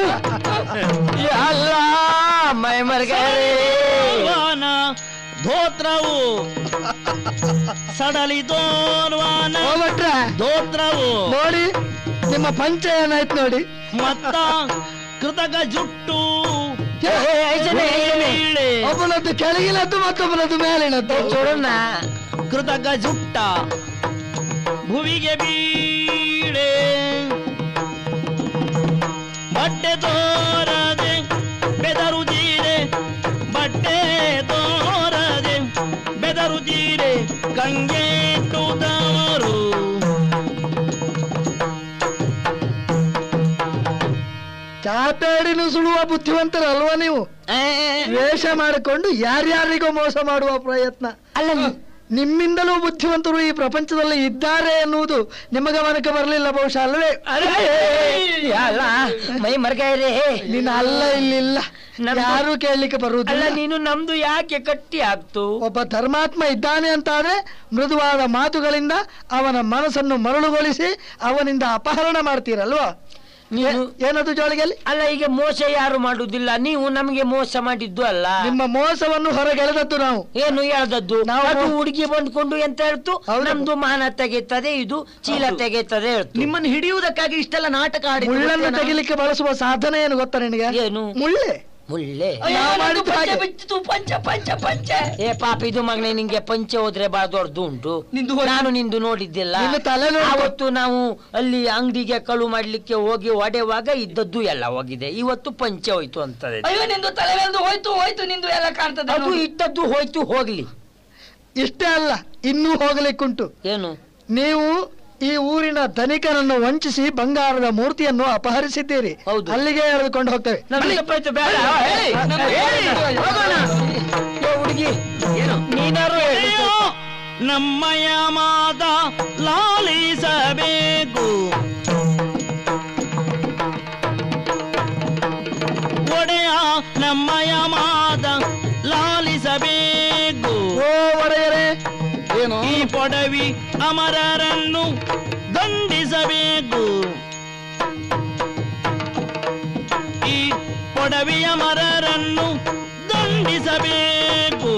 Speaker 2: ಅಲ್ಲ ಮೈ ಮರ್ಗಾರೆ
Speaker 1: ವಾನ ಧೋತ್ರವು ಸಡಲಿ ತೋರ್ವಾನ
Speaker 5: ಹೋಗ್ಬಿಟ್ರೆ
Speaker 1: ಧೋತ್ರವು
Speaker 5: ನೋಡಿ ನಿಮ್ಮ ಪಂಚ ಏನಾಯ್ತು ನೋಡಿ
Speaker 1: ಮತ್ತ ಕೃತಕ ಜುಟ್ಟು
Speaker 2: ಏ, ಏ, ಐಜನೆ, ಐಜನೆ.
Speaker 1: ಈಳೆ,
Speaker 5: ಒಬ್ಬನದ್ದು ಕೆಳಗಿನದ್ದು ಮತ್ತೊಬ್ಬನದ್ದು ಮೇಲಿನದ್ದು
Speaker 2: చూడన్న
Speaker 1: ಕೃತಕ ಜುಟ್ಟ ಭುವಿಗೆ ಬೀಳೆ ಬಟ್ಟೆ ತೋರದೆ ಬೆದರು ಜೀರೆ ಬಟ್ಟೆ ತೋರದೆ ಬೆದರು ಜೀರೆ ಕಂಗೆಟ್ಟುದವರು
Speaker 5: ಚಾಪೇಡಿನ ಸುಳುವ ಬುದ್ಧಿವಂತರಲ್ವಾ ನೀವು ವೇಷ ಮಾಡಿಕೊಂಡು ಯಾರ್ಯಾರಿಗೋ ಮೋಸ ಮಾಡುವ ಪ್ರಯತ್ನ
Speaker 2: ಅಲ್ಲ ನೀ-
Speaker 5: ನಿಮ್ಮಿಂದಲೂ ಬುದ್ಧಿವಂತರು ಈ ಪ್ರಪಂಚದಲ್ಲಿ ಇದ್ದಾರೆ ಎನ್ನುವುದು ನಿಮ್ಮ ಗಮನಕ್ಕೆ ಬರಲಿಲ್ಲ ಬಹುಶಃ ಅಲ್ವೇ
Speaker 2: ಅಲ್ಲ ಮೈ ಮರ್ಗಾರೆ
Speaker 5: ನೀನು ಅಲ್ಲ ಇಲ್ಲಿಲ್ಲ
Speaker 2: ನಮ್ದು-
Speaker 5: ಯಾರು ಕೇಳಲಿಕ್ಕೆ
Speaker 2: ಅಲ್ಲ
Speaker 5: ಬರುವುದಿಲ್ಲ
Speaker 2: ನೀನು ನಮ್ದು ಯಾಕೆ ಕಟ್ಟಿ ಆಗ್ತು
Speaker 5: ಒಬ್ಬ ಧರ್ಮಾತ್ಮ ಇದ್ದಾನೆ ಅಂತಾದ್ರೆ ಮೃದುವಾದ ಮಾತುಗಳಿಂದ ಅವನ ಮನಸ್ಸನ್ನು ಮರಳುಗೊಳಿಸಿ ಅವನಿಂದ ಅಪಹರಣ ಮಾಡ್ತೀರಲ್ವಾ
Speaker 2: ನೀನು
Speaker 5: ಏನದು ಜೋಳಿಗೆಯಲ್ಲಿ
Speaker 2: ಅಲ್ಲ ಈಗ ಮೋಸ ಯಾರು ಮಾಡುದಿಲ್ಲ ನೀವು ನಮಗೆ ಮೋಸ ಮಾಡಿದ್ದು ಅಲ್ಲ
Speaker 5: ನಿಮ್ಮ ಮೋಸವನ್ನು ಹೊರಗೆಳೆದದ್ದು ನಾವು
Speaker 2: ಏನು ಹೇಳ್ದದ್ದು
Speaker 5: ನಾವು-
Speaker 2: ಅದು ಹುಡುಗಿ ಬಂದ್ಕೊಂಡು ಎಂತ ಹೇಳ್ತು
Speaker 5: ಹೌದು.
Speaker 2: ನಮ್ದು ಮಾನ ತೆಗೆತದೆ ಇದು ಚೀಲ ತೆಗೆತದೆ ಹೇಳ್ತು
Speaker 6: ನಿಮ್ಮನ್ನು ಹಿಡಿಯುವುದಕ್ಕಾಗಿ ಇಷ್ಟೆಲ್ಲ ನಾಟಕ ಆಡಿ
Speaker 5: ಮುಳ್ಳನ್ನು ತೆಗಿಲಿಕ್ಕೆ ಬಳಸುವ ಸಾಧನ ಏನು ಗೊತ್ತಾ ನಿನಗೆ
Speaker 2: ಏನು
Speaker 5: ಮುಳ್ಳೆ
Speaker 2: ಮುಳ್ಳೆ
Speaker 5: ನಾವು ಮಾಡಿದ್ದು ಹಾಗೆ.
Speaker 2: ಪಂಚ ಪಂಚ ಪಂಚ ಏ ಪಾಪ ಇದು ಮಗನೇ ನಿಂಗೆ ಪಂಚೆ ಹೋದ್ರೆ ಬಾ ದೊಡ್ಡದು ಉಂಟು
Speaker 6: ನಿಂದು ಹೋಯ್ತು.
Speaker 2: ನಾನು ನಿಂದು ನೋಡಿದ್ದಿಲ್ಲ
Speaker 5: ನಿನ್ನ ತಲೆ ನೋಡ್ಕೊ.
Speaker 2: ಅವತ್ತು ನಾವು ಅಲ್ಲಿ ಅಂಗಡಿಗೆ ಕಳು ಮಾಡ್ಲಿಕ್ಕೆ ಹೋಗಿ ಒಡೆಯುವಾಗ ಇದ್ದದ್ದು ಎಲ್ಲ ಹೋಗಿದೆ ಇವತ್ತು ಪಂಚೆ ಹೋಯ್ತು ಅಂತದೆ
Speaker 3: ಅಯ್ಯೋ ನಿಂದು ತಲೆವೆಲ್ದು ಹೋಯ್ತು ಹೋಯ್ತು ನಿಂದು ಎಲ್ಲ ಕಾಣ್ತದೆ
Speaker 2: ಅದು ಇದ್ದದ್ದು ಹೋಯ್ತು ಹೋಗ್ಲಿ
Speaker 5: ಇಷ್ಟೇ ಅಲ್ಲ ಇನ್ನೂ ಹೋಗಲಿಕ್ಕುಂಟು
Speaker 2: ಏನು
Speaker 5: ನೀವು ಈ ಊರಿನ ಧನಿಕನನ್ನು ವಂಚಿಸಿ ಬಂಗಾರದ ಮೂರ್ತಿಯನ್ನು ಅಪಹರಿಸಿದ್ದೀರಿ
Speaker 2: ಹೌದು.
Speaker 5: ಅಲ್ಲಿಗೆ ಎಳೆದುಕೊಂಡು ಹೋಗ್ತೇವೆ
Speaker 2: ನಮ್ಗೆ ತಪ್ಪಾಯ್ತು, ಬೇಡ
Speaker 6: ಹೇಳಿ, ಹೇಳಿ, ಹೋಗೋಣ.
Speaker 2: ಏ ಹುಡುಗಿ
Speaker 6: ಏನು
Speaker 2: ನೀನಾರು ಹೇಳು.
Speaker 1: ಅಯ್ಯೋ, ನಮ್ಮಯ ಮಾತ ಲಾಲಿಸಬೇಕು ಒಡೆಯ ನಮ್ಮಯ ಮಾತ ಲಾಲಿಸಬೇಕು
Speaker 5: ಓ ಒಡೆಯರೇ
Speaker 4: ಏನು
Speaker 1: ಈ ಪೊಡವಿ ಅಮರರನ್ನು ದಂಡಿಸಬೇಕು ಈ ಪೊಡವಿ ಅಮರರನ್ನು ದಂಡಿಸಬೇಕು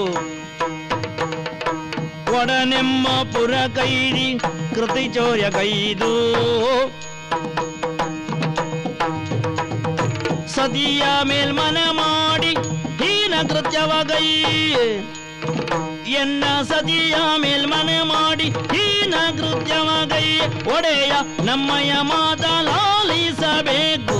Speaker 1: ಒಡನೆಮ್ಮ ಪುರ ಕೈದಿ ಕೃತಿ ಚೋಯ ಕೈದು ಸದಿಯ ಮೇಲ್ಮನೆ ಮಾಡಿ ಹೀನ ಕೃತ್ಯವಗೈ ಎನ್ನ ಸದಿಯ ಮೇಲ್ಮನೆ ಮಾಡಿ ಹೀನ ಕೃತ್ಯವಗೈ ಒಡೆಯ ನಮ್ಮಯ ಮಾತ ಲಾಲಿಸಬೇಕು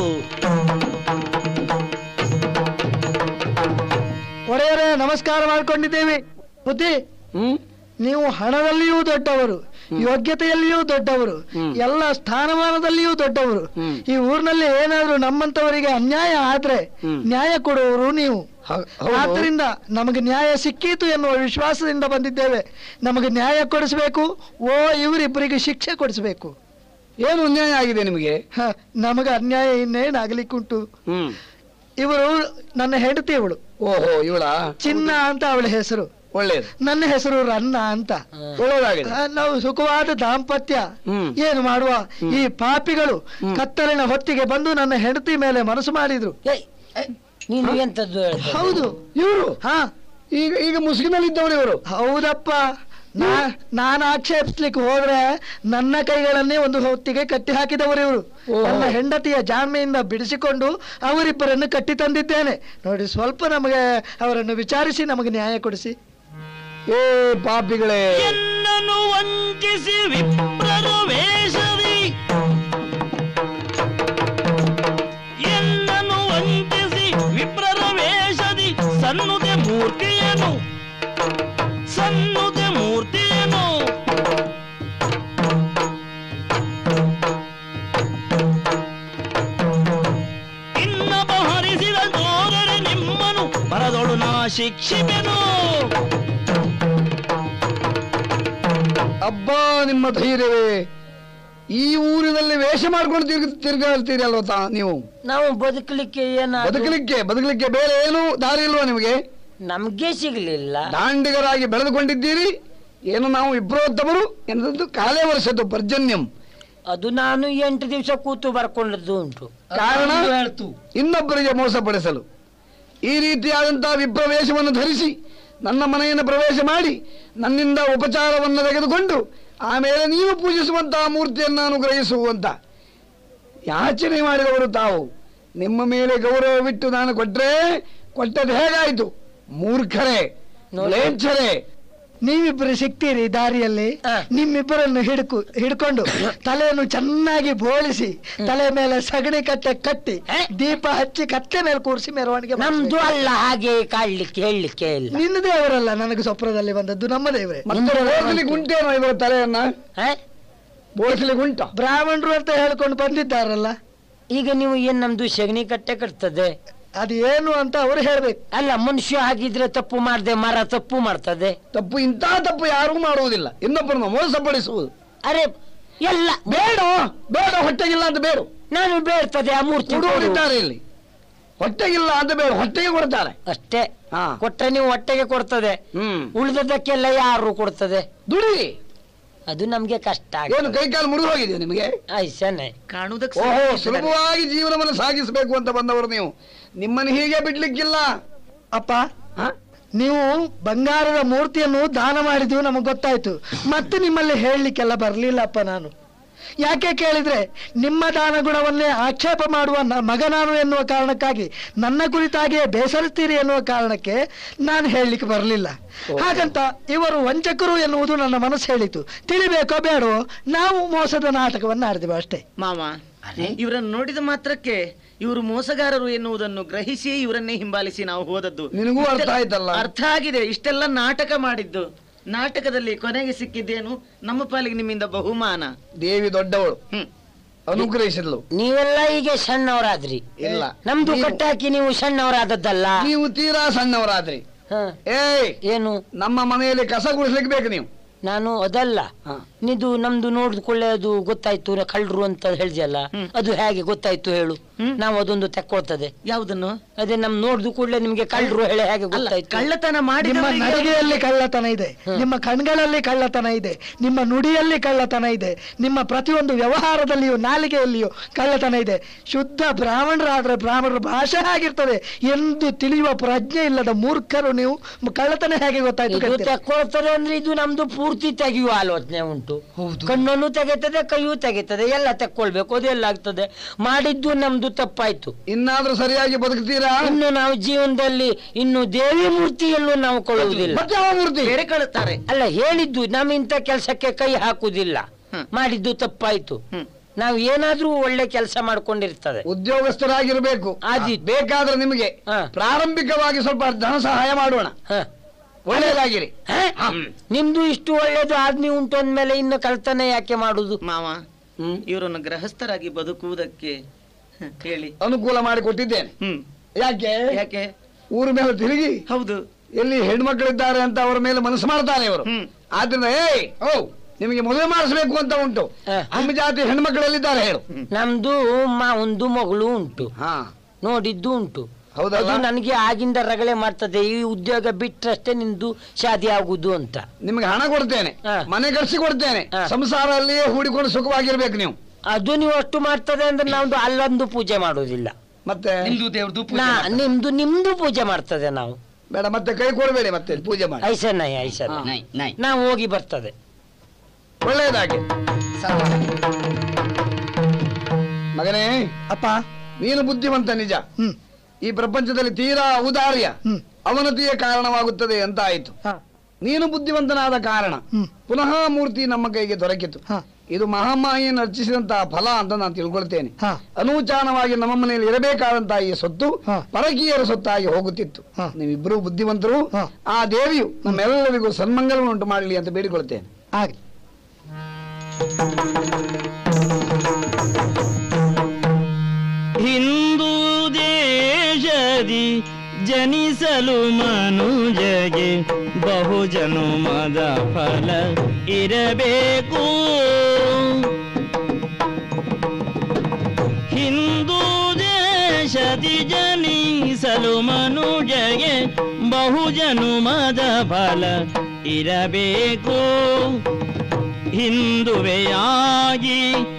Speaker 5: ಒಡೆಯರೇ ನಮಸ್ಕಾರ ಮಾಡ್ಕೊಂಡಿದ್ದೇವೆ ಬುದ್ಧಿ
Speaker 4: ಹ್ಮ್
Speaker 5: ನೀವು ಹಣದಲ್ಲಿಯೂ ದೊಡ್ಡವರು ಯೋಗ್ಯತೆಯಲ್ಲಿಯೂ ದೊಡ್ಡವರು ಎಲ್ಲ ಸ್ಥಾನಮಾನದಲ್ಲಿಯೂ ದೊಡ್ಡವರು
Speaker 4: ಹ್ಮ್.
Speaker 5: ಈ ಊರಿನಲ್ಲಿ ಏನಾದ್ರೂ ನಮ್ಮಂತವರಿಗೆ ಅನ್ಯಾಯ ಆದ್ರೆ ನ್ಯಾಯ ಕೊಡುವವರು ನೀವು
Speaker 4: ಹ- ಹೌದು.
Speaker 5: ಆದ್ದರಿಂದ ನಮಗೆ ನ್ಯಾಯ ಸಿಕ್ಕೀತು ಎನ್ನುವ ವಿಶ್ವಾಸದಿಂದ ಬಂದಿದ್ದೇವೆ ನಮಗೆ ನ್ಯಾಯ ಕೊಡಿಸಬೇಕು ಓ ಇವರಿಬ್ಬರಿಗೆ ಶಿಕ್ಷೆ ಕೊಡಿಸಬೇಕು
Speaker 4: ಏನು ಅನ್ಯಾಯ ಆಗಿದೆ ನಿಮಗೆ
Speaker 5: ಹ, ನಮಗೆ ಅನ್ಯಾಯ ಇನ್ನೇನಾಗಲಿಕ್ಕುಂಟು
Speaker 4: ಹ್ಮ್
Speaker 5: ಇವರು ನನ್ನ ಹೆಂಡತಿ ಇವಳು
Speaker 4: ಓಹೋ ಇವಳ
Speaker 5: ಚಿನ್ನ ಅಂತ ಅವಳ ಹೆಸರು
Speaker 4: ಒಳ್ಳೇದು
Speaker 5: ನನ್ನ ಹೆಸರು ರನ್ನ ಅಂತ
Speaker 4: ಒಳ್ಳೇದಾಗಿದೆ
Speaker 5: ಆ, ನಾವು ಸುಖವಾದ ದಾಂಪತ್ಯ
Speaker 4: ಹ್ಮ್.
Speaker 5: ಏನು ಮಾಡುವ ಈ ಪಾಪಿಗಳು ಕತ್ತಲಿನ ಹೊತ್ತಿಗೆ ಬಂದು ನನ್ನ ಹೆಂಡತಿ ಮೇಲೆ ಮನಸ್ಸು ಮಾಡಿದ್ರು
Speaker 2: ಏಯ್, ಏಯ್, ನೀನು ಎಂತದ್ದು ಹೇಳ್ತಾ ಇದ್ದೀಯ?
Speaker 5: ಹೌದು
Speaker 4: ಇವರು
Speaker 5: ಹಾ
Speaker 4: ಈಗ ಈಗ ಮುಸ್ಲಿಮಲ್ಲಿ ಇದ್ದವರು ಇವರು
Speaker 5: ಹೌದಪ್ಪ ನಾ ನಾನು ಆಕ್ಷೇಪಿಸ್ಲಿಕ್ಕೆ ಹೋದ್ರೆ ನನ್ನ ಕೈಗಳನ್ನೇ ಒಂದು ಹೊತ್ತಿಗೆ ಕಟ್ಟಿ ಹಾಕಿದವರು ಇವರು
Speaker 4: ಓಹೋ.
Speaker 5: ನನ್ನ ಹೆಂಡತಿಯ ಜಾಣ್ಮೆಯಿಂದ ಬಿಡಿಸಿಕೊಂಡು ಅವರಿಬ್ಬರನ್ನು ಕಟ್ಟಿ ತಂದಿದ್ದೇನೆ ನೋಡಿ ಸ್ವಲ್ಪ ನಮಗೆ ಅವರನ್ನು ವಿಚಾರಿಸಿ ನಮಗೆ ನ್ಯಾಯ ಕೊಡಿಸಿ
Speaker 4: ಏ ಪಾಪಿಗಳೇ
Speaker 1: ಎನ್ನನು ವಂಚಿಸಿ ವಿಪ್ರರ ವೇಷದಿ ಎನ್ನನು ವಂಚಿಸಿ ವಿಪ್ರರ ವೇಷದಿ ಸನ್ನುದೆ ಮೂರ್ತಿಯನು ಸನ್ನುದೆ ಮೂರ್ತಿಯನು ಇನ್ನೊಬ್ಬ ಹರಿಸಿದ ಜೋರರೆ ನಿಮ್ಮನು ಬರದೊಳು ನಾ ಶಿಕ್ಷಿಪೆನು
Speaker 4: ಅಬ್ಬಾ ನಿಮ್ಮ ಧೈರ್ಯವೇ ಈ ಊರಿನಲ್ಲಿ ವೇಷ ಮಾಡ್ಕೊಂಡು ತಿರ್ಗ ತಿರ್ಗಾಡ್ತೀರಿ ಅಲ್ವಾ ತಾ ನೀವು
Speaker 2: ನಾವು ಬದುಕಲಿಕ್ಕೆ ಏನಾದ್ರು
Speaker 4: ಬದುಕಲಿಕ್ಕೆ ಬದುಕಲಿಕ್ಕೆ ಬೇರೆ ಏನು ದಾರಿ ಇಲ್ವಾ ನಿಮಗೆ
Speaker 2: ನಮ್ಗೆ ಸಿಗ್ಲಿಲ್ಲ
Speaker 4: ದಾಂಡಿಗರಾಗಿ ಬೆಳೆದುಕೊಂಡಿದ್ದೀರಿ ಏನು ನಾವು ಇಬ್ಬರೋತ್ತಮರು ಎಂದದ್ದು ಕಾಲೇ ವರ್ಷದ್ದು ಪರ್ಜನ್ಯಂ
Speaker 2: ಅದು ನಾನು ಎಂಟು ದಿವಸ ಕೂತು ಬರ್ಕೊಂಡದ್ದು ಉಂಟು
Speaker 4: ಕಾರಣ
Speaker 3: ಅದು ಹೇಳ್ತು
Speaker 4: ಇನ್ನೊಬ್ಬರಿಗೆ ಮೋಸಪಡಿಸಲು ಈ ರೀತಿಯಾದಂತಹ ವಿಪ್ರವೇಶವನ್ನು ಧರಿಸಿ ನನ್ನ ಮನೆಯನ್ನು ಪ್ರವೇಶ ಮಾಡಿ ನನ್ನಿಂದ ಉಪಚಾರವನ್ನು ತೆಗೆದುಕೊಂಡು ಆಮೇಲೆ ನೀವು ಪೂಜಿಸುವಂತಹ ಮೂರ್ತಿಯನ್ನು ನಾನು ಗ್ರಹಿಸುವಂತ ಯಾಚನೆ ಮಾಡಿದವರು ತಾವು ನಿಮ್ಮ ಮೇಲೆ ಗೌರವವಿಟ್ಟು ನಾನು ಕೊಟ್ರೆ ಕೊಟ್ಟದ್ದು ಹೇಗಾಯಿತು ಮೂರ್ಖರೇ ಲೇಂಛರೇ
Speaker 5: ನೀವಿಬ್ಬರು ಸಿಗ್ತೀರಿ ದಾರಿಯಲ್ಲಿ
Speaker 2: ಹಾ.
Speaker 5: ನಿಮ್ಮಿಬ್ಬರನ್ನು ಹಿಡ್ಕು ಹಿಡ್ಕೊಂಡು ತಲೆಯನ್ನು ಚೆನ್ನಾಗಿ ಬೋಳಿಸಿ ತಲೆ ಮೇಲೆ ಸಗಣಿ ಕಟ್ಟೆ ಕಟ್ಟಿ
Speaker 2: ಹೇ?
Speaker 5: ದೀಪ ಹಚ್ಚಿ ಕತ್ತೆ ಮೇಲೆ ಕೂರಿಸಿ ಮೆರವಣಿಗೆ
Speaker 2: ನಮ್ದು
Speaker 5: ಮಾಡಿಸ್ಬೇಕು.
Speaker 2: ಅಲ್ಲ ಹಾಗೆ ಕಾಡ್ಲಿಕ್ಕೆ ಹೇಳಲಿಕ್ಕೆ ಇಲ್ಲ
Speaker 5: ನಿನ್ನ ದೇವರಲ್ಲ ನನಗೆ ಸ್ವಪ್ನದಲ್ಲಿ ಬಂದದ್ದು ನಮ್ಮ ದೇವರೇ
Speaker 4: ಮತ್ತೆ ಬೋಳಿಸ್ಲಿಕ್ಕೆ ಉಂಟೇನೋ ಇವರ ತಲೆಯನ್ನ
Speaker 2: ಹೇ?
Speaker 4: ಬೋಳಿಸ್ಲಿಕ್ಕೆ ಉಂಟ
Speaker 5: ಬ್ರಾಹ್ಮಣರು ಅಂತ ಹೇಳ್ಕೊಂಡು ಬಂದಿದ್ದಾರಲ್ಲ
Speaker 2: ಈಗ ನೀವು ಏನ್ ನಮ್ದು ಸಗಣಿ ಕಟ್ಟೆ ಕಟ್ತದೆ
Speaker 5: ಅದು ಏನು ಅಂತ ಅವರು ಹೇಳ್ಬೇಕು
Speaker 2: ಅಲ್ಲ ಮನುಷ್ಯ ಹಾಗಿದ್ರೆ ತಪ್ಪು ಮಾಡ್ದೆ ಮರ ತಪ್ಪು ಮಾಡ್ತದೆ
Speaker 4: ತಪ್ಪು ಇಂತಹ ತಪ್ಪು ಯಾರೂ ಮಾಡುವುದಿಲ್ಲ ಇನ್ನೊಬ್ಬರನ್ನು ಮೋಸಪಡಿಸುವುದು
Speaker 2: ಅರೆ ಎಲ್ಲ
Speaker 4: ಬೇಡ ಬೇಡ ಹೊಟ್ಟೆಗಿಲ್ಲ ಅಂತ ಬೇಡ
Speaker 2: ನಾನು ಬೇಡ್ತದೆ ಆ ಮೂರ್ತಿ ಕೊಡು.
Speaker 4: ಹುಡುಗರಿದ್ದಾರೆ ಇಲ್ಲಿ ಹೊಟ್ಟೆಗಿಲ್ಲ ಅಂತ ಬೇಡ ಹೊಟ್ಟೆಗೆ ಕೊಡ್ತಾರೆ
Speaker 2: ಅಷ್ಟೇ
Speaker 4: ಹಾ.
Speaker 2: ಕೊಟ್ರೆ ನೀವು ಹೊಟ್ಟೆಗೆ ಕೊಡ್ತದೆ
Speaker 4: ಹ್ಮ್
Speaker 2: ಉಳಿದದ್ದಕ್ಕೆಲ್ಲ ಯಾರು ಕೊಡ್ತದೆ
Speaker 4: ದುಡಿ
Speaker 2: ಅದು ನಮ್ಗೆ ಕಷ್ಟ
Speaker 4: ಏನು ಕೈಕಾಲು ಮುರಿದು ಹೋಗಿದೆ ನಿಮಗೆ
Speaker 2: ಆಯ್ಸನೆ
Speaker 6: ಕಾಣುವುದಕ್ಕೆ
Speaker 4: ಓಹೋ
Speaker 6: ಸಾಧ್ಯವಿದ್ದಾರೆ.
Speaker 4: ಸುಲಭವಾಗಿ ಜೀವನವನ್ನು ಸಾಗಿಸಬೇಕು ಅಂತ ಬಂದವರು ನೀವು ನಿಮ್ಮನ್ನು ಹೀಗೆ ಬಿಡ್ಲಿಕ್ಕಿಲ್ಲ
Speaker 5: ಅಪ್ಪ
Speaker 4: ಹ?
Speaker 5: ನೀವು ಬಂಗಾರದ ಮೂರ್ತಿಯನ್ನು ದಾನ ಮಾಡಿದ್ದು ನಮಗೆ ಗೊತ್ತಾಯ್ತು ಮತ್ತೆ ನಿಮ್ಮಲ್ಲಿ ಹೇಳಲಿಕ್ಕೆಲ್ಲ ಬರಲಿಲ್ಲಪ್ಪ ನಾನು ಯಾಕೆ ಕೇಳಿದ್ರೆ ನಿಮ್ಮ ದಾನ ಗುಣವನ್ನೇ ಆಕ್ಷೇಪ ಮಾಡುವ ನ- ಮಗ ನಾನು ಎನ್ನುವ ಕಾರಣಕ್ಕಾಗಿ ನನ್ನ ಕುರಿತಾಗಿಯೇ ಬೇಸರಿಸ್ತೀರಿ ಎನ್ನುವ ಕಾರಣಕ್ಕೆ ನಾನು ಹೇಳಲಿಕ್ಕೆ ಬರಲಿಲ್ಲ ಹಾಗಂತ ಇವರು ವಂಚಕರು ಎನ್ನುವುದು ನನ್ನ ಮನಸ್ಸು ಹೇಳಿತು ತಿಳಿಬೇಕೋ ಬೇಡವೋ ನಾವು ಮೋಸದ ನಾಟಕವನ್ನು ಆಡಿದೆವು ಅಷ್ಟೇ
Speaker 6: ಮಾವ ಇವರನ್ನು ನೋಡಿದ ಮಾತ್ರಕ್ಕೆ ಇವರು ಮೋಸಗಾರರು ಎನ್ನುವುದನ್ನು ಗ್ರಹಿಸಿ ಇವರನ್ನೇ ಹಿಂಬಾಲಿಸಿ ನಾವು ಹೋದದ್ದು
Speaker 4: ನಿನಗೂ ಅರ್ಥ
Speaker 6: ಇಷ್ಟೆಲ್ಲ-
Speaker 4: ಆಯ್ತಲ್ಲ?
Speaker 6: ಅರ್ಥ ಆಗಿದೆ ಇಷ್ಟೆಲ್ಲ ನಾಟಕ ಮಾಡಿದ್ದು ನಾಟಕದಲ್ಲಿ ಕೊನೆಗೆ ಸಿಕ್ಕಿದ್ದೇನು ನಮ್ಮ ಪಾಲಿಗೆ ನಿಮ್ಮಿಂದ ಬಹುಮಾನ
Speaker 4: ದೇವಿ ದೊಡ್ಡವಳು
Speaker 6: ಹ್ಮ್
Speaker 4: ಅನುಗ್ರಹಿಸಿದ್ಲು
Speaker 2: ನೀವೆಲ್ಲ ಈಗ ಸಣ್ಣವರಾದ್ರಿ
Speaker 4: ಇಲ್ಲ
Speaker 2: ನಮ್ದು
Speaker 4: ನೀವು-
Speaker 2: ಕಟ್ಟಾಕಿ ನೀವು ಸಣ್ಣವರಾದದ್ದಲ್ಲ
Speaker 4: ನೀವು ತೀರಾ ಸಣ್ಣವರಾದ್ರಿ
Speaker 2: ಹ.
Speaker 4: ಏಯ್
Speaker 2: ಏನು
Speaker 4: ನಮ್ಮ ಮನೆಯಲ್ಲಿ ಕಸ ಗುಡಿಸ್ಲಿಕ್ಕೆ ಬೇಕು ನೀವು
Speaker 2: ನಾನು ಅದಲ್ಲ
Speaker 4: ಹ.
Speaker 2: ನಿದು ನಮ್ದು ನೋಡಿದ್ಕೊಳ್ಳೆ ಅದು ಗೊತ್ತಾಯ್ತು ನ- ಕಳ್ರು ಅಂತ ಹೇಳ್ದಲ್ಲ ಅದು ಹೇಗೆ ಗೊತ್ತಾಯ್ತು ಹೇಳು ನಾವು ಅದೊಂದು ತಕ್ಕೊಳ್ತದೆ
Speaker 6: ಯಾವುದನ್ನು
Speaker 2: ಅದೇ ನಮ್ ನೋಡಿದ ಕೂಡಲೇ ನಿಮ್ಗೆ ಕಳ್ರು ಹೇಳಿ ಹೇಗೆ
Speaker 6: ಅಲ್ಲ
Speaker 2: ಗೊತ್ತಾಯ್ತು
Speaker 6: ಕಳ್ಳತನ
Speaker 5: ನಿಮ್ಮ
Speaker 6: ಮಾಡಿದವರಿಗೆ
Speaker 5: ನಡಿಗೆಯಲ್ಲಿ ಕಳ್ಳತನ ಇದೆ ನಿಮ್ಮ ಕಣ್ಗಳಲ್ಲಿ ಕಳ್ಳತನ ಇದೆ ನಿಮ್ಮ ನುಡಿಯಲ್ಲಿ ಕಳ್ಳತನ ಇದೆ ನಿಮ್ಮ ಪ್ರತಿಯೊಂದು ವ್ಯವಹಾರದಲ್ಲಿಯೂ ನಾಲಿಗೆಯಲ್ಲಿಯೂ ಕಳ್ಳತನ ಇದೆ ಶುದ್ಧ ಬ್ರಾಹ್ಮಣರಾದ್ರೆ ಬ್ರಾಹ್ಮಣರ ಭಾಷೆ ಆಗಿರ್ತದೆ ಎಂದು ತಿಳಿಯುವ ಪ್ರಜ್ಞೆ ಇಲ್ಲದ ಮೂರ್ಖರು ನೀವು ಮ- ಕಳ್ಳತನ ಹೇಗೆ ಗೊತ್ತಾಯ್ತು
Speaker 2: ಇದು
Speaker 5: ಕಣ್ತೀರಾ?
Speaker 2: ತಕ್ಕೊಳ್ತಾರೆ ಅಂದ್ರೆ ಇದು ನಮ್ದು ಪೂರ್ತಿ ತೆಗೆಯುವ ಆಲೋಚನೆ ಉಂಟು ಕಣ್ಣನ್ನು ತೆಗೆತದೆ ಕೈಯೂ ತೆಗೆತದೆ ಎಲ್ಲ ತೆಕ್ಕೊಳ್ಬೇಕು ಅದೆಲ್ಲ ಆಗ್ತದೆ ಮಾಡಿದ್ದು ನಮ್ದು ತಪ್ಪಾಯ್ತು
Speaker 4: ಇನ್ನಾದ್ರೂ ಸರಿಯಾಗಿ ಬದುಕ್ತೀರಾ
Speaker 2: ಇನ್ನು ನಾವು ಜೀವನದಲ್ಲಿ ಇನ್ನು ದೇವಿ ಮೂರ್ತಿಯಲ್ಲೂ ನಾವು ಕೊಳ್ಳುವುದಿಲ್ಲ
Speaker 4: ಮತ್ತೆ ಯಾವ ಮೂರ್ತಿ
Speaker 6: ಬೇರೆ ಕಳುತ್ತಾರೆ
Speaker 2: ಅಲ್ಲ ಹೇಳಿದ್ದು ನಮ್ಮ ಇಂಥ ಕೆಲಸಕ್ಕೆ ಕೈ ಹಾಕುವುದಿಲ್ಲ
Speaker 6: ಹ್ಮ್.
Speaker 2: ಮಾಡಿದ್ದು ತಪ್ಪಾಯ್ತು
Speaker 6: ಹ್ಮ್.
Speaker 2: ನಾವು ಏನಾದ್ರೂ ಒಳ್ಳೆ ಕೆಲಸ ಮಾಡ್ಕೊಂಡಿರ್ತದೆ
Speaker 4: ಉದ್ಯೋಗಸ್ಥರಾಗಿರ್ಬೇಕು
Speaker 2: ಆದೀತು.
Speaker 4: ಬೇಕಾದ್ರೆ ನಿಮಗೆ
Speaker 2: ಹಾ.
Speaker 4: ಪ್ರಾರಂಭಿಕವಾಗಿ ಸ್ವಲ್ಪ ಧನ ಸಹಾಯ ಮಾಡೋಣ
Speaker 2: ಹ.
Speaker 4: ಒಳ್ಳೆಯದಾಗಿರಿ
Speaker 2: ಹ? ನಿಮ್ದು ಇಷ್ಟು ಒಳ್ಳೇದು ಆದ್ಮಿ ಉಂಟು ಅಂದ್ಮೇಲೆ ಇನ್ನು ಕಳ್ತನ ಯಾಕೆ ಮಾಡುದು
Speaker 6: ಮಾವ
Speaker 4: ಹ್ಮ್.
Speaker 6: ಇವರನ್ನು ಗೃಹಸ್ಥರಾಗಿ ಬದುಕುವುದಕ್ಕೆ ಹ, ಹೇಳಿ
Speaker 4: ಅನುಕೂಲ ಮಾಡಿ ಕೊಟ್ಟಿದ್ದೇನೆ
Speaker 6: ಹ್ಮ್
Speaker 4: ಯಾಕೆ
Speaker 6: ಯಾಕೆ
Speaker 4: ಊರ ಮೇಲೆ ತಿರುಗಿ
Speaker 6: ಹೌದು
Speaker 4: ಎಲ್ಲಿ ಹೆಣ್ಮಕ್ಳಿದ್ದಾರೆ ಅಂತ ಅವರ ಮೇಲೆ ಮನಸ್ಸು ಮಾಡ್ತಾನೆ ಇವರು
Speaker 6: ಹ್ಮ್.
Speaker 4: ಆದ್ರಿಂದ ಏಯ್ ಓ ನಿಮಗೆ ಮದುವೆ ಮಾಡಿಸ್ಬೇಕು ಅಂತ ಉಂಟು
Speaker 2: ಹ.
Speaker 4: ನಮ್ಮ ಜಾತಿ ಹೆಣ್ಮಕ್ಳೆಲ್ಲಿದ್ದಾರೆ ಹೇಳು
Speaker 2: ನಮ್ದು ಮಾ ಒಂದು ಮಗಳು ಉಂಟು
Speaker 4: ಹಾ
Speaker 2: ನೋಡಿದ್ದು ಉಂಟು
Speaker 4: ಹೌದಲ್ಲ?
Speaker 2: ಅದು ನನಗೆ ಆಗಿಂದ ರಗಳೆ ಮಾಡ್ತದೆ ಈ ಉದ್ಯೋಗ ಬಿಟ್ರಷ್ಟೇ ನಿಂದು ಶಾದಿ ಆಗುದು ಅಂತ
Speaker 4: ನಿಮ್ಗೆ ಹಣ ಕೊಡ್ತೇನೆ
Speaker 2: ಹ.
Speaker 4: ಮನೆ ಕಟ್ಸಿ ಕೊಡ್ತೇನೆ
Speaker 2: ಹ.
Speaker 4: ಸಂಸಾರ ಅಲ್ಲಿಯೇ ಹೂಡಿಕೊಂಡು ಸುಖವಾಗಿರ್ಬೇಕು ನೀವು
Speaker 2: ಅದು ನೀವು ಅಷ್ಟು ಮಾಡ್ತದೆ ಅಂದ್ರೆ ನಮ್ದು ಅಲ್ಲೊಂದು ಪೂಜೆ ಮಾಡುವುದಿಲ್ಲ
Speaker 4: ಮತ್ತೆ
Speaker 3: ನಿಮ್ದು ದೇವ್ರದ್ದು ಪೂಜೆ
Speaker 2: ನಾ
Speaker 3: ಮಾಡ್ತಾರೆ.
Speaker 2: ನಿಮ್ದು ನಿಮ್ದು ಪೂಜೆ ಮಾಡ್ತದೆ ನಾವು
Speaker 4: ಬೇಡ ಮತ್ತೆ ಕೈ ಕೊಡಬೇಡಿ ಮತ್ತೆ ಪೂಜೆ ಮಾಡಿ
Speaker 2: ಐಸನ್ನಯ್ಯ ಐಸನ್ನ
Speaker 3: ನೈ ನೈ
Speaker 2: ನಾವು ಹೋಗಿ ಬರ್ತದೆ
Speaker 4: ಒಳ್ಳೆಯದಾಗಿ ಮಗನೇ
Speaker 5: ಅಪ್ಪ
Speaker 4: ನೀನು ಬುದ್ಧಿವಂತ ನಿಜ
Speaker 5: ಹ್ಮ್
Speaker 4: ಈ ಪ್ರಪಂಚದಲ್ಲಿ ತೀರಾ ಔದಾರ್ಯ
Speaker 5: ಹ್ಮ್.
Speaker 4: ಅವನತಿಯ ಕಾರಣವಾಗುತ್ತದೆ ಅಂತ ಆಯಿತು
Speaker 5: ಹ
Speaker 4: ನೀನು ಬುದ್ಧಿವಂತನಾದ ಕಾರಣ
Speaker 5: ಹ್ಮ್.
Speaker 4: ಪುನಃ ಮೂರ್ತಿ ನಮ್ಮ ಕೈಗೆ ದೊರಕಿತು
Speaker 5: ಹ
Speaker 4: ಇದು ಮಹಾಮಾಯಿಯನ್ನು ಅರ್ಚಿಸಿದಂತಹ ಫಲ ಅಂತ ನಾನು ತಿಳ್ಕೊಳ್ತೇನೆ
Speaker 5: ಹ
Speaker 4: ಅನೂಚಾನವಾಗಿ ನಮ್ಮ ಮನೆಯಲ್ಲಿ ಇರಬೇಕಾದಂತಹ ಈ ಸೊತ್ತು
Speaker 5: ಹ.
Speaker 4: ಪರಕೀಯರ ಸೊತ್ತಾಗಿ ಹೋಗುತ್ತಿತ್ತು
Speaker 5: ಹ.
Speaker 4: ನೀವಿಬ್ಬರು ಬುದ್ಧಿವಂತರು
Speaker 5: ಹ.
Speaker 4: ಆ ದೇವಿಯು ನಮ್ಮೆಲ್ಲರಿಗೂ ಸನ್ಮಂಗಲವನ್ನು ಉಂಟು ಮಾಡಲಿ ಅಂತ ಬೇಡಿಕೊಳ್ತೇನೆ
Speaker 5: ಆಗ್ಲಿ
Speaker 1: ಹಿಂದೂ ದೇಶದಿ ಜನಿಸಲು ಮನುಜಗೆ ಬಹುಜನುಮದ ಫಲ ಇರಬೇಕು ಹಿಂದೂ ದೇಶದಿ ಜನಿಸಲು ಮನುಜಗೆ ಬಹುಜನುಮದ ಫಲ ಇರಬೇಕು ಹಿಂದುವೆಯಾಗಿ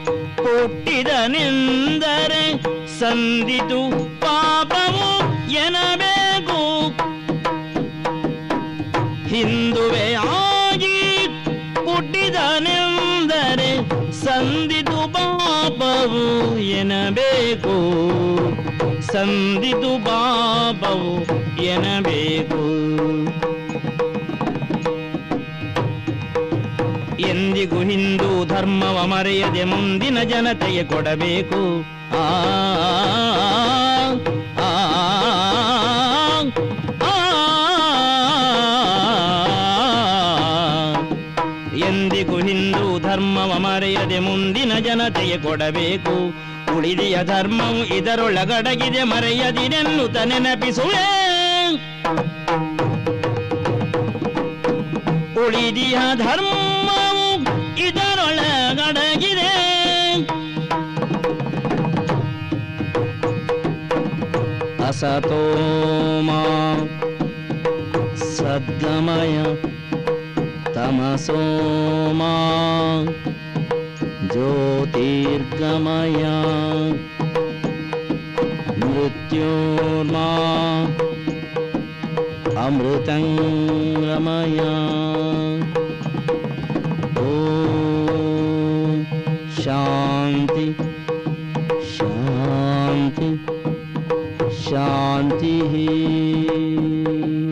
Speaker 1: ಹುಟ್ಟಿದನೆಂದರೆ ಸಂದಿತು ಪಾಪವು ಎನಬೇಕು ಹಿಂದುವೆಯಾಗಿ ಹುಟ್ಟಿದನೆಂದರೆ ಸಂದಿತು ಪಾಪವು ಎನಬೇಕು ಸಂದಿತು ಪಾಪವು ಎನಬೇಕು ಎಂದಿಗೂ ಹಿಂದೂ ಧರ್ಮವ ಮರೆಯದೆ ಮುಂದಿನ ಜನತೆಗೆ ಕೊಡಬೇಕು ಆ ಆ, ಆ, ಎಂದಿಗೂ ಹಿಂದೂ ಧರ್ಮವ ಮರೆಯದೆ ಮುಂದಿನ ಜನತೆಗೆ ಕೊಡಬೇಕು ಉಳಿದೆಯ ಧರ್ಮವು ಇದರೊಳಗಡಗಿದೆ ಮರೆಯದಿನೆನ್ನುತ್ತ ನೆನಪಿಸುವೆ ಉಳಿದಿಯ ಧರ್ಮವು ಇದರೊಳಗಡಗಿದೆ ಅಸತೋಮ ಸದ್ಗಮಯ ತಮಸೋಮ ಜ್ಯೋತಿರ್ಗಮಯ ಮೃತ್ಯೋರ್ಮಾ ಅಮೃತಂಗಮಯ ಓಂ ಶಾಂತಿ ಶಾಂತಿ ಶಾಂತಿ